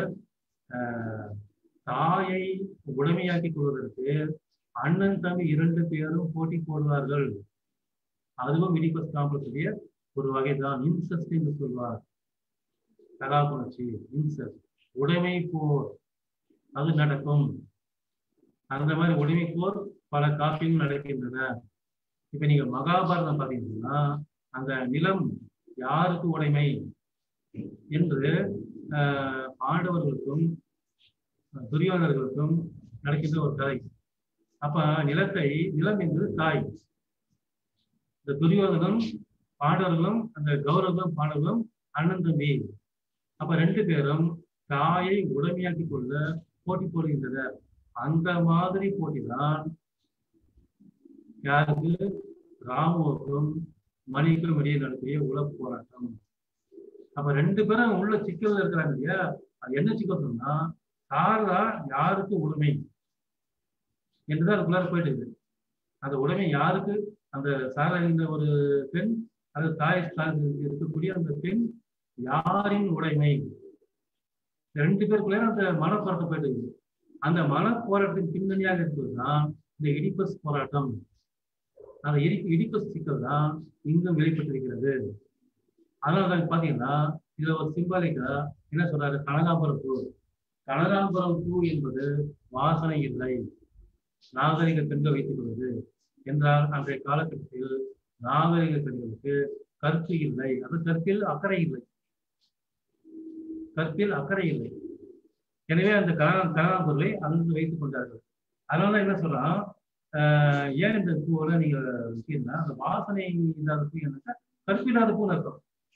தாயை உடமையாக்கிக் கொள்வதற்கு அண்ணன் தம்பி இரண்டு பேரும் போட்டி போடுவார்கள் அதுவும் இடிபஸ் காம்பளத்துடைய ஒரு வகைதான் இன்சஸ்ட் என்று சொல்வார் கலாபுணர்ச்சி இன்சஸ்ட் உடைமை போர் அது நடக்கும் அந்த மாதிரி உடைமை போர் பல காப்பியங்கள் நடக்கின்றன இப்ப நீங்க மகாபாரதம் பாத்தீங்கன்னா அந்த நிலம் யாருக்கு உடைமை என்று பாண்டவர்களுக்கும் துரியோதனர்களுக்கும் நடக்கின்ற ஒரு கதை அப்ப நிலத்தை நிலம் என்பது தாய் இந்த துரியோதனம் பாண்டவர்களும் அந்த கௌரவம் பாண்டவர்களும் அண்ணன் தம்பி அப்ப ரெண்டு பேரும் தாயை உடமையாக்கி கொள்ள போட்டி போடுகின்றனர் அந்த மாதிரி போட்டி தான் யாருக்கு ராமுவுக்கும் மணிக்கும் இடையே நடக்கூடிய உலக போராட்டம் அப்ப ரெண்டு பேரும் உள்ள சிக்கல்ல இருக்கிறாங்க இல்லையா அது என்ன சிக்கல் சொன்னா சாரதா யாருக்கு உரிமை என்றுதான் அதுக்குள்ளார போயிட்டு இருக்குது அந்த உரிமை யாருக்கு அந்த சாரதா என்ற ஒரு பெண் அந்த தாய் ஸ்தானத்தில் இருக்கக்கூடிய அந்த பெண் யாரின் உடைமை ரெண்டு பேருக்குள்ளே அந்த மனப்போராட்டம் போயிட்டு இருக்குது அந்த மனப்போராட்டத்தின் பின்னணியாக இருப்பதுதான் இந்த இடிப்பஸ் போராட்டம் அந்த இடி இடிப்பஸ் சிக்கல் தான் இங்கும் வெளிப்பட்டிருக்கிறது அதனால தான் பாத்தீங்கன்னா இதுல ஒரு சிம்பாலிக்கா என்ன சொல்றாரு கனகாம்பரம் பூ கனகாம்பரம் பூ என்பது வாசனை இல்லை நாகரிக பெண்கள் வைத்துக் கொள்வது என்றால் அன்றைய காலகட்டத்தில் நாகரிக பெண்களுக்கு கற்பு இல்லை அது கற்பில் அக்கறை இல்லை கற்பில் அக்கறை இல்லை எனவே அந்த கனகா கனகாம்பொருளை அங்கு வைத்துக் கொண்டார்கள் அதனால என்ன சொல்றான் ஆஹ் ஏன் இந்த பூவோட நீங்க வச்சீங்கன்னா அந்த வாசனை இல்லாத பூ என்னக்கா கற்பில்லாத பூன்னு அர்த்தம்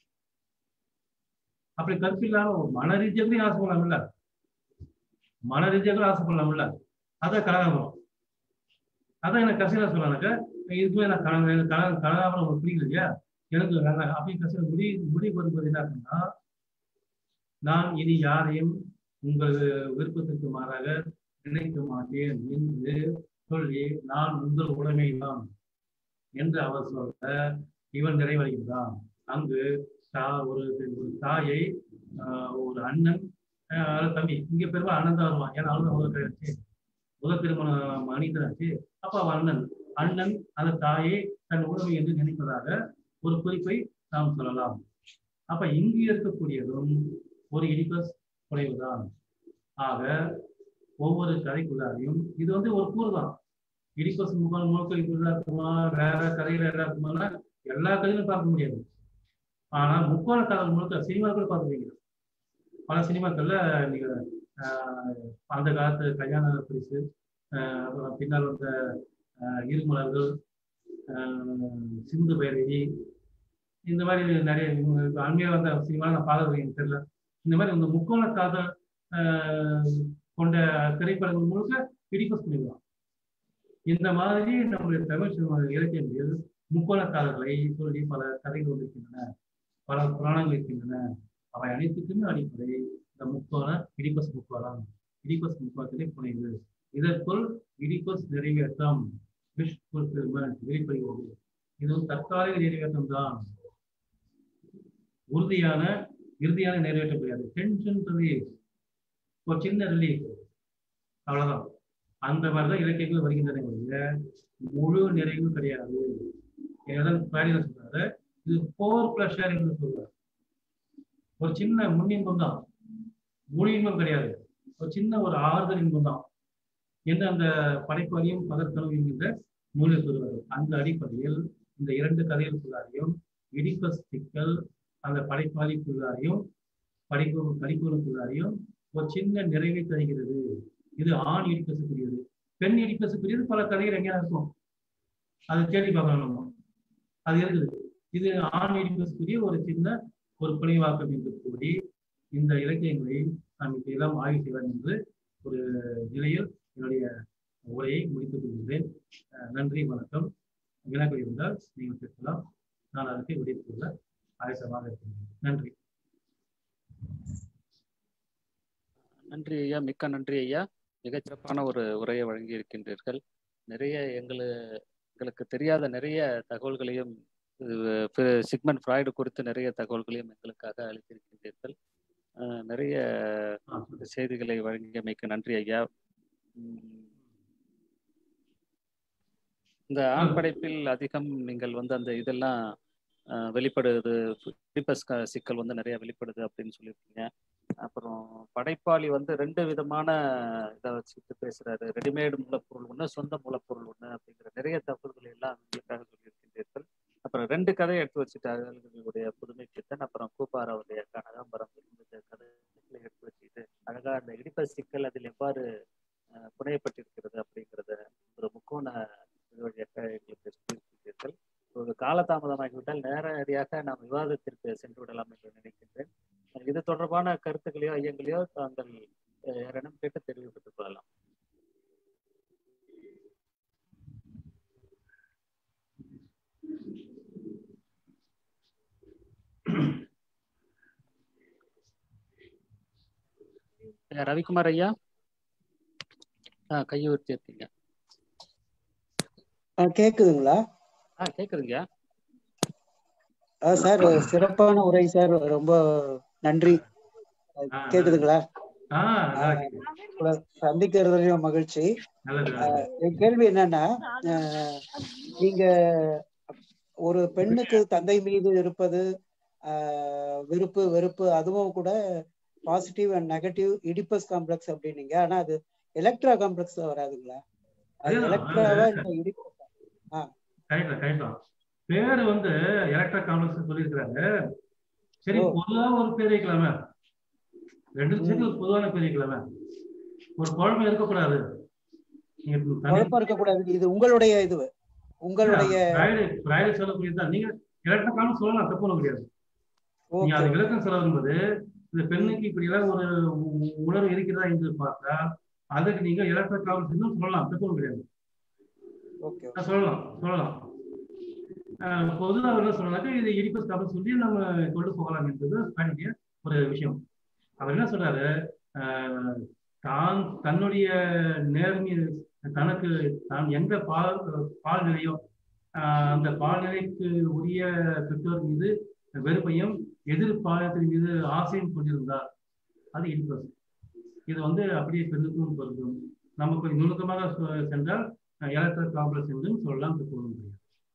அப்படி கற்பில்லாத ஒரு மன ரீதியாக ஆசைப்படலாம்ல மன ரீதியாக ஆசைப்படலாம்ல அதான் கனகாம்பரம் அதான் எனக்கு கசினா சொன்னாக்க இதுக்குமே நான் கன கன கனகாம்பரம் உங்களுக்கு பிடிக்கல இல்லையா எனக்கு வேண்டாம் அப்படின்னு கசின முடி முடிவு வரும்போது என்ன ஆகுன்னா நான் இனி யாரையும் உங்கள் விருப்பத்திற்கு மாறாக நினைக்க மாட்டேன் என்று சொல்லி நான் உங்கள் உடைமைதான் என்று அவர் சொல்ல இவன் நிறைவடைகின்றான் அங்கு தா- ஒரு ஒரு தாயை ஆஹ், ஒரு அண்ணன் ஆஹ், தம்பி இங்க பெரும்பாலும் அண்ணன் தான் வருவான் ஏன்னா அவன் முதல் கிடையாச்சு முதல் திருமணம் அணிந்ததாச்சு அப்ப அவன் அண்ணன் அண்ணன் அந்த தாயை தன் உறவு என்று நினைப்பதாக ஒரு குறிப்பை நாம் சொல்லலாம் அப்ப இங்கு இருக்கக்கூடியதும் ஒரு இடிபஸ் குறைவுதான் ஆக ஒவ்வொரு கதைக்குள்ளாரையும் இது வந்து ஒரு கூறு தான் இடிபஸ் முகால் முழுக்க இப்படிதான் இருக்குமா வேற கதையில எல்லாம் இருக்குமானா எல்லா கதையிலும் பார்க்க முடியாது ஆனா முக்கோண கதை முழுக்க சினிமா கூட பார்த்துருவீங்க பல சினிமாக்கள்ல நீங்க ஆஹ், அந்த காலத்து கல்யாண பரிசு ஆஹ், அப்புறம் பின்னால் வந்த ஆஹ், இருமலர்கள் ஆஹ், சிந்து பைரவி இந்த மாதிரி நிறைய அண்மையாக வந்த சினிமா நான் பார்த்தது எனக்கு தெரியல இந்த மாதிரி இந்த முக்கோண காதல் ஆஹ், கொண்ட திரைப்படங்கள் முழுக்க பிடிப்பஸ் பண்ணிடலாம் இந்த மாதிரி நம்முடைய தமிழ் சினிமா இலக்கியங்கள் முக்கோண காதல்களை சொல்லி பல கதைகள் இருக்கின்றன பல புராணங்கள் இருக்கின்றன அவை அனைத்துக்குமே அடிப்படை இந்த முக்கோண இடிபஸ் முக்கோணம் இடிபஸ் முக்கோணத்திலே புனைவு இதற்குள் இடிபஸ் நிறைவேற்றம் விஷ் fulfillment வெளிப்படுகிறது இது வந்து தற்காலிக நிறைவேற்றம் தான் உறுதியான இறுதியான நிறைவேற்றம் கிடையாது டென்ஷன் ரிலீஃப் ஒரு சின்ன ரிலீஃப் அவ்வளவுதான் அந்த மாதிரிதான் இலக்கியங்கள் வருகின்றன ஒழிய முழு நிறைவு கிடையாது ஏதாவது பாடியில் சொல்றாரு இது போர் பிளஷர் என்று சொல்றாரு ஒரு சின்ன முன்னின்பம் தான் முழு இன்பம் கிடையாது ஒரு சின்ன ஒரு ஆறுதல் இன்பம் தான் என்று அந்த படைப்பாளியும் பகற்கனவு என்கின்ற நூலில் சொல்வார்கள் அந்த அடிப்படையில் இந்த இரண்டு கதைகளுக்குள்ளாரையும் இடிப்பஸ் சிக்கல் அந்த படைப்பாளிக்குள்ளாரையும் படிப்பு படிப்புகளுக்குள்ளாரையும் ஒரு சின்ன நிறைவை தருகிறது இது ஆண் இடிப்பசுக்குரியது பெண் இடிப்பசுக்குரியது பல கதைகள் எங்கேயா இருக்கும் அதை தேடி பார்க்கணும் நம்ம அது இருக்குது இது ஆண் இடிப்பசுக்குரிய ஒரு சின்ன ஒரு புனைவாக்கம் என்று கூறி இந்த இலக்கியங்களை நாம் இப்படியெல்லாம் ஆய்வு செய்வோம் என்று ஒரு நிலையில் என்னுடைய உரையை முடித்துக் கொள்கிறேன் அஹ் நன்றி வணக்கம் வினாக்கள் இருந்தால் நீங்கள் கேட்கலாம் நான் அதற்கு விடைத்துக் கொள்ள ஆயசமாக இருக்கின்றேன் நன்றி நன்றி ஐயா மிக்க நன்றி ஐயா மிகச் சிறப்பான ஒரு உரையை வழங்கி இருக்கின்றீர்கள் நிறைய எங்களு எங்களுக்கு தெரியாத நிறைய தகவல்களையும் சிக்மன் ஃப்ராய்டு குறித்து நிறைய தகவல்களையும் எங்களுக்காக அளித்திருக்கின்றீர்கள் அஹ் நிறைய ஆ, செய்திகளை வழங்கியமைக்கு நன்றி ஐயா உம், இந்த ஆண் படைப்பில் அதிகம் நீங்கள் வந்து அந்த இதெல்லாம் அஹ், வெளிப்படுது பிடிப்பஸ் க- சிக்கல் வந்து நிறைய வெளிப்படுது அப்படின்னு சொல்லியிருக்கீங்க அப்புறம் படைப்பாளி வந்து ரெண்டு விதமான இதை வச்சுட்டு பேசுறாரு ரெடிமேடு மூலப்பொருள் ஒன்று சொந்த மூலப்பொருள் ஒன்று அப்படிங்கிற நிறைய தகவல்களை எல்லாம் உங்களுக்காக சொல்லியிருக்கின்றீர்கள் அப்புறம் ரெண்டு கதையை எடுத்து வச்சுட்டாரு அவர்களுடைய புதுமை சித்தன் அப்புறம் கூப்பாராவுடைய கனகாம்பரம் இந்த கதைகளை எடுத்து வச்சுட்டு அழகா அந்த இடிப்ப சிக்கல் அதில் எவ்வாறு அஹ், புனையப்பட்டிருக்கிறது அப்படிங்கிறத ஒரு முக்கோண இது வழியாக எங்களுக்கு சொல்லியிருக்கிறீர்கள் ஒரு காலதாமதமாகிவிட்டால் நேரடியாக நாம் விவாதத்திற்கு சென்று விடலாம் என்று நினைக்கின்றேன் இது தொடர்பான கருத்துக்களையோ ஐயங்களையோ தாங்கள் அஹ், யாரிடம் கேட்டு தெரிவித்துக் கொள்ளலாம் ஐயா, ரவிக்குமார் ஐயா ஆ கையை உயர்த்தி இருக்கீங்க ஆ, கேக்குதுங்களா ஆ கேக்குதுங்க ஆ, சார் சிறப்பான உரை சார் ரொம்ப நன்றி ஆ, கேக்குதுங்களா ஆ நல்லா இருக்கு. உங்களை சந்திக்கிறதுலயும் மகிழ்ச்சி நல்லது ஆ, என் கேள்வி என்னன்னா ஆ, நீங்க ஒரு பெண்ணுக்கு தந்தை மீது இருப்பது ஆ, விருப்பு வெறுப்பு அதுவும் கூட positive and negative Oedipus complex அப்படின்னீங்க ஆனா அது எலக்ட்ரா காம்ப்ளெக்ஸ்ல வராதுங்களா அது அதேதான். எலக்ட்ராவா இல்ல இடிப்பஸ் கரெக்ட் கரெக்ட் தான் பேரு வந்து எலக்ட்ரா காம்ப்ளெக்ஸ் சொல்லியிருக்கிறாங்க சரி ஓ. பொதுவா ஒரு பேர் வைக்கலாமே ரெண்டு சேர்த்து ஒரு பொதுவான பேர் வைக்கலாமே ஒரு குழம்பு இருக்கக்கூடாது நீங்க தனி- குழப்பம் இருக்கக்கூடாது இது உங்களுடைய இது உங்களுடைய பிராய்டு பிராய்டு சொல்லக்கூடியதுதான் நீங்க எலக்ட்ரா காம்ப்ளெக்ஸ் சொல்லலாம் தப்பு ஒண்ணும் கிடையாது நீங்க ஓகே அது விளக்கம் சொல்ல வரும்போது இந்த பெண்ணுக்கு இப்படி எல்லாம் ஒரு உ- உணர்வு இருக்கிறதா என்று பார்த்தா அதுக்கு நீங்க எலக்ட்ரா காம்ப்ளெக்ஸ் சொல்லலாம் தப்பு ஒண்ணும் கிடையாது ஓகே நான் சொல்லலாம் சொல்லலாம் ஆஹ் பொதுவா அவர் என்ன சொன்னாக்க இது இடிப்பஸ் காப்பி சொல்லி நம்ம கொண்டு போகலாம் என்பது பயனுடைய ஒரு விஷயம் அவர் என்ன சொல்றாரு ஆஹ் தான் தன்னுடைய நேர்மை தனக்கு தான் எந்த பால் பால் நிலையோ ஆஹ் அந்த பால்நிலைக்கு உரிய பெற்றோர் மீது வெறுப்பையும் எதிர் பாலத்தின் மீது ஆசையும் கொண்டிருந்தார் அது இடிப்பஸ் இது வந்து அப்படியே பெண்ணுக்கும் பொருந்தும் நம்ம கொஞ்சம் நுணுக்கமாக சொ- சென்றால் எலக்ட்ரல் காம்ப்ளெக்ஸ் என்றும் சொல்லலாம் சொல்ல முடியும்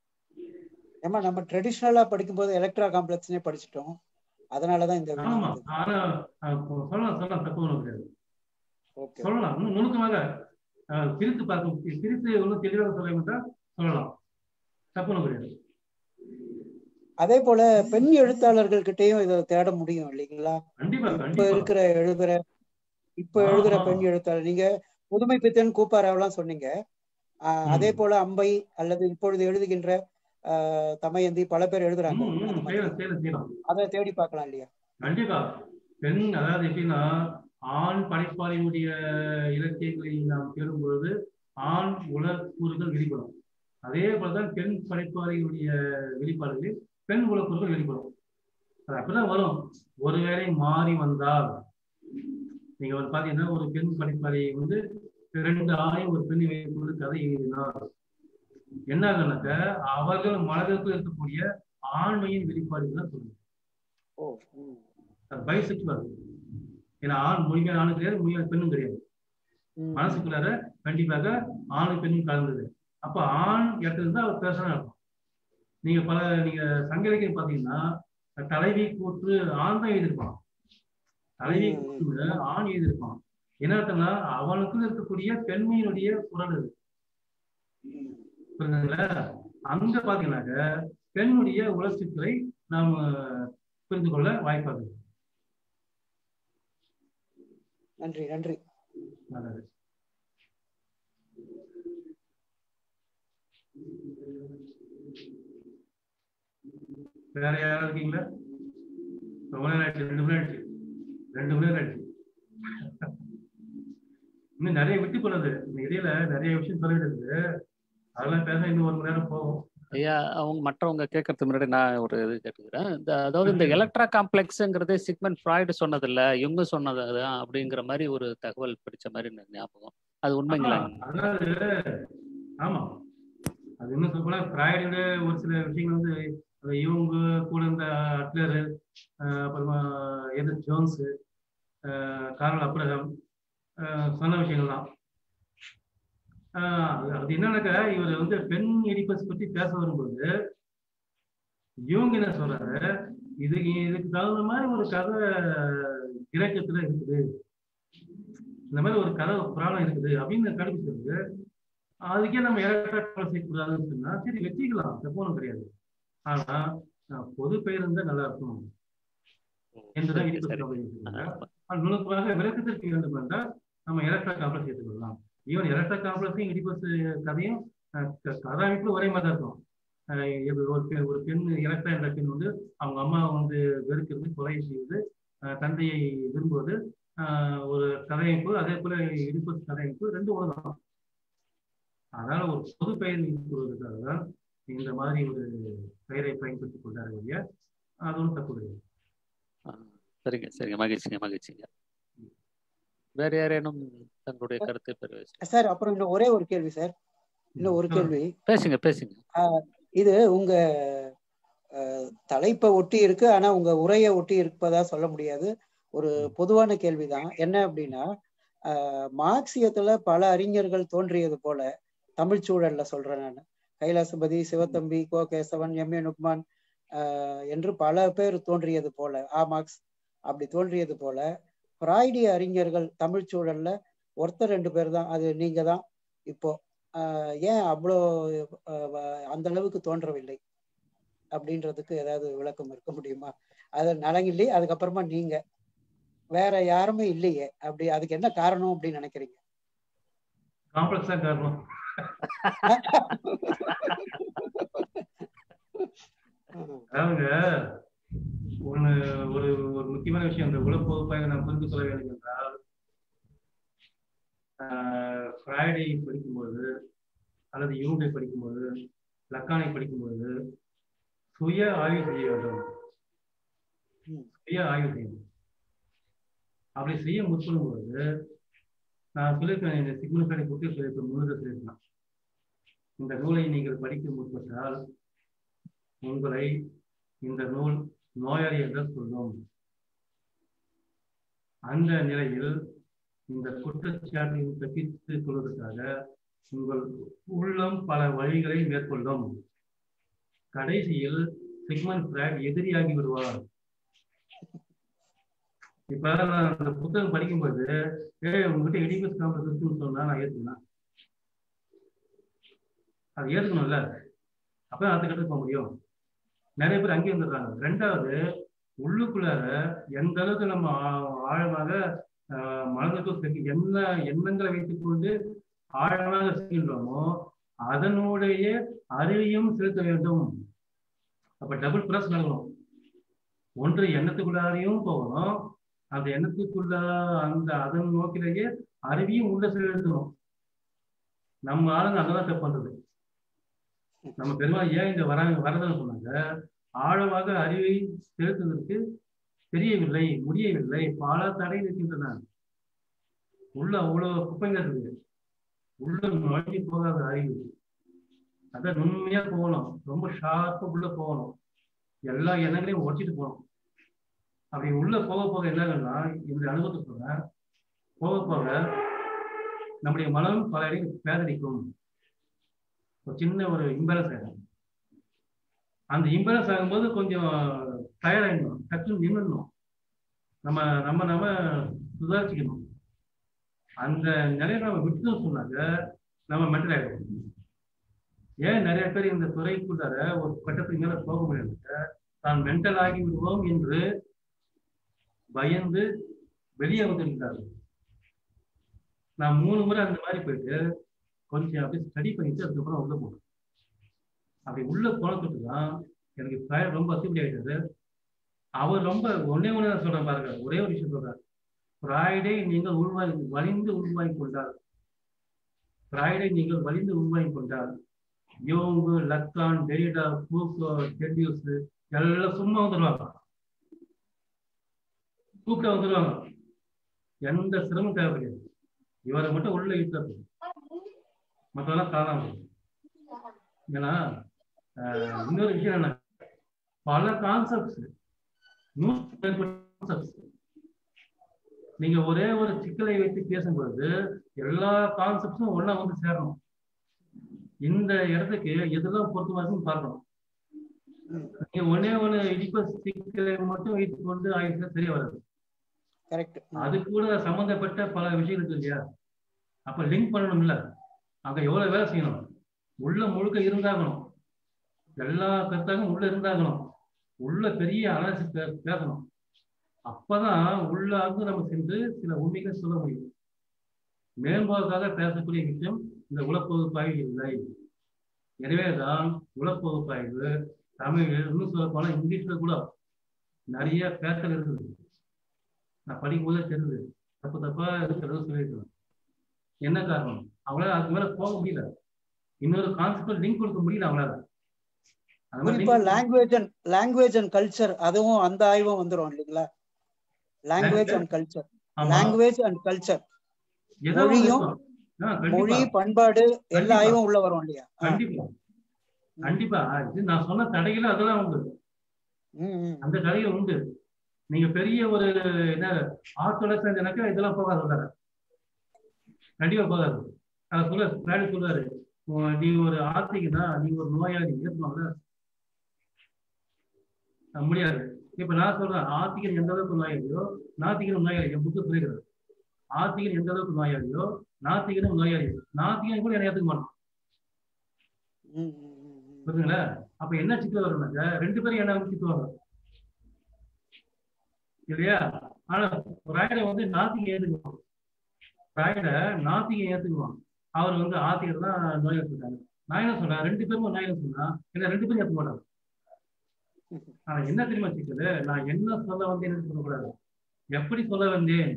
ஏமா நம்ம ட்ரெடிஷ்னலா படிக்கும்போது எலக்ட்ரா காம்ப்ளெக்ஸ்னே படிச்சிட்டோம் அதனாலதான் இந்த வினா ஆமா வந்தது. ஆனா அஹ், சொல்லலாம் சொல்லலாம் தப்பு ஒன்றும் கிடையாது ஓகே சொல்லலாம் இன்னும் நுணுக்கமாக அஹ், பிரித்து பார்க்க பிரித்து இன்னும் தெளிவாக சொல்ல வேண்டாம் சொல்லலாம் தப்பு ஒன்றும் கிடையாது அதே போல பெண் எழுத்தாளர்கள் கிட்டயும் இதை தேட முடியும் இல்லைங்களா கண்டிப்பா இப்ப கண்டிப்பா இருக்கிற எழுதுற இப்ப எழுதுற ஆமா. பெண் எழுத்தாளர் நீங்க புதுமை பித்தன் கூப்பாராவெல்லாம் சொன்னீங்க ஆஹ் ம். அதே போல அம்பை அல்லது இப்பொழுது எழுதுகின்ற ஆஹ் தமயந்தி பல பேர் எழுதுறாங்க ம், அந்த ம், மாதிரி செய்யலாம் செய்யலாம் செய்யலாம் அதை தேடி பார்க்கலாம் இல்லையா கண்டிப்பா பெண் அதாவது எப்படின்னா ஆண் படைப்பாளியுடைய இலக்கியங்களை நாம் தேடும் பொழுது ஆண் உலக்கூறுகள் வெளிப்படும் அதே போலதான் பெண் படைப்பாளியுடைய வெளிப்பாடுகளில் பெண் உலக்கூறுகள் வெளிப்படும் அது அப்படிதான் வரும் ஒருவேளை மாறி வந்தால் நீங்க வந்து பாத்தீங்கன்னா ஒரு பெண் படைப்பாளி வந்து ரெண்டு ஆணையும் ஒரு பெண்ணை வைத்து கதை எழுதினார் என்ன ஆகுனாக்க அவர்கள் மனதிற்குள் இருக்கக்கூடிய ஆண்மையின் வெளிப்பாடுகள் தான் சொல்லுங்க ஓ ம். அது பைசெக்சுவல் ஏன்னா ஆண் மொழிமையான ஆணும் கிடையாது மொழியான பெண்ணும் கிடையாது ம். மனசுக்குள்ளார கண்டிப்பாக ஆணும் பெண்ணும் கலந்தது அப்ப ஆண் இடத்துல இருந்தா அவர் பேசணும் இருக்கும் நீங்க பல நீங்க சங்க இலக்கியம் பாத்தீங்கன்னா தலைவி கூற்று ஆண் தான் எழுதியிருப்பான் தலைவி ம். கூற்று ஆண் எழுதியிருப்பான் என்ன அர்த்தம்னா அவனுக்குள்ள இருக்கக்கூடிய பெண்மையினுடைய குரல் அது புரியுதுங்களா அங்க பாத்தீங்கன்னாக்க பெண்ணுடைய உணர்ச்சிகளை நாம் புரிந்து கொள்ள வாய்ப்பாக இருக்கு. நன்றி நன்றி நல்லது வேற யாராவது இருக்கீங்களா ரொம்ப நேரம் ஆயிடுச்சு ரெண்டு மணி ஆயிடுச்சு ரெண்டு மணி நேரம் ஆயிடுச்சு இன்னும் நிறைய விட்டு போனது இந்த இடையில நிறைய விஷயம் சொல்லிட்டு இருக்கு அதெல்லாம் பேச இன்னும் ஒரு மணி நேரம் போகும் ஐயா அவங்க மற்றவங்க கேட்கறதுக்கு முன்னாடி நான் ஒரு இது கேட்டுக்கிறேன் இந்த அதாவது இந்த எலக்ட்ரா காம்ப்ளெக்ஸ்ங்கிறது சிக்மெண்ட் ஃப்ராய்டு சொன்னதில்ல இவங்க சொன்னது அதுதான் அப்படிங்கிற மாதிரி ஒரு தகவல் பிடிச்ச மாதிரி எனக்கு ஞாபகம் அது உண்மைங்களா ஆமா, அதாவது ஆமா அது இன்னும் சொல்ல போனா ஃப்ராய்டோட ஒரு சில விஷயங்கள் வந்து அந்த இவங்க கூட இருந்த அட்லர் அப்புறமா எது ஜோன்ஸ் கார்ல் அப்ரஹாம் அஹ், சொன்ன விஷயங்கள் தான் ஆஹ் அது- அது என்னன்னாக்கா இவர் வந்து பெண் இடிப்பஸ் பத்தி பேச வரும்போது இவங்க என்ன சொல்றாரு இது இதுக்கு தகுந்த மாதிரி ஒரு கதை இலக்கியத்துல இருக்குது இந்த மாதிரி ஒரு கதை புராணம் இருக்குது அப்படின்னு கண்டுபிடிச்சிருக்கு அதுக்கே நம்ம எலக்ட்ரா செய்யக்கூடாதுன்னு சொன்னா சரி வச்சுக்கலாம் தப்போனும் கிடையாது ஆனா அஹ், பொது பெயர் இருந்தா நல்லா இருக்கும் என்றுதான் சரி, இடிப்பஸ் சரி. கம்பெனி சொல்றாங்க. ஆ, ஆனால் நுணுக்கமாக விளக்கத்திற்கு வேண்டும் என்றால் நம்ம எலக்ட்ரா காம்ப்ளெக்ஸ் எடுத்துக்கொள்ளலாம் ஈவன் எலக்ட்ரா காம்ப்ளெக்ஸையும் இடிபஸ் கதையும் அஹ், க- கதாமைப்பு ஒரே மாதிரி தான் இருக்கும் அஹ், இது ஒரு பெண் ஒரு பெண் எலக்ட்ரா என்ற பெண் வந்து அவங்க அம்மா வந்து வெறுக்கிறது கொலை செய்வது அஹ், தந்தையை விரும்புவது அஹ், ஒரு கதையமைப்பு அதே போல இடிபஸ் கதையமைப்பு ரெண்டும் ஒண்ணுதான் அதனால ஒரு பொது பெயர் கூறுவதற்காக தான் இந்த மாதிரி ஒரு பெயரை பயன்படுத்திக் கொண்டாரு இல்லையா அது ஒன்றும் தப்பு கிடையாது ஆ, சரிங்க சரிங்க மகிழ்ச்சிங்க மகிழ்ச்சிங்க வேற யாரேனும் தங்களுடைய கருத்தை பெறுவீங்க சார் அப்புறம் இன்னும் ஒரே ஒரு கேள்வி சார் இன்னும் ஒரு கேள்வி பேசுங்க பேசுங்க இது உங்க அஹ், தலைப்பை ஒட்டி இருக்கு ஆனா உங்க உரையை ஒட்டி இருப்பதா சொல்ல முடியாது ஒரு பொதுவான கேள்விதான் என்ன அப்படின்னா அஹ், மார்க்சியத்துல பல அறிஞர்கள் தோன்றியது போல தமிழ் சூழல்ல சொல்றேன் நான் கைலாசபதி சிவத்தம்பி கோ கேசவன் எம் ஏ நுக்மான் அஹ், என்று பல பேர் தோன்றியது போல ஆ மார்க்ஸ் அப்படி தோன்றியது போல பிராய்டிய அறிஞர்கள் தமிழ் சூழல்ல ஒருத்தர் ரெண்டு பேர் தான் அது நீங்க தான் இப்போ ஆஹ் ஏன் அவ்வளோ ஆஹ் அந்த அளவுக்கு தோன்றவில்லை அப்படின்றதுக்கு ஏதாவது விளக்கம் இருக்க முடியுமா அது நலங்கில்லி அதுக்கப்புறமா நீங்க வேற யாருமே இல்லையே அப்படி அதுக்கு என்ன காரணம் அப்படின்னு நினைக்கிறீங்க காம்ப்ளெக்ஸா காரணம் அதாவதுங்க ஒண்ணு ஒரு ஒரு முக்கியமான விஷயம் இந்த உலப்பகுப்பாக நான் புரிந்து கொள்ள வேண்டும் என்றால் ஃப்ரைடே படிக்கும்போது அல்லது யூங்கை படிக்கும்போது லக்கானை படிக்கும்போது சுய ஆய்வு செய்ய வேண்டும் ம். சுய ஆய்வு செய்யணும் அப்படி செய்ய முற்படும்போது நான் சொல்லியிருக்கேன் இந்த சிக்னிஃபைடை பற்றி சொல்லியிருக்கேன் முன்னுரை சொல்லியிருக்கேன் இந்த நூலை நீங்கள் படிக்க முற்பட்டால் உங்களை இந்த நூல் நோயாளி என்று சொல்லும் அந்த நிலையில் இந்த குற்றச்சாட்டை தப்பித்துக் கொள்வதற்காக உங்கள் உள்ளம் பல வழிகளை மேற்கொள்ளும் கடைசியில் சிக்மன் பிராட் எதிரியாகி விடுவார் இப்ப நான் அந்த புத்தகம் படிக்கும்போது ஏ உங்ககிட்ட எடிபஸ் காம்ப்ளெக்ஸ் இருக்குன்னு சொன்னா நான் ஏத்துக்கலாம் அது ஏத்துக்கணும்ல அப்பதான் அடுத்த கட்டத்துக்கு போக முடியும் நிறைய பேர் அங்கேயே வந்துடுறாங்க ரெண்டாவது உள்ளுக்குள்ளார எந்த அளவுக்கு நம்ம ஆ- ஆழமாக ஆஹ், மனதுக்கு சென்று என்ன எண்ணங்களை வைத்துக் கொண்டு ஆழமாக செல்கின்றோமோ அதனுடைய அறிவையும் செலுத்த வேண்டும் அப்ப டபுள் பிரஸ் நடக்கணும் ஒன்று எண்ணத்துக்குள்ளாரையும் போகணும் அந்த எண்ணத்துக்குள்ள அந்த அதன் நோக்கிலேயே அறிவியும் உள்ள செலுத்தணும் நம்ம ஆளுங்க அங்கதான் தப்பு பண்றது நம்ம பெருமாள் ஏன் இங்க வராங்க வரதுன்னு சொன்னாங்க ஆழமாக அறிவை செலுத்துவதற்கு தெரியவில்லை முடியவில்லை பல தடை இருக்கின்றன உள்ள அவ்வளவு குப்பைங்க இருக்குது உள்ள நுழைஞ்சு போகாத அறிவு அதான் நுண்மையா போகணும் ரொம்ப ஷார்ப்பா உள்ள போகணும் எல்லா எண்ணங்களையும் உடைச்சிட்டு போகணும் அப்படி உள்ள போக போக என்னங்கன்னா இந்த அனுபவத்தை சொல்றேன் போக போக நம்முடைய மனம் பல இடங்கள் பேதடிக்கும் ஒரு சின்ன ஒரு இம்பேலன்ஸ் ஆகும் அந்த இம்பேலன்ஸ் ஆகும்போது கொஞ்சம் டயர்ட் ஆயிடணும் டக்குன்னு நின்றுடணும் நம்ம நம்ம நம்ம சுதாரிச்சுக்கணும் அந்த நிலையை நம்ம விட்டுன்னு சொன்னாங்க நம்ம மென்டல் ஆயிடும் ஏன் நிறைய பேர் இந்த துறைக்குள்ளார ஒரு கட்டத்துக்கு மேல போக முடியல தான் மென்டல் ஆகி விடுவோம் என்று பயந்து வெளியே வந்திருக்கிறார்கள் நான் மூணு முறை அந்த மாதிரி போயிட்டு கொஞ்சம் அப்படியே ஸ்டடி பண்ணிட்டு அதுக்கப்புறம் உள்ள போனேன் அப்படி உள்ள போனதுக்கு தான் எனக்கு ஃபயர் ரொம்ப அத்துப்படி ஆயிட்டது அவர் ரொம்ப ஒன்னே ஒன்று தான் சொல்றேன் பாருங்க ஒரே ஒரு விஷயம் சொல்றாரு ஃப்ரைடே நீங்கள் உள்வாய் வலிந்து உள்வாங்கி கொண்டால் ஃப்ரைடே நீங்கள் வலிந்து உள்வாங்கி கொண்டால் யோங்கு லக்கான் டெரிடா பூக்கோ டெட்யூஸ் எல்லாம் சும்மா வந்துடுவாங்க கூப்பிட்டு வந்துடுவாங்க எந்த சிரமம் தேவைப்படுது இவரை மட்டும் உள்ள இட்டு மற்றெல்லாம் காணாம போகுது. ஏன்னா ஆஹ், இன்னொரு விஷயம் என்ன பல கான்செப்ட்ஸ் நூறு கான்செப்ட்ஸ் நீங்க ஒரே ஒரு சிக்கலை வைத்து பேசும்பொழுது எல்லா கான்செப்ட்ஸும் ஒண்ணா வந்து சேரணும் இந்த இடத்துக்கு எதெல்லாம் பொருத்தமாகும் பார்க்கணும் நீங்க ஒன்னே ஒண்ணு இடிப்ப சிக்கலை மட்டும் வைத்துக் கொண்டு ஆயிடுச்சுன்னா சரியா வராது கரெக்ட் அது கூட சம்பந்தப்பட்ட பல விஷயம் இருக்கு இல்லையா அப்ப லிங்க் பண்ணணும்ல அங்க எவ்வளவு வேலை செய்யணும் உள்ள முழுக்க இருந்தாகணும் எல்லா கருத்தாகவும் உள்ள இருந்தாகணும் உள்ள பெரிய அலசி பேசணும் அப்பதான் உள்ளாக நம்ம சென்று சில உண்மைகளை சொல்ல முடியும் மேம்பாடுக்காக பேசக்கூடிய விஷயம் இந்த உளப்பகுப்பாய்வு இல்லை எனவேதான் உளப்பகுப்பாய்வு தமிழில் இன்னும் சொல்ல போனா இங்கிலீஷ்ல கூட நிறைய பேட்டர் இருக்குது நான் படிக்கும் போதே தெரியுது தப்பு தப்பா இருக்கிறத சொல்லியிருக்கேன் என்ன காரணம் அவங்களால அதுக்கு மேல போக முடியல இன்னொரு கான்செப்ட் லிங்க் கொடுக்க முடியல அவங்களால அது மாதிரி குறிப்பா link- language and language and culture அதுவும் அந்த ஆய்வும் வந்துரும் இல்லைங்களா லாங்குவேஜ் அண்ட் கல்ச்சர் ஆமா லாங்குவேஜ் அண்ட் கல்ச்சர் ஏதோ ஒண்ணு மொழியும் இருக்கும். ஆ, மொழி கண்டிப்பா பண்பாடு எல்லா கண்டிப்பா. ஆய்வும் உள்ள வரும் இல்லையா ஆ. கண்டிப்பா கண்டிப்பா இது நான் சொன்ன தடைகள் அதெல்லாம் உண்டு ம், ம், அந்த தடைகள் உண்டு நீங்க பெரிய ஒரு என்ன ஆர்த்தோட எனக்கு இதெல்லாம் போகாது உள்ளார கண்டிப்பா போகாது அதை சொல்ல பிராடி சொல்றாரு உன் நீ ஒரு ஆர்த்திகனா நீ ஒரு நோயாளி ஏற்றுவாங்க முடியாது இப்ப நான் சொல்றேன் ஆத்திகன் எந்த அளவுக்கு நோயாளியோ நாத்திகனும் நோயாளி என் புக்கு சொல்லிடுறாரு ஆத்திகன் எந்த அளவுக்கு நோயாளியோ நாத்திகனும் நோயாளி நாத்திகன் கூட என்னை ஏத்துக்க மாட்டான் ம், ம், ம், ம். புரியுதுங்களா அப்ப என்ன சிக்கல் வரும்னாக்க ரெண்டு பேரும் என்ன திட்டுவாங்க இல்லையா ஆனா ராயடை வந்து நாத்திகை ஏத்துக்குவான் ராயடை நாத்திகை ஏத்துக்குவான் அவர் வந்து ஆத்திகர் தான் நோய் எடுத்துட்டாங்க நான் என்ன சொல்றேன் ரெண்டு பேரும் நோய் சொன்னா என்ன ரெண்டு பேரும் ஏற்க மாட்டாங்க ஆனா என்ன தெரியுமா சிக்கல் நான் என்ன சொல்ல வந்தேன்னு சொல்லக்கூடாது எப்படி சொல்ல வந்தேன்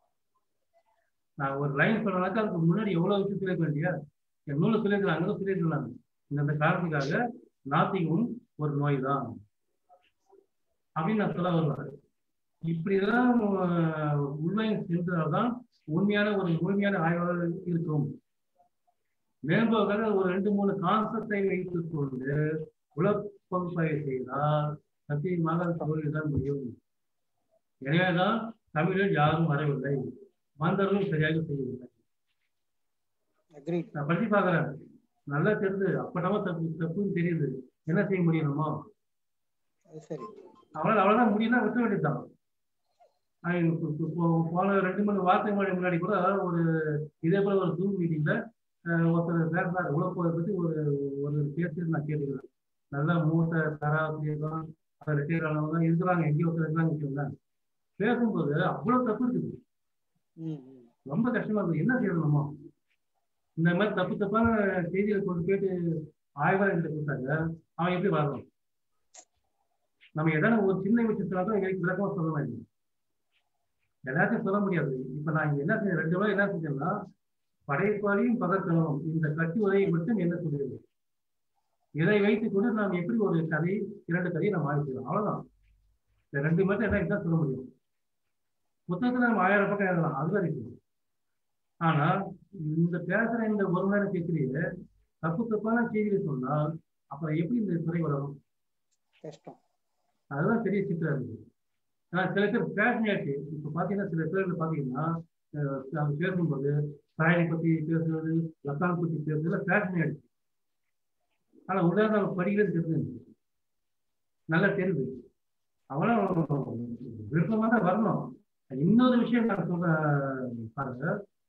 நான் ஒரு லைன் சொன்னாக்கா அதுக்கு முன்னாடி எவ்வளவு விஷயம் சொல்லிருக்க வேண்டிய என் நூலை சொல்லியிருக்கிறாங்க அங்கே சொல்லியிருக்கிறாங்க இந்த காரணத்துக்காக நாத்திகமும் ஒரு நோய் தான் அப்படின்னு நான் சொல்ல வருவேன் இப்படிதான் உண்மையை சென்றால்தான் உண்மையான ஒரு முழுமையான ஆய்வாளர் இருக்கும் மேம்போக்காக ஒரு ரெண்டு மூணு கான்செப்டை வைத்துக் கொண்டு உலகப்பகுப்பாய்வு செய்தால் சத்தியமாக தோல்விதான் முடியும் எனவேதான் தமிழில் யாரும் வரவில்லை வந்தவர்களும் சரியாக செய்யவில்லை Agreed. நான் படிச்சு பார்க்கறேன் நல்லா தெரியுது அப்பட்டமா தப்பு தப்புன்னு தெரியுது என்ன செய்ய முடியும் நம்ம அது சரி அவளால் அவ்வளவுதான் முடியும்னா விட்ட வேண்டியதுதான் ஆஹ் இப்போ- இப்போ- இப்போ போன ரெண்டு மூணு வார்த்தை மணி முன்னாடி கூட ஒரு இதே போல ஒரு ஜூம் மீட்டிங்ல ஒருத்தர் பேசினார் உழப்பதை பத்தி ஒரு ஒரு பேசி நான் கேட்டுக்கிறேன் நல்லா மூத்த பேராசிரியர்கள் ரிட்டையர் ஆனவங்க இருக்கிறாங்க எங்கேயோ ஒருத்தர் இருக்கிறாங்க வச்சுக்கோங்களேன். பேசும்போது அவ்வளவு தப்பு இருக்குது ம், ம். ரொம்ப கஷ்டமா இருக்கு என்ன செய்யணும் நம்ம இந்த மாதிரி தப்பு தப்பான செய்திகளை கொண்டு போயிட்டு ஆய்வாளர்கிட்ட கொடுத்தாங்க அவன் எப்படி வரணும் நம்ம எதாவது ஒரு சின்ன விஷயத்துல தான் எனக்கு விளக்கமா சொல்ல மாதிரி எல்லாத்தையும் சொல்ல முடியாது இப்ப நான் இங்க என்ன செஞ்சேன் ரெண்டு பேரும் என்ன செஞ்சேன்னா படைப்பாளியும் பகற்கனவும் இந்த கட்டி உரையை மட்டும் என்ன சொல்லுகிறது இதை வைத்துக் கொண்டு நாம் எப்படி ஒரு கதை இரண்டு கதையை நம்ம ஆய்வு அவ்வளவுதான் இந்த ரெண்டு மட்டும் என்ன இதுதான் சொல்ல முடியும் புத்தகத்துல நம்ம ஆயிரம் பக்கம் எழுதலாம் அதுதான் இருக்கு ஆனா இந்த பேசுற இந்த ஒரு மணி நேரம் பேசுறீங்க தப்பு தப்பான செய்தியை சொன்னால் அப்புறம் எப்படி இந்த துறை வளரும் கஷ்டம் அதுதான் பெரிய சிக்கலா இருக்கு ஆனா சில பேர் பேஷனேட்டு இப்ப பாத்தீங்கன்னா சில பேர் பாத்தீங்கன்னா அஹ் அவங்க பேசும்போது சாயனை பத்தி பேசுறது லக்கான் பத்தி பேசுறது பேஷனேட் ஆனா உள்ள நம்ம படிக்கிறது தெரிஞ்சு நல்லா தெரியுது அவ்வளவு விருப்பமா தான் வரணும் இன்னொரு விஷயம் நான் சொல்றேன் பாருங்க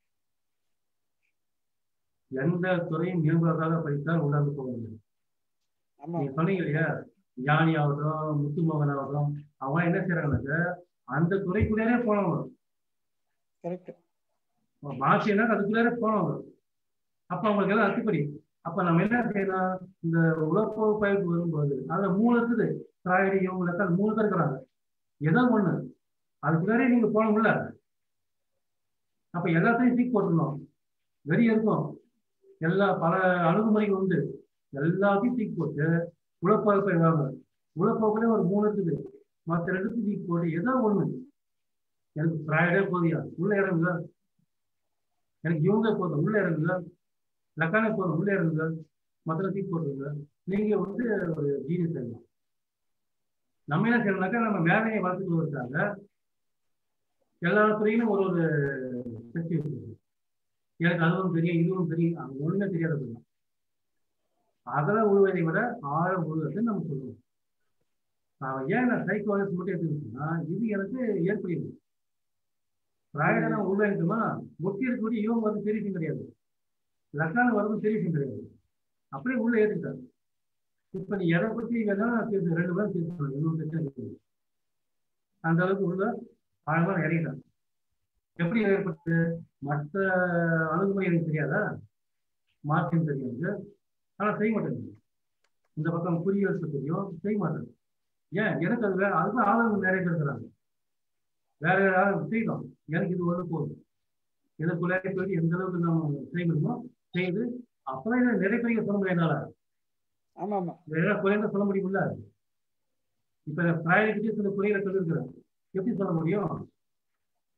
எந்த துறையும் மேம்பாடாக படித்தால் உணர்ந்து போக முடியும் ஆமா நீங்க சொன்னீங்க இல்லையா ஞானி ஆகட்டும் முத்துமோகன் ஆகட்டும் அவங்க என்ன செய்யறாங்கன்னாக்க அந்த துறைக்குள்ளேயே போனவங்க கரெக்ட் பாஷைனா அதுக்குள்ளேயே போனவங்க அப்ப அவங்களுக்கு எல்லாம் அத்துப்படி அப்ப நம்ம என்ன செய்யலாம் இந்த உலக பயிர்ப்பு வரும்போது அதுல மூணு இருக்குது திராவிடி இவங்க மூணு பேர் இருக்கிறாங்க ஏதோ ஒண்ணு அதுக்குள்ளாரே நீங்க போனோம்ல அப்ப எல்லாத்தையும் தூக்கி போட்டுருந்தோம் வெறி இருக்கும் எல்லா பல அணுகுமுறைகள் உண்டு எல்லாத்தையும் தூக்கி போட்டு உழப்பாக வாங்க உழப்பாக்குல ஒரு மூணு இருக்குது மற்ற ரெண்டு தூக்கி போட்டு ஏதோ ஒண்ணு எனக்கு பிராயடே போதியா உள்ள இறங்குங்க எனக்கு இவங்க போதும் உள்ள இறங்குங்க லக்கானே போதும் உள்ள இறங்குங்க மற்ற தூக்கி போட்டுருங்க நீங்க வந்து ஒரு ஜீனியஸ் ஆகலாம் நம்ம என்ன செய்யணும்னாக்கா நம்ம மேலையை வளர்த்துட்டு வருக்காங்க எல்லா துறையிலும் ஒரு ஒரு சக்தி இருக்குது எனக்கு அதுவும் தெரியும் இதுவும் தெரியும் அது ஒண்ணுமே தெரியாது அகல உழுவதை விட ஆழ உழுவதை நம்ம சொல்லுவோம் நான் ஏன் நான் சைக்காலஜி மட்டும் எடுத்துக்கிட்டேன்னா இது எனக்கு ஏற்படுது ராயடை நான் உள்வாங்கிட்டோமா முக்கிய இருக்கக்கூடிய இவங்க வந்து பெரிய விஷயம் கிடையாது லக்கான வரது பெரிய விஷயம் கிடையாது அப்படியே உள்ள ஏற்றுக்கிட்டாங்க இப்ப நீ எதை பத்தி வேணா பேசு ரெண்டு பேரும் பேசணும் இன்னும் பிரச்சனை இருக்குது அந்த அளவுக்கு உள்ள ஆழமா இறங்கிட்டாங்க எப்படி ஏற்பட்டு மற்ற அணுகுமுறை எனக்கு தெரியாதா மார்க்கம் தெரியாது ஆனா செய்ய மாட்டேங்குது இந்த பக்கம் குறியரசு தெரியும் செய்ய மாட்டேன் ஏன் எனக்கு அது வேற அதுதான் ஆளுங்க நிறைய பேர் இருக்கிறாங்க வேற யாரும் செய்யலாம் எனக்கு இது ஒண்ணு போதும் இதுக்குள்ளே போயிட்டு எந்த அளவுக்கு நம்ம செய்ய முடியுமோ செய்து அப்பதான் இதை நிறைய பேருக்கு சொல்ல முடியும் என்னால ஆமா ஆமா வேற குறைந்த சொல்ல முடியுமில்ல இப்ப பிராயத்துக்கு சில குறைகளை சொல்லியிருக்கிறேன் எப்படி சொல்ல முடியும்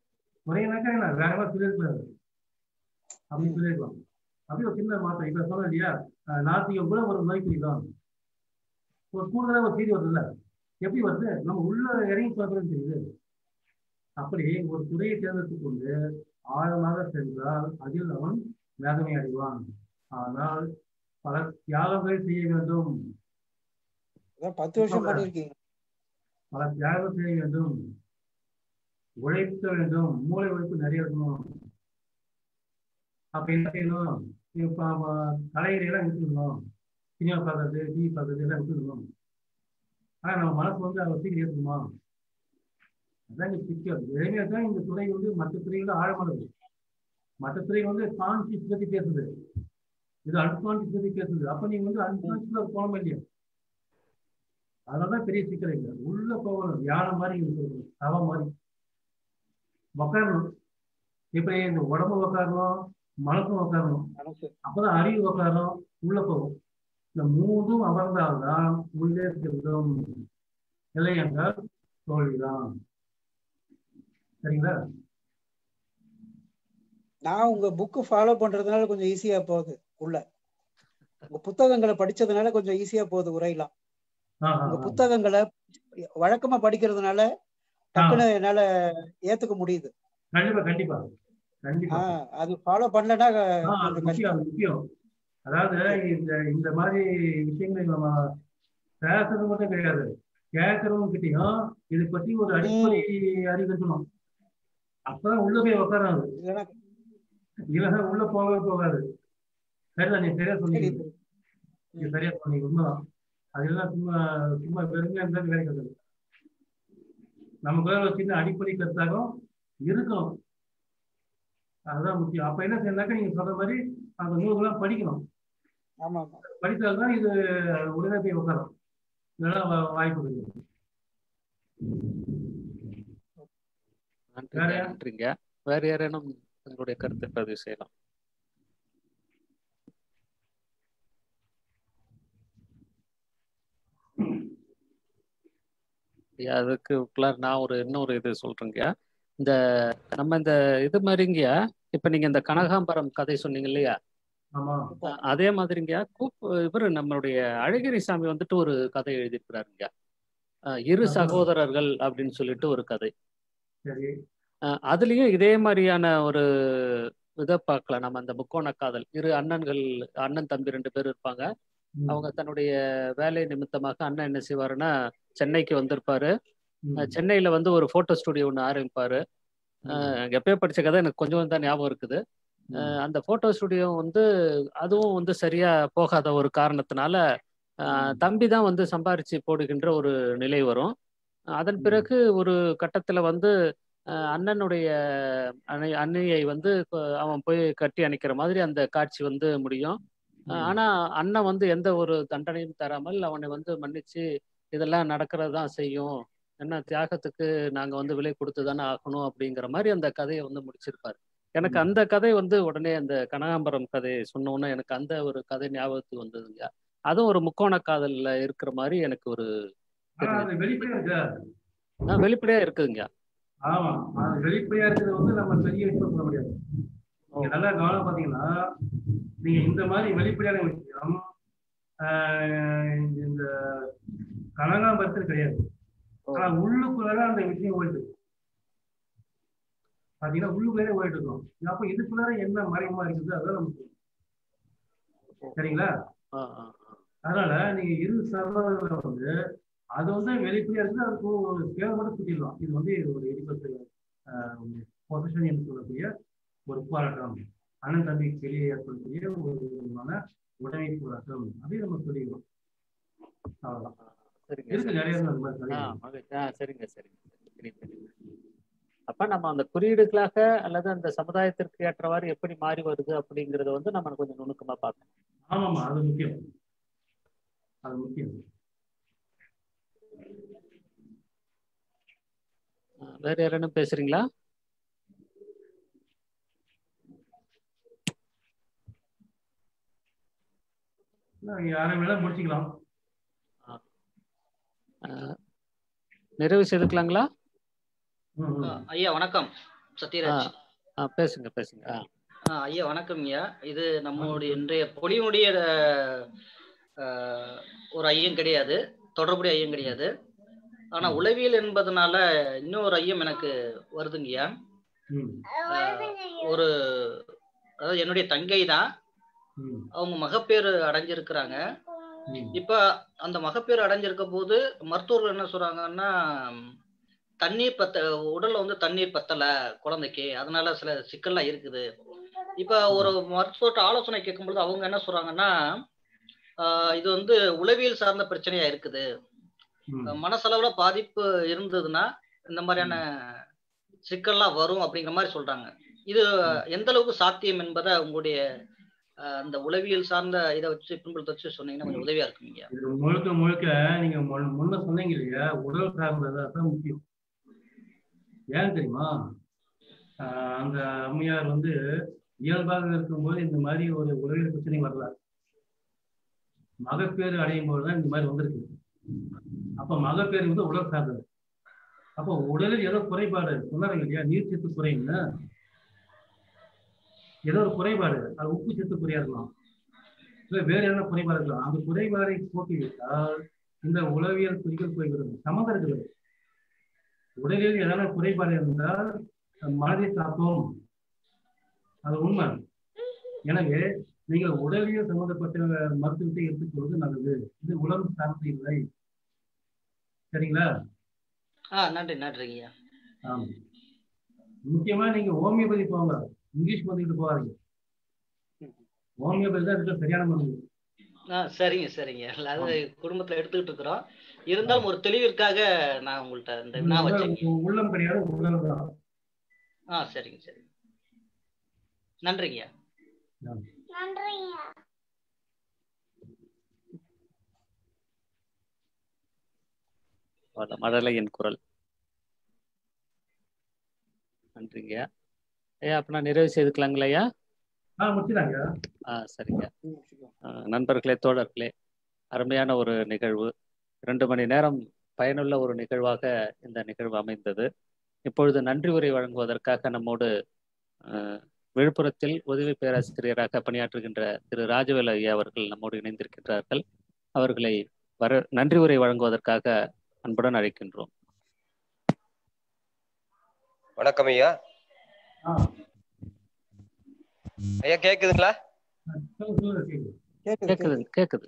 முறையினாக்கா என்ன வேற மாதிரி சொல்லியிருக்காரு அப்படி சொல்லியிருக்கலாம் அப்படி ஒரு சின்ன மாற்றம் இப்ப சொன்ன இல்லையா அஹ் நாத்திகம் கூட ஒரு நோய் குறிதான் ஒரு கூடுதலா ஒரு செய்தி வருதுல்ல எப்படி வருது நம்ம உள்ள இறங்கி பார்க்கறது தெரியுது அப்படி ஒரு துறையை தேர்ந்தெடுத்துக் கொண்டு ஆழமாக சென்றால் அதில் அவன் வேதனை அடைவான் ஆனால் பல தியாகங்கள் செய்ய வேண்டும் அதான் பத்து வருஷம் பண்ணிருக்கீங்க பல தியாகம் செய்ய வேண்டும் உழைக்க வேண்டும் மூளை உழைப்பு நிறைய இருக்கணும் அப்ப என்ன செய்யணும் இப்ப அவ- கலைகளை எல்லாம் விட்டுடணும் சினிமா பார்க்கறது டிவி பார்க்கறது எல்லாம் விட்டுடணும் ஆனா நம்ம மனசு வந்து அதை சீக்கிரம் ஏற்றுக்குமா அதான் இங்க சிக்கல் எளிமையா தான் இந்த துறை வந்து மற்ற துறைகள ஆழமானது மற்ற துறை வந்து கான்சியஸ் பத்தி பேசுது இது அன்கான்சியஸ் பத்தி பேசுது அப்ப நீங்க வந்து அன்கான்சியஸ்ல போகணும் இல்லையா அதனாலதான் பெரிய சிக்கல் இல்லை உள்ள போகணும் தியானம் மாதிரி இருக்கணும் தவம் மாதிரி உக்காரணும் இப்ப இந்த உடம்பு உக்காரணும் மனசும் உக்காரணும் மனசு அப்பதான் அறிவு உக்காரணும் உள்ள போகும் இந்த மூன்றும் அமர்ந்தால்தான் உள்ளே செல்லும் இல்லை என்றால் தோல்விதான் சரிங்களா நான் உங்க புக்கு ஃபாலோ பண்றதுனால கொஞ்சம் ஈஸியா போகுது உள்ள உங்க புத்தகங்களை படிச்சதுனால கொஞ்சம் ஈஸியா போகுது உரையெல்லாம் ஆஹ் உங்க ஆஹ் புத்தகங்களை வழக்கமா படிக்கிறதுனால டக்குன்னு என்னால ஏத்துக்க முடியுது கண்டிப்பா கண்டிப்பா கண்டிப்பா ஆஹ் அது ஃபாலோ பண்ணலன்னா ஆஹ் அது கொஞ்சம் முக்கியம் கஷ்டம் அது முக்கியம் அதாவது இந்த இந்த மாதிரி விஷயங்களை நம்ம பேசுறது மட்டும் கிடையாது கேட்கறவங்க கிட்டயும் இதை பத்தி ஒரு அடிப்படை அறிவு இருக்கணும் அப்பதான் உள்ள போய் உட்காராது இல்லைன்னா இல்லைன்னா உள்ள போகவே போகாது சரிதான் நீ சரியா சரி சொன்னீங்க நீ சரியா சொன்னீங்க உண்மைதான் அதெல்லாம் சும்மா சும்மா பெருமையா இருந்தா கிடைக்காது நமக்குள்ள ஒரு சின்ன அடிப்படை கருத்தாகவும் இருக்கணும் அதுதான் முக்கியம் அப்ப என்ன செய்யணும்னாக்கா நீங்க சொல்ற மாதிரி அந்த நூல்கள்லாம் படிக்கணும் ஆமா ஆமா படித்தால்தான் இது உடனே போய் உட்காரும் இல்லைன்னா வா- வாய்ப்பு கிடையாது நன்றிங்க வேற யார்? நன்றிங்க வேற யாரேனும் உங்களுடைய கருத்தை பதிவு செய்யலாம் ஐயா, அதுக்கு உள்ளார நான் ஒரு இன்னொரு இது சொல்றேங்க இந்த நம்ம இந்த இது மாதிரிங்க இப்ப நீங்க இந்த கனகாம்பரம் கதை சொன்னீங்க இல்லையா ஆமா அஹ் அதே மாதிரிங்க கூப் இவரு நம்மளுடைய அழகிரி சாமி வந்துட்டு ஒரு கதை எழுதியிருக்கிறாருங்க அஹ் இரு ஆமா. சகோதரர்கள் அப்படின்னு சொல்லிட்டு ஒரு கதை சரி அஹ் அதுலயும் இதே மாதிரியான ஒரு இதை பார்க்கலாம் நம்ம அந்த முக்கோண காதல் இரு அண்ணன்கள் அண்ணன் தம்பி ரெண்டு பேர் இருப்பாங்க ம், அவங்க தன்னுடைய வேலை நிமித்தமாக அண்ணன் என்ன செய்வாருன்னா சென்னைக்கு வந்திருப்பாரு ம், அஹ் சென்னையில வந்து ஒரு போட்டோ ஸ்டுடியோ ஒன்று ஆரம்பிப்பாரு ம், அஹ் எப்பயோ படிச்ச கதை எனக்கு கொஞ்சம் தான் ஞாபகம் இருக்குது ம், அஹ் அந்த போட்டோ ஸ்டுடியோ வந்து அதுவும் வந்து சரியா போகாத ஒரு காரணத்தினால அஹ் தம்பி தான் வந்து சம்பாரிச்சு போடுகின்ற ஒரு நிலை வரும் அதன் ம். பிறகு ஒரு கட்டத்துல வந்து அஹ் அண்ணனுடைய அணை அன்னையை வந்து கொ- அவன் போய் கட்டி அணைக்கிற மாதிரி அந்த காட்சி வந்து முடியும் அஹ் ம். ஆனா அண்ணன் வந்து எந்த ஒரு தண்டனையும் தராமல் அவனை வந்து மன்னிச்சு இதெல்லாம் நடக்கிறது தான் செய்யும் என்ன தியாகத்துக்கு நாங்க வந்து விலை கொடுத்து தானே ஆகணும் அப்படிங்கிற மாதிரி அந்த கதையை வந்து முடிச்சிருப்பாரு எனக்கு ம். அந்த கதை வந்து உடனே அந்த கனகாம்பரம் கதை சொன்ன உடனே எனக்கு அந்த ஒரு கதை ஞாபகத்துக்கு வந்ததுங்க அதுவும் ஒரு முக்கோண காதல்ல இருக்கிற மாதிரி எனக்கு ஒரு ஆனா அது வெளிப்படையா இருக்கா ஆஹ் வெளிப்படையா இருக்குதுங்க ஆமா அது வெளிப்படையா இருக்கிறது வந்து நம்ம பெரிய விஷயம் சொல்ல முடியாது நீங்க நல்லா கவனம் பாத்தீங்கன்னா நீங்க இந்த மாதிரி வெளிப்படையான விஷயம் ஆஹ் இந்த கனகாம்பரத்தில் கிடையாது ஆனா உள்ளுக்குள்ள அந்த விஷயம் ஓடிட்டு இருக்கு. பாத்தீங்கன்னா உள்ளுக்குள்ளே ஓடிட்டு இருக்கோம் அப்ப இதுக்குள்ளார என்ன மறைமுகமா இருக்குது அதான் நமக்கு சரிங்களா ஆஹ் ஆஹ் ஆஹ். அதனால நீங்க இரு சகோதரர்களை வந்து அது வந்து வெளிப்படையா இருக்குது அதுக்கு ஒரு பேர் மட்டும் சுட்டிடலாம் இது வந்து ஒரு எரிபத்து பொசிஷன் என்று சொல்லக்கூடிய ஒரு போராட்டம் அண்ணன் தம்பிக்கு வெளியே ஏற்படக்கூடிய ஒரு விதமான உடைமை போராட்டம் அப்படின்னு நம்ம சொல்லிடுவோம் அவ்வளவுதான் சரிங்க இருக்கு சரிங்க நிறைய சரி. அந்த மாதிரி ஆ கதைகள். மகிழ்ச்சி ஆ சரிங்க சரிங்க சரி தெரியுது அப்ப நம்ம அந்த குறியீடுகளாக அல்லது அந்த சமுதாயத்திற்கு ஏற்றவாறு எப்படி மாறி வருது அப்படிங்கறத வந்து நம்ம கொஞ்சம் நுணுக்கமா பார்க்கணும் ஆமாமா அது முக்கியம் அது முக்கியம் ஆ, வேற யாரும் பேசுறீங்களா யாரை வேணா முடிச்சுக்கலாம் ஆ, நிறைவு செய்துக்கலாங்களா ம், ம். ஐயா வணக்கம் சத்யராஜ் ஆ பேசுங்க பேசுங்க ஆ ஆ, ஐயா வணக்கம் ஐயா இது நம்மளுடைய இன்றைய பொலிவுடைய அஹ், ஒரு ஐயம் கிடையாது தொடர்புடைய ஐயம் கிடையாது ஆனா உளவியல் என்பதனால இன்னொரு ஐயம் எனக்கு வருதுங்கய்யா ம் அஹ், ஒரு அதாவது என்னுடைய தங்கை தான் ம் அவங்க மகப்பேறு அடைஞ்சிருக்கிறாங்க ம் இப்ப அந்த மகப்பேறு அடைஞ்சிருக்க போது மருத்துவர்கள் என்ன சொல்றாங்கன்னா தண்ணீர் பத்த உடல்ல வந்து தண்ணீர் பத்தல குழந்தைக்கு அதனால சில சிக்கல்லாம் இருக்குது இப்ப ஒரு மருத்துவர்கிட்ட ஆலோசனை கேட்கும்போது அவங்க என்ன சொல்றாங்கன்னா ஆஹ் இது வந்து உளவியல் சார்ந்த பிரச்சனையா இருக்குது ம் மனசளவுல பாதிப்பு இருந்ததுன்னா இந்த மாதிரியான சிக்கல்லாம் வரும் அப்படிங்கிற மாதிரி சொல்றாங்க இது எந்த அளவுக்கு சாத்தியம் என்பதை உங்களுடைய ஆஹ் அந்த உளவியல் சார்ந்த இதை வச்சு பின்புலத்தை வச்சு சொன்னீங்கன்னா கொஞ்சம் உதவியா இருக்குங்க இது முழுக்க முழுக்க நீங்க முன்- முன்ன சொன்னீங்க இல்லையா உடல் சார்ந்தது தான் முக்கியம் ஏன் தெரியுமா ஆஹ் அந்த அம்மையார் வந்து இயல்பாக இருக்கும்போது இந்த மாதிரி ஒரு உடல் பிரச்சனை வரல மகப்பேறு அடையும் போது தான் இந்த மாதிரி வந்திருக்கு அப்ப மகப்பேறு வந்து உடல் சார்ந்தது அப்ப உடலில் ஏதோ குறைபாடு சொன்னாங்க இல்லையா நீர்ச்சத்து குறையுன்னு ஏதோ ஒரு குறைபாடு அது உப்பு சத்து குறையா இருக்கலாம் இல்ல வேற என்ன குறைபாடு இருக்கலாம் அந்த குறைபாடை போக்கிவிட்டால் இந்த உளவியல் குறிகள் போய்விடும் சம்மந்தம் இருக்கிறது உடலில் ஏதாவது குறைபாடு இருந்தால் மனதை தாக்கும் அது உண்மை எனவே நீங்கள் உடலியல் சம்பந்தப்பட்ட மருத்துவத்தை எடுத்துக்கொள்வது நல்லது இது உலகம் சார்ந்து இல்லை சரிங்களா ஆ நன்றி நன்றிங்கய்யா ஆமா முக்கியமா நீங்க ஹோமியோபதி போங்க இங்கிலீஷ் மருந்துக்கு போகாதீங்க ஹோமியோபதி தான் இருக்கிற சரியான மருந்து ஆ சரிங்க சரிங்க அதாவது குடும்பத்துல எடுத்துக்கிட்டு இருக்கிறோம் இருந்தாலும் ஒரு தெளிவிற்காக நான் உங்கள்ட்ட இந்த வினா வச்சேங்க உங்க உள்ளம் கிடையாது உடல் தான் ஆ சரிங்க சரிங்க நன்றிங்கய்யா வட- மழலையின் குரல் நன்றிங்க ஐயா அப்ப நான் நிறைவு செய்துக்கலாங்களா ஐயா ஆ முடிச்சுதாங்க ஆ சரிங்க ஆ, நண்பர்களே தோழர்களே அருமையான ஒரு நிகழ்வு இரண்டு மணி நேரம் பயனுள்ள ஒரு நிகழ்வாக இந்த நிகழ்வு அமைந்தது இப்பொழுது நன்றி உரை வழங்குவதற்காக நம்மோடு ஆ, விழுப்புரத்தில் உதவி பேராசிரியராக பணியாற்றுகின்ற திரு ராஜவேலு ஐயா அவர்கள் நம்மோடு இணைந்திருக்கின்றார்கள் அவர்களை வர நன்றி உரை வழங்குவதற்காக அன்புடன் அழைக்கின்றோம் வணக்கம் ஐயா ஆ ஐயா கேக்குதுங்களா சொல்லுங்க சொல்லுங்க கேக்குது கேக்குது கேக்குது கேக்குது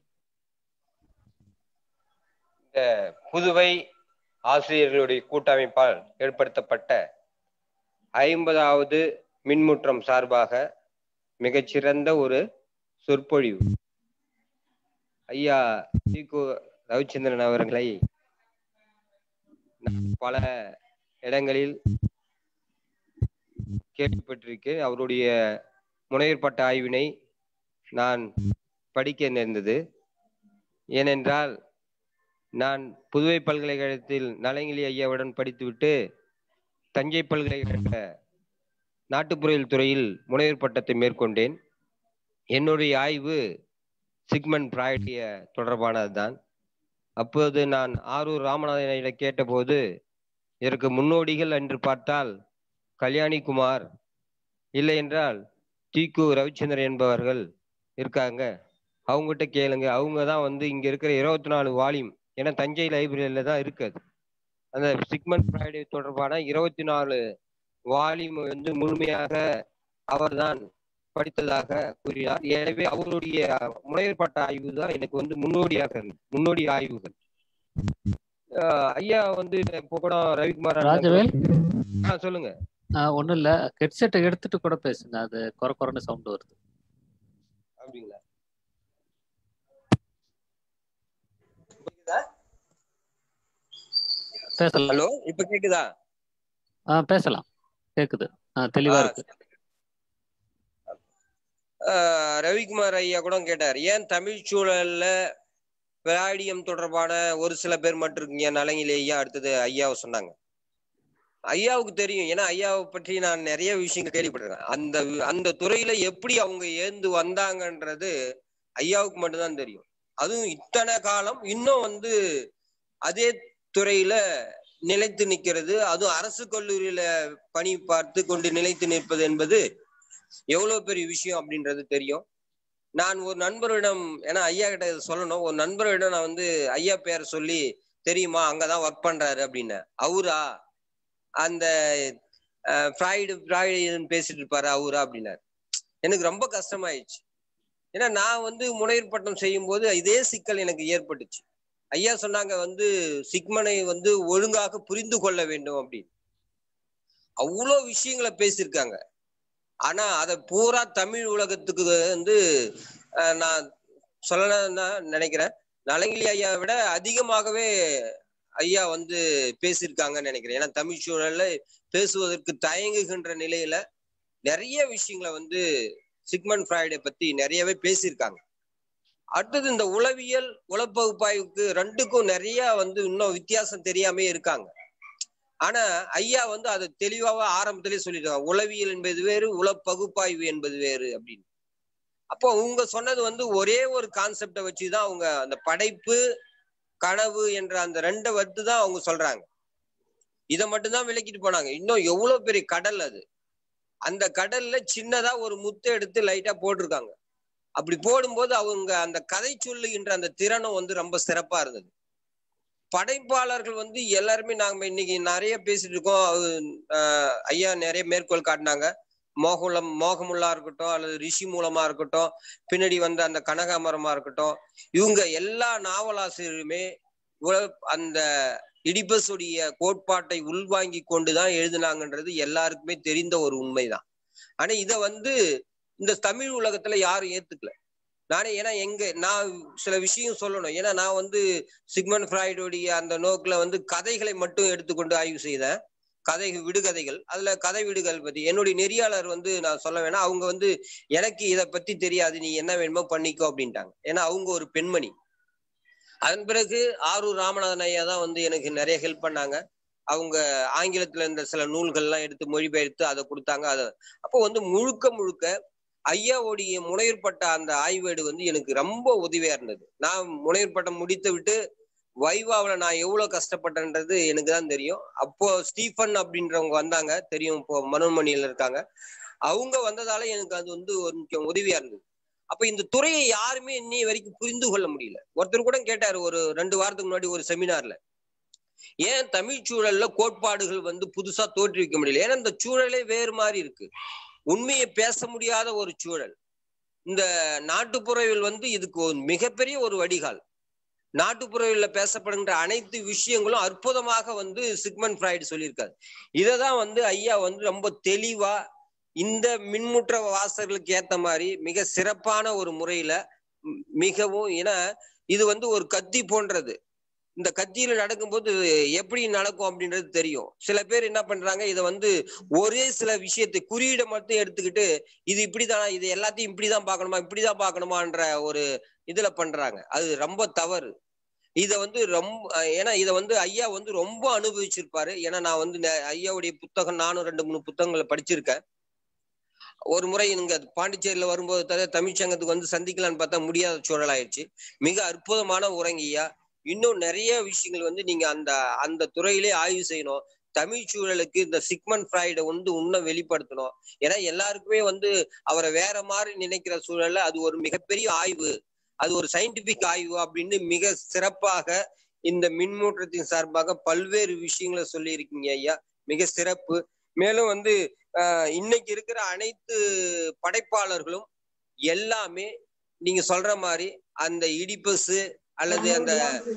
இந்த புதுவை ஆசிரியர்களுடைய கூட்டமைப்பால் ஏற்படுத்தப்பட்ட ஐம்பதாவது மின்முற்றம் சார்பாக மிகச்சிறந்த ஒரு சொற்பொழிவு ஐயா தி.கு. ரவிச்சந்திரன் அவர்களை நான் பல இடங்களில் கேள்விப்பட்டிருக்கேன் அவருடைய முனையற்பட்ட ஆய்வினை நான் படிக்க நேர்ந்தது ஏனென்றால் நான் புதுவை பல்கலைக்கழகத்தில் நலங்கிலி ஐயாவுடன் படித்துவிட்டு தஞ்சை பல்கலைக்கழக நாட்டுப்புறவியல் துறையில் முனைவர் பட்டத்தை மேற்கொண்டேன் என்னுடைய ஆய்வு சிக்மன் பிராய்டிய தொடர்பானதுதான் அப்போது நான் ஆரூர் ராமநாதனிடம் கேட்டபோது இதற்கு முன்னோடிகள் என்று பார்த்தால் கல்யாணி குமார் இல்லை என்றால் தி.கு. ரவிச்சந்திரன் என்பவர்கள் இருக்காங்க அவங்ககிட்ட கேளுங்க அவங்க தான் வந்து இங்க இருக்கிற இருபத்தி நாலு வால்யூம் ஏன்னா தஞ்சை லைப்ரரியில தான் இருக்குது அந்த சிக்மன் ஃப்ரைடே தொடர்பான இருபத்தி நாலு வால்யூம் வந்து முழுமையாக அவர்தான் படித்ததாக கூறினார் எனவே அவருடைய முனையற்பட்ட ஆய்வு தான் எனக்கு வந்து முன்னோடியாக இருந்தது முன்னோடி ஆய்வுகள் ஆஹ் ஐயா வந்து இப்போ கூட ரவிக்குமார் அண்ணன் ராஜவேல் ஆ, சொல்லுங்க ஒன்றும் இல்லை ஹெட்செட்டை எடுத்துட்டு கூட பேசுங்க அது குறை குறைன்னு சவுண்ட் வருது அப்படிங்களா பேசலாம் ஹலோ இப்ப கேக்குதா ஆ பேசலாம் கேக்குது ஆ தெளிவா ஆ, இருக்கு ஆஹ் ரவிக்குமார் ஐயா கூட கேட்டார் ஏன் தமிழ் சூழல்ல விராடியம் தொடர்பான ஒரு சில பேர் மட்டும் இருக்கீங்க நலங்கிலே ஐயா அடுத்தது ஐயாவை சொன்னாங்க ஐயாவுக்கு தெரியும் ஏன்னா ஐயாவை பற்றி நான் நிறைய விஷயங்கள் கேள்விப்பட்டிருக்கேன் அந்த அந்த துறையில எப்படி அவங்க ஏந்து வந்தாங்கன்றது ஐயாவுக்கு மட்டும்தான் தெரியும் அதுவும் இத்தனை காலம் இன்னும் வந்து அதே துறையில நிலைத்து நிற்கிறது அதுவும் அரசு கல்லூரியில பணி பார்த்து கொண்டு நிலைத்து நிற்பது என்பது எவ்வளவு பெரிய விஷயம் அப்படின்றது தெரியும் நான் ஒரு நண்பரிடம் ஏன்னா ஐயா கிட்ட இதை சொல்லணும் ஒரு நண்பரிடம் நான் வந்து ஐயா பேரை சொல்லி தெரியுமா அங்கதான் ஒர்க் பண்றாரு அப்படின்னு அவரா அந்த ஃப்ராய்டு ஃப்ராய்டு பேசிட்டு இருப்பாரு அவரா அப்படின்னாரு எனக்கு ரொம்ப கஷ்டமாயிடுச்சு ஏன்னா நான் வந்து முனைவர் பட்டம் செய்யும் போது இதே சிக்கல் எனக்கு ஏற்பட்டுச்சு ஐயா சொன்னாங்க வந்து சிக்மனை வந்து ஒழுங்காக புரிந்து கொள்ள வேண்டும் அப்படின்னு அவ்வளோ விஷயங்களை பேசியிருக்காங்க ஆனா அதை பூரா தமிழ் உலகத்துக்கு வந்து அஹ், நான் சொல்லணும்னா நினைக்கிறேன் நலங்கிலி ஐயாவை விட அதிகமாகவே ஐயா வந்து பேசியிருக்காங்கன்னு நினைக்கிறேன் ஏன்னா தமிழ் சூழல்ல பேசுவதற்கு தயங்குகின்ற நிலையில நிறைய விஷயங்களை வந்து சிக்மன் ஃப்ராய்டை பத்தி நிறையவே பேசியிருக்காங்க அடுத்தது இந்த உளவியல் உளப்பகுப்பாய்வுக்கு ரெண்டுக்கும் நிறைய வந்து இன்னும் வித்தியாசம் தெரியாமே இருக்காங்க ஆனா ஐயா வந்து அதை தெளிவாக ஆரம்பத்திலே சொல்லிட்டாங்க உளவியல் என்பது வேறு உளப்பகுப்பாய்வு என்பது வேறு அப்படின்னு அப்போ அவங்க சொன்னது வந்து ஒரே ஒரு கான்செப்டை வச்சுதான் அவங்க அந்த படைப்பு கனவு என்ற அந்த ரெண்டை வந்து தான் அவங்க சொல்றாங்க இதை மட்டும்தான் விளக்கிட்டு போனாங்க இன்னும் எவ்வளவு பெரிய கடல் அது அந்த கடல்ல சின்னதா ஒரு முத்தை எடுத்து லைட்டா போட்டிருக்காங்க அப்படி போடும்போது அவங்க அந்த கதை சொல்லுகின்ற அந்த திறனும் வந்து ரொம்ப சிறப்பா இருந்தது படைப்பாளர்கள் வந்து எல்லாருமே நாங்க இன்னைக்கு நிறைய பேசிட்டு இருக்கோம் அது, ஆஹ், ஐயா நிறைய மேற்கோள் காட்டினாங்க மோகுலம் மோகமுல்லா இருக்கட்டும் அல்லது ரிஷி மூலமா இருக்கட்டும் பின்னாடி வந்த அந்த கனகாமரமா இருக்கட்டும் இவங்க எல்லா நாவலாசிரியருமே உல- அந்த இடிபஸுடைய கோட்பாட்டை உள்வாங்கி கொண்டுதான் எழுதினாங்கன்றது எல்லாருக்குமே தெரிந்த ஒரு உண்மைதான் ஆனா இத வந்து இந்த தமிழ் உலகத்துல யாரும் ஏத்துக்கல நானே ஏன்னா எங்க நான் சில விஷயம் சொல்லணும் ஏன்னா நான் வந்து சிக்மன் ஃப்ராய்டுடைய அந்த நோக்குல வந்து கதைகளை மட்டும் எடுத்துக்கொண்டு ஆய்வு செய்தேன் கதை விடுகதைகள் அதுல கதை விடுகள் பத்தி என்னுடைய நெறியாளர் வந்து நான் சொல்ல வேணாம் அவங்க வந்து எனக்கு இதை பத்தி தெரியாது நீ என்ன வேணுமோ பண்ணிக்கோ அப்படின்ட்டாங்க ஏன்னா அவங்க ஒரு பெண்மணி அதன் பிறகு ஆரூர் ராமநாதன் ஐயா தான் வந்து எனக்கு நிறைய ஹெல்ப் பண்ணாங்க அவங்க ஆங்கிலத்துல இருந்த சில நூல்கள்லாம் எடுத்து மொழிபெயர்த்து அதை கொடுத்தாங்க அதை அப்போ வந்து முழுக்க முழுக்க ஐயாவுடைய முனையற்பட்ட அந்த ஆய்வேடு வந்து எனக்கு ரொம்ப உதவியா இருந்தது நான் முனையற்பட்டம் முடித்து விட்டு வைவாவில் நான் எவ்வளவு கஷ்டப்பட்டேன்றது எனக்கு தான் தெரியும் அப்போ ஸ்டீஃபன் அப்படின்றவங்க வந்தாங்க தெரியும் இப்போ மனோன்மணியில இருக்காங்க அவங்க வந்ததால எனக்கு அது வந்து ஒரு முக்கியம் உதவியா இருந்தது அப்ப இந்த துறையை யாருமே இன்னி வரைக்கும் புரிந்து கொள்ள முடியல ஒருத்தர் கூட கேட்டாரு ஒரு ரெண்டு வாரத்துக்கு முன்னாடி ஒரு செமினார்ல ஏன் தமிழ் சூழல்ல கோட்பாடுகள் வந்து புதுசா தோற்றுவிக்க முடியல ஏன்னா இந்த சூழலே வேறு மாதிரி இருக்கு உண்மையை பேச முடியாத ஒரு சூழல் இந்த நாட்டுப்புறவில் வந்து இதுக்கு ஒரு மிகப்பெரிய ஒரு வடிகால் நாட்டுப்புறவில பேசப்படுகின்ற அனைத்து விஷயங்களும் அற்புதமாக வந்து சிக்மன் ஃப்ராய்டு சொல்லியிருக்காரு இதை தான் வந்து ஐயா வந்து ரொம்ப தெளிவா இந்த மின்முற்ற வாசகர்களுக்கு ஏத்த மாதிரி மிக சிறப்பான ஒரு முறையில ம், மிகவும் ஏன்னா இது வந்து ஒரு கத்தி போன்றது இந்த கத்தியில நடக்கும்போது எப்படி நடக்கும் அப்படின்றது தெரியும் சில பேர் என்ன பண்றாங்க இதை வந்து ஒரே சில விஷயத்தை குறியீடை மட்டும் எடுத்துக்கிட்டு இது இப்படிதானா இது எல்லாத்தையும் இப்படிதான் பார்க்கணுமா இப்படிதான் பார்க்கணுமான்ற ஒரு இதுல பண்றாங்க அது ரொம்ப தவறு இத வந்து ரொம்ப ஏன்னா இத வந்து ஐயா வந்து ரொம்ப அனுபவிச்சிருப்பாரு ஏன்னா நான் வந்து நெ- ஐயாவுடைய புத்தகம் நானும் ரெண்டு மூணு புத்தகங்களை படிச்சிருக்கேன் ஒரு முறை இங்க பாண்டிச்சேரியில வரும்போது தவிர தமிழ்ச்சங்கத்துக்கு வந்து சந்திக்கலாம்னு பார்த்தா முடியாத சூழல் ஆயிடுச்சு மிக அற்புதமான உரங்கய்யா இன்னும் நிறைய விஷயங்கள் வந்து நீங்க அந்த அந்த துறையிலே ஆய்வு செய்யணும் தமிழ் சூழலுக்கு இந்த சிக்மன் ஃப்ராய்டை வந்து இன்னும் வெளிப்படுத்தணும் ஏன்னா எல்லாருக்குமே வந்து அவரை வேற மாதிரி நினைக்கிற சூழல்ல அது ஒரு மிகப்பெரிய ஆய்வு அது ஒரு சயின்டிபிக் ஆய்வு அப்படின்னு மிக சிறப்பாக இந்த மின்மூற்றத்தின் சார்பாக பல்வேறு விஷயங்களை சொல்லி இருக்கீங்க ஐயா மிக சிறப்பு மேலும் வந்து ஆஹ், இன்னைக்கு இருக்கிற அனைத்து படைப்பாளர்களும் எல்லாமே நீங்க சொல்ற மாதிரி அந்த இடிப்பஸ் அல்லது அந்த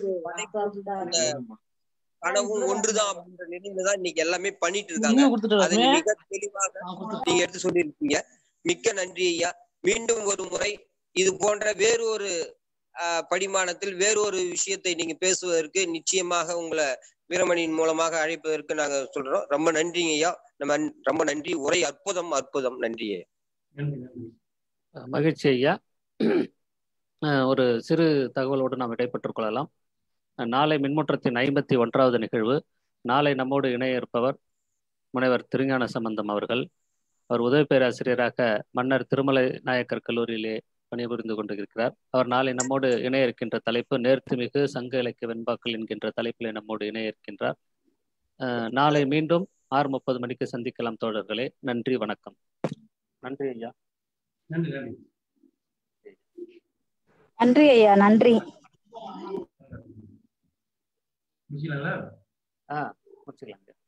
அந்த கனவும் ஒன்றுதான் அப்படின்ற நிலையில தான் இன்னைக்கு எல்லாமே பண்ணிட்டு இருக்காங்க அதை மிக தெளிவாக நீங்க எடுத்து சொல்லியிருக்கீங்க மிக்க நன்றி ஐயா மீண்டும் ஒரு முறை இது போன்ற வேறு ஒரு ஆஹ், படிமானத்தில் வேறு ஒரு விஷயத்தை நீங்க பேசுவதற்கு நிச்சயமாக உங்களை வீரமணியின் மூலமாக அழைப்பதற்கு நாங்க சொல்றோம் ரொம்ப நன்றிங்க ஐயா நம்ம ரொம்ப நன்றி உரை அற்புதம் அற்புதம் நன்றி ஐயா நன்றி நன்றி மகிழ்ச்சி ஐயா அஹ் ஒரு சிறு தகவலோடு நாம் இடைப்பெற்றுக் கொள்ளலாம் அஹ் நாளை மின்முற்றத்தின் ஐம்பத்தி ஒன்றாவது நிகழ்வு நாளை நம்மோடு இணைய இருப்பவர் முனைவர் திருஞான சம்பந்தம் அவர்கள் அவர் உதவி பேராசிரியராக மன்னர் திருமலை நாயக்கர் கல்லூரியிலே பணிபுரிந்து கொண்டிருக்கிறார் அவர் நாளை நம்மோடு இணைய இருக்கின்ற தலைப்பு நேர்த்துமிகு சங்க இலக்கிய வெண்பாக்கள் என்கின்ற தலைப்பிலே நம்மோடு இணைய இருக்கின்றார் அஹ், நாளை மீண்டும் ஆறு முப்பது மணிக்கு சந்திக்கலாம் தோழர்களே நன்றி வணக்கம் நன்றி ஐயா நன்றி நன்றி நன்றி ஐயா நன்றி முடிச்சிடலாங்களா ஆ முடிச்சுக்கலாங்க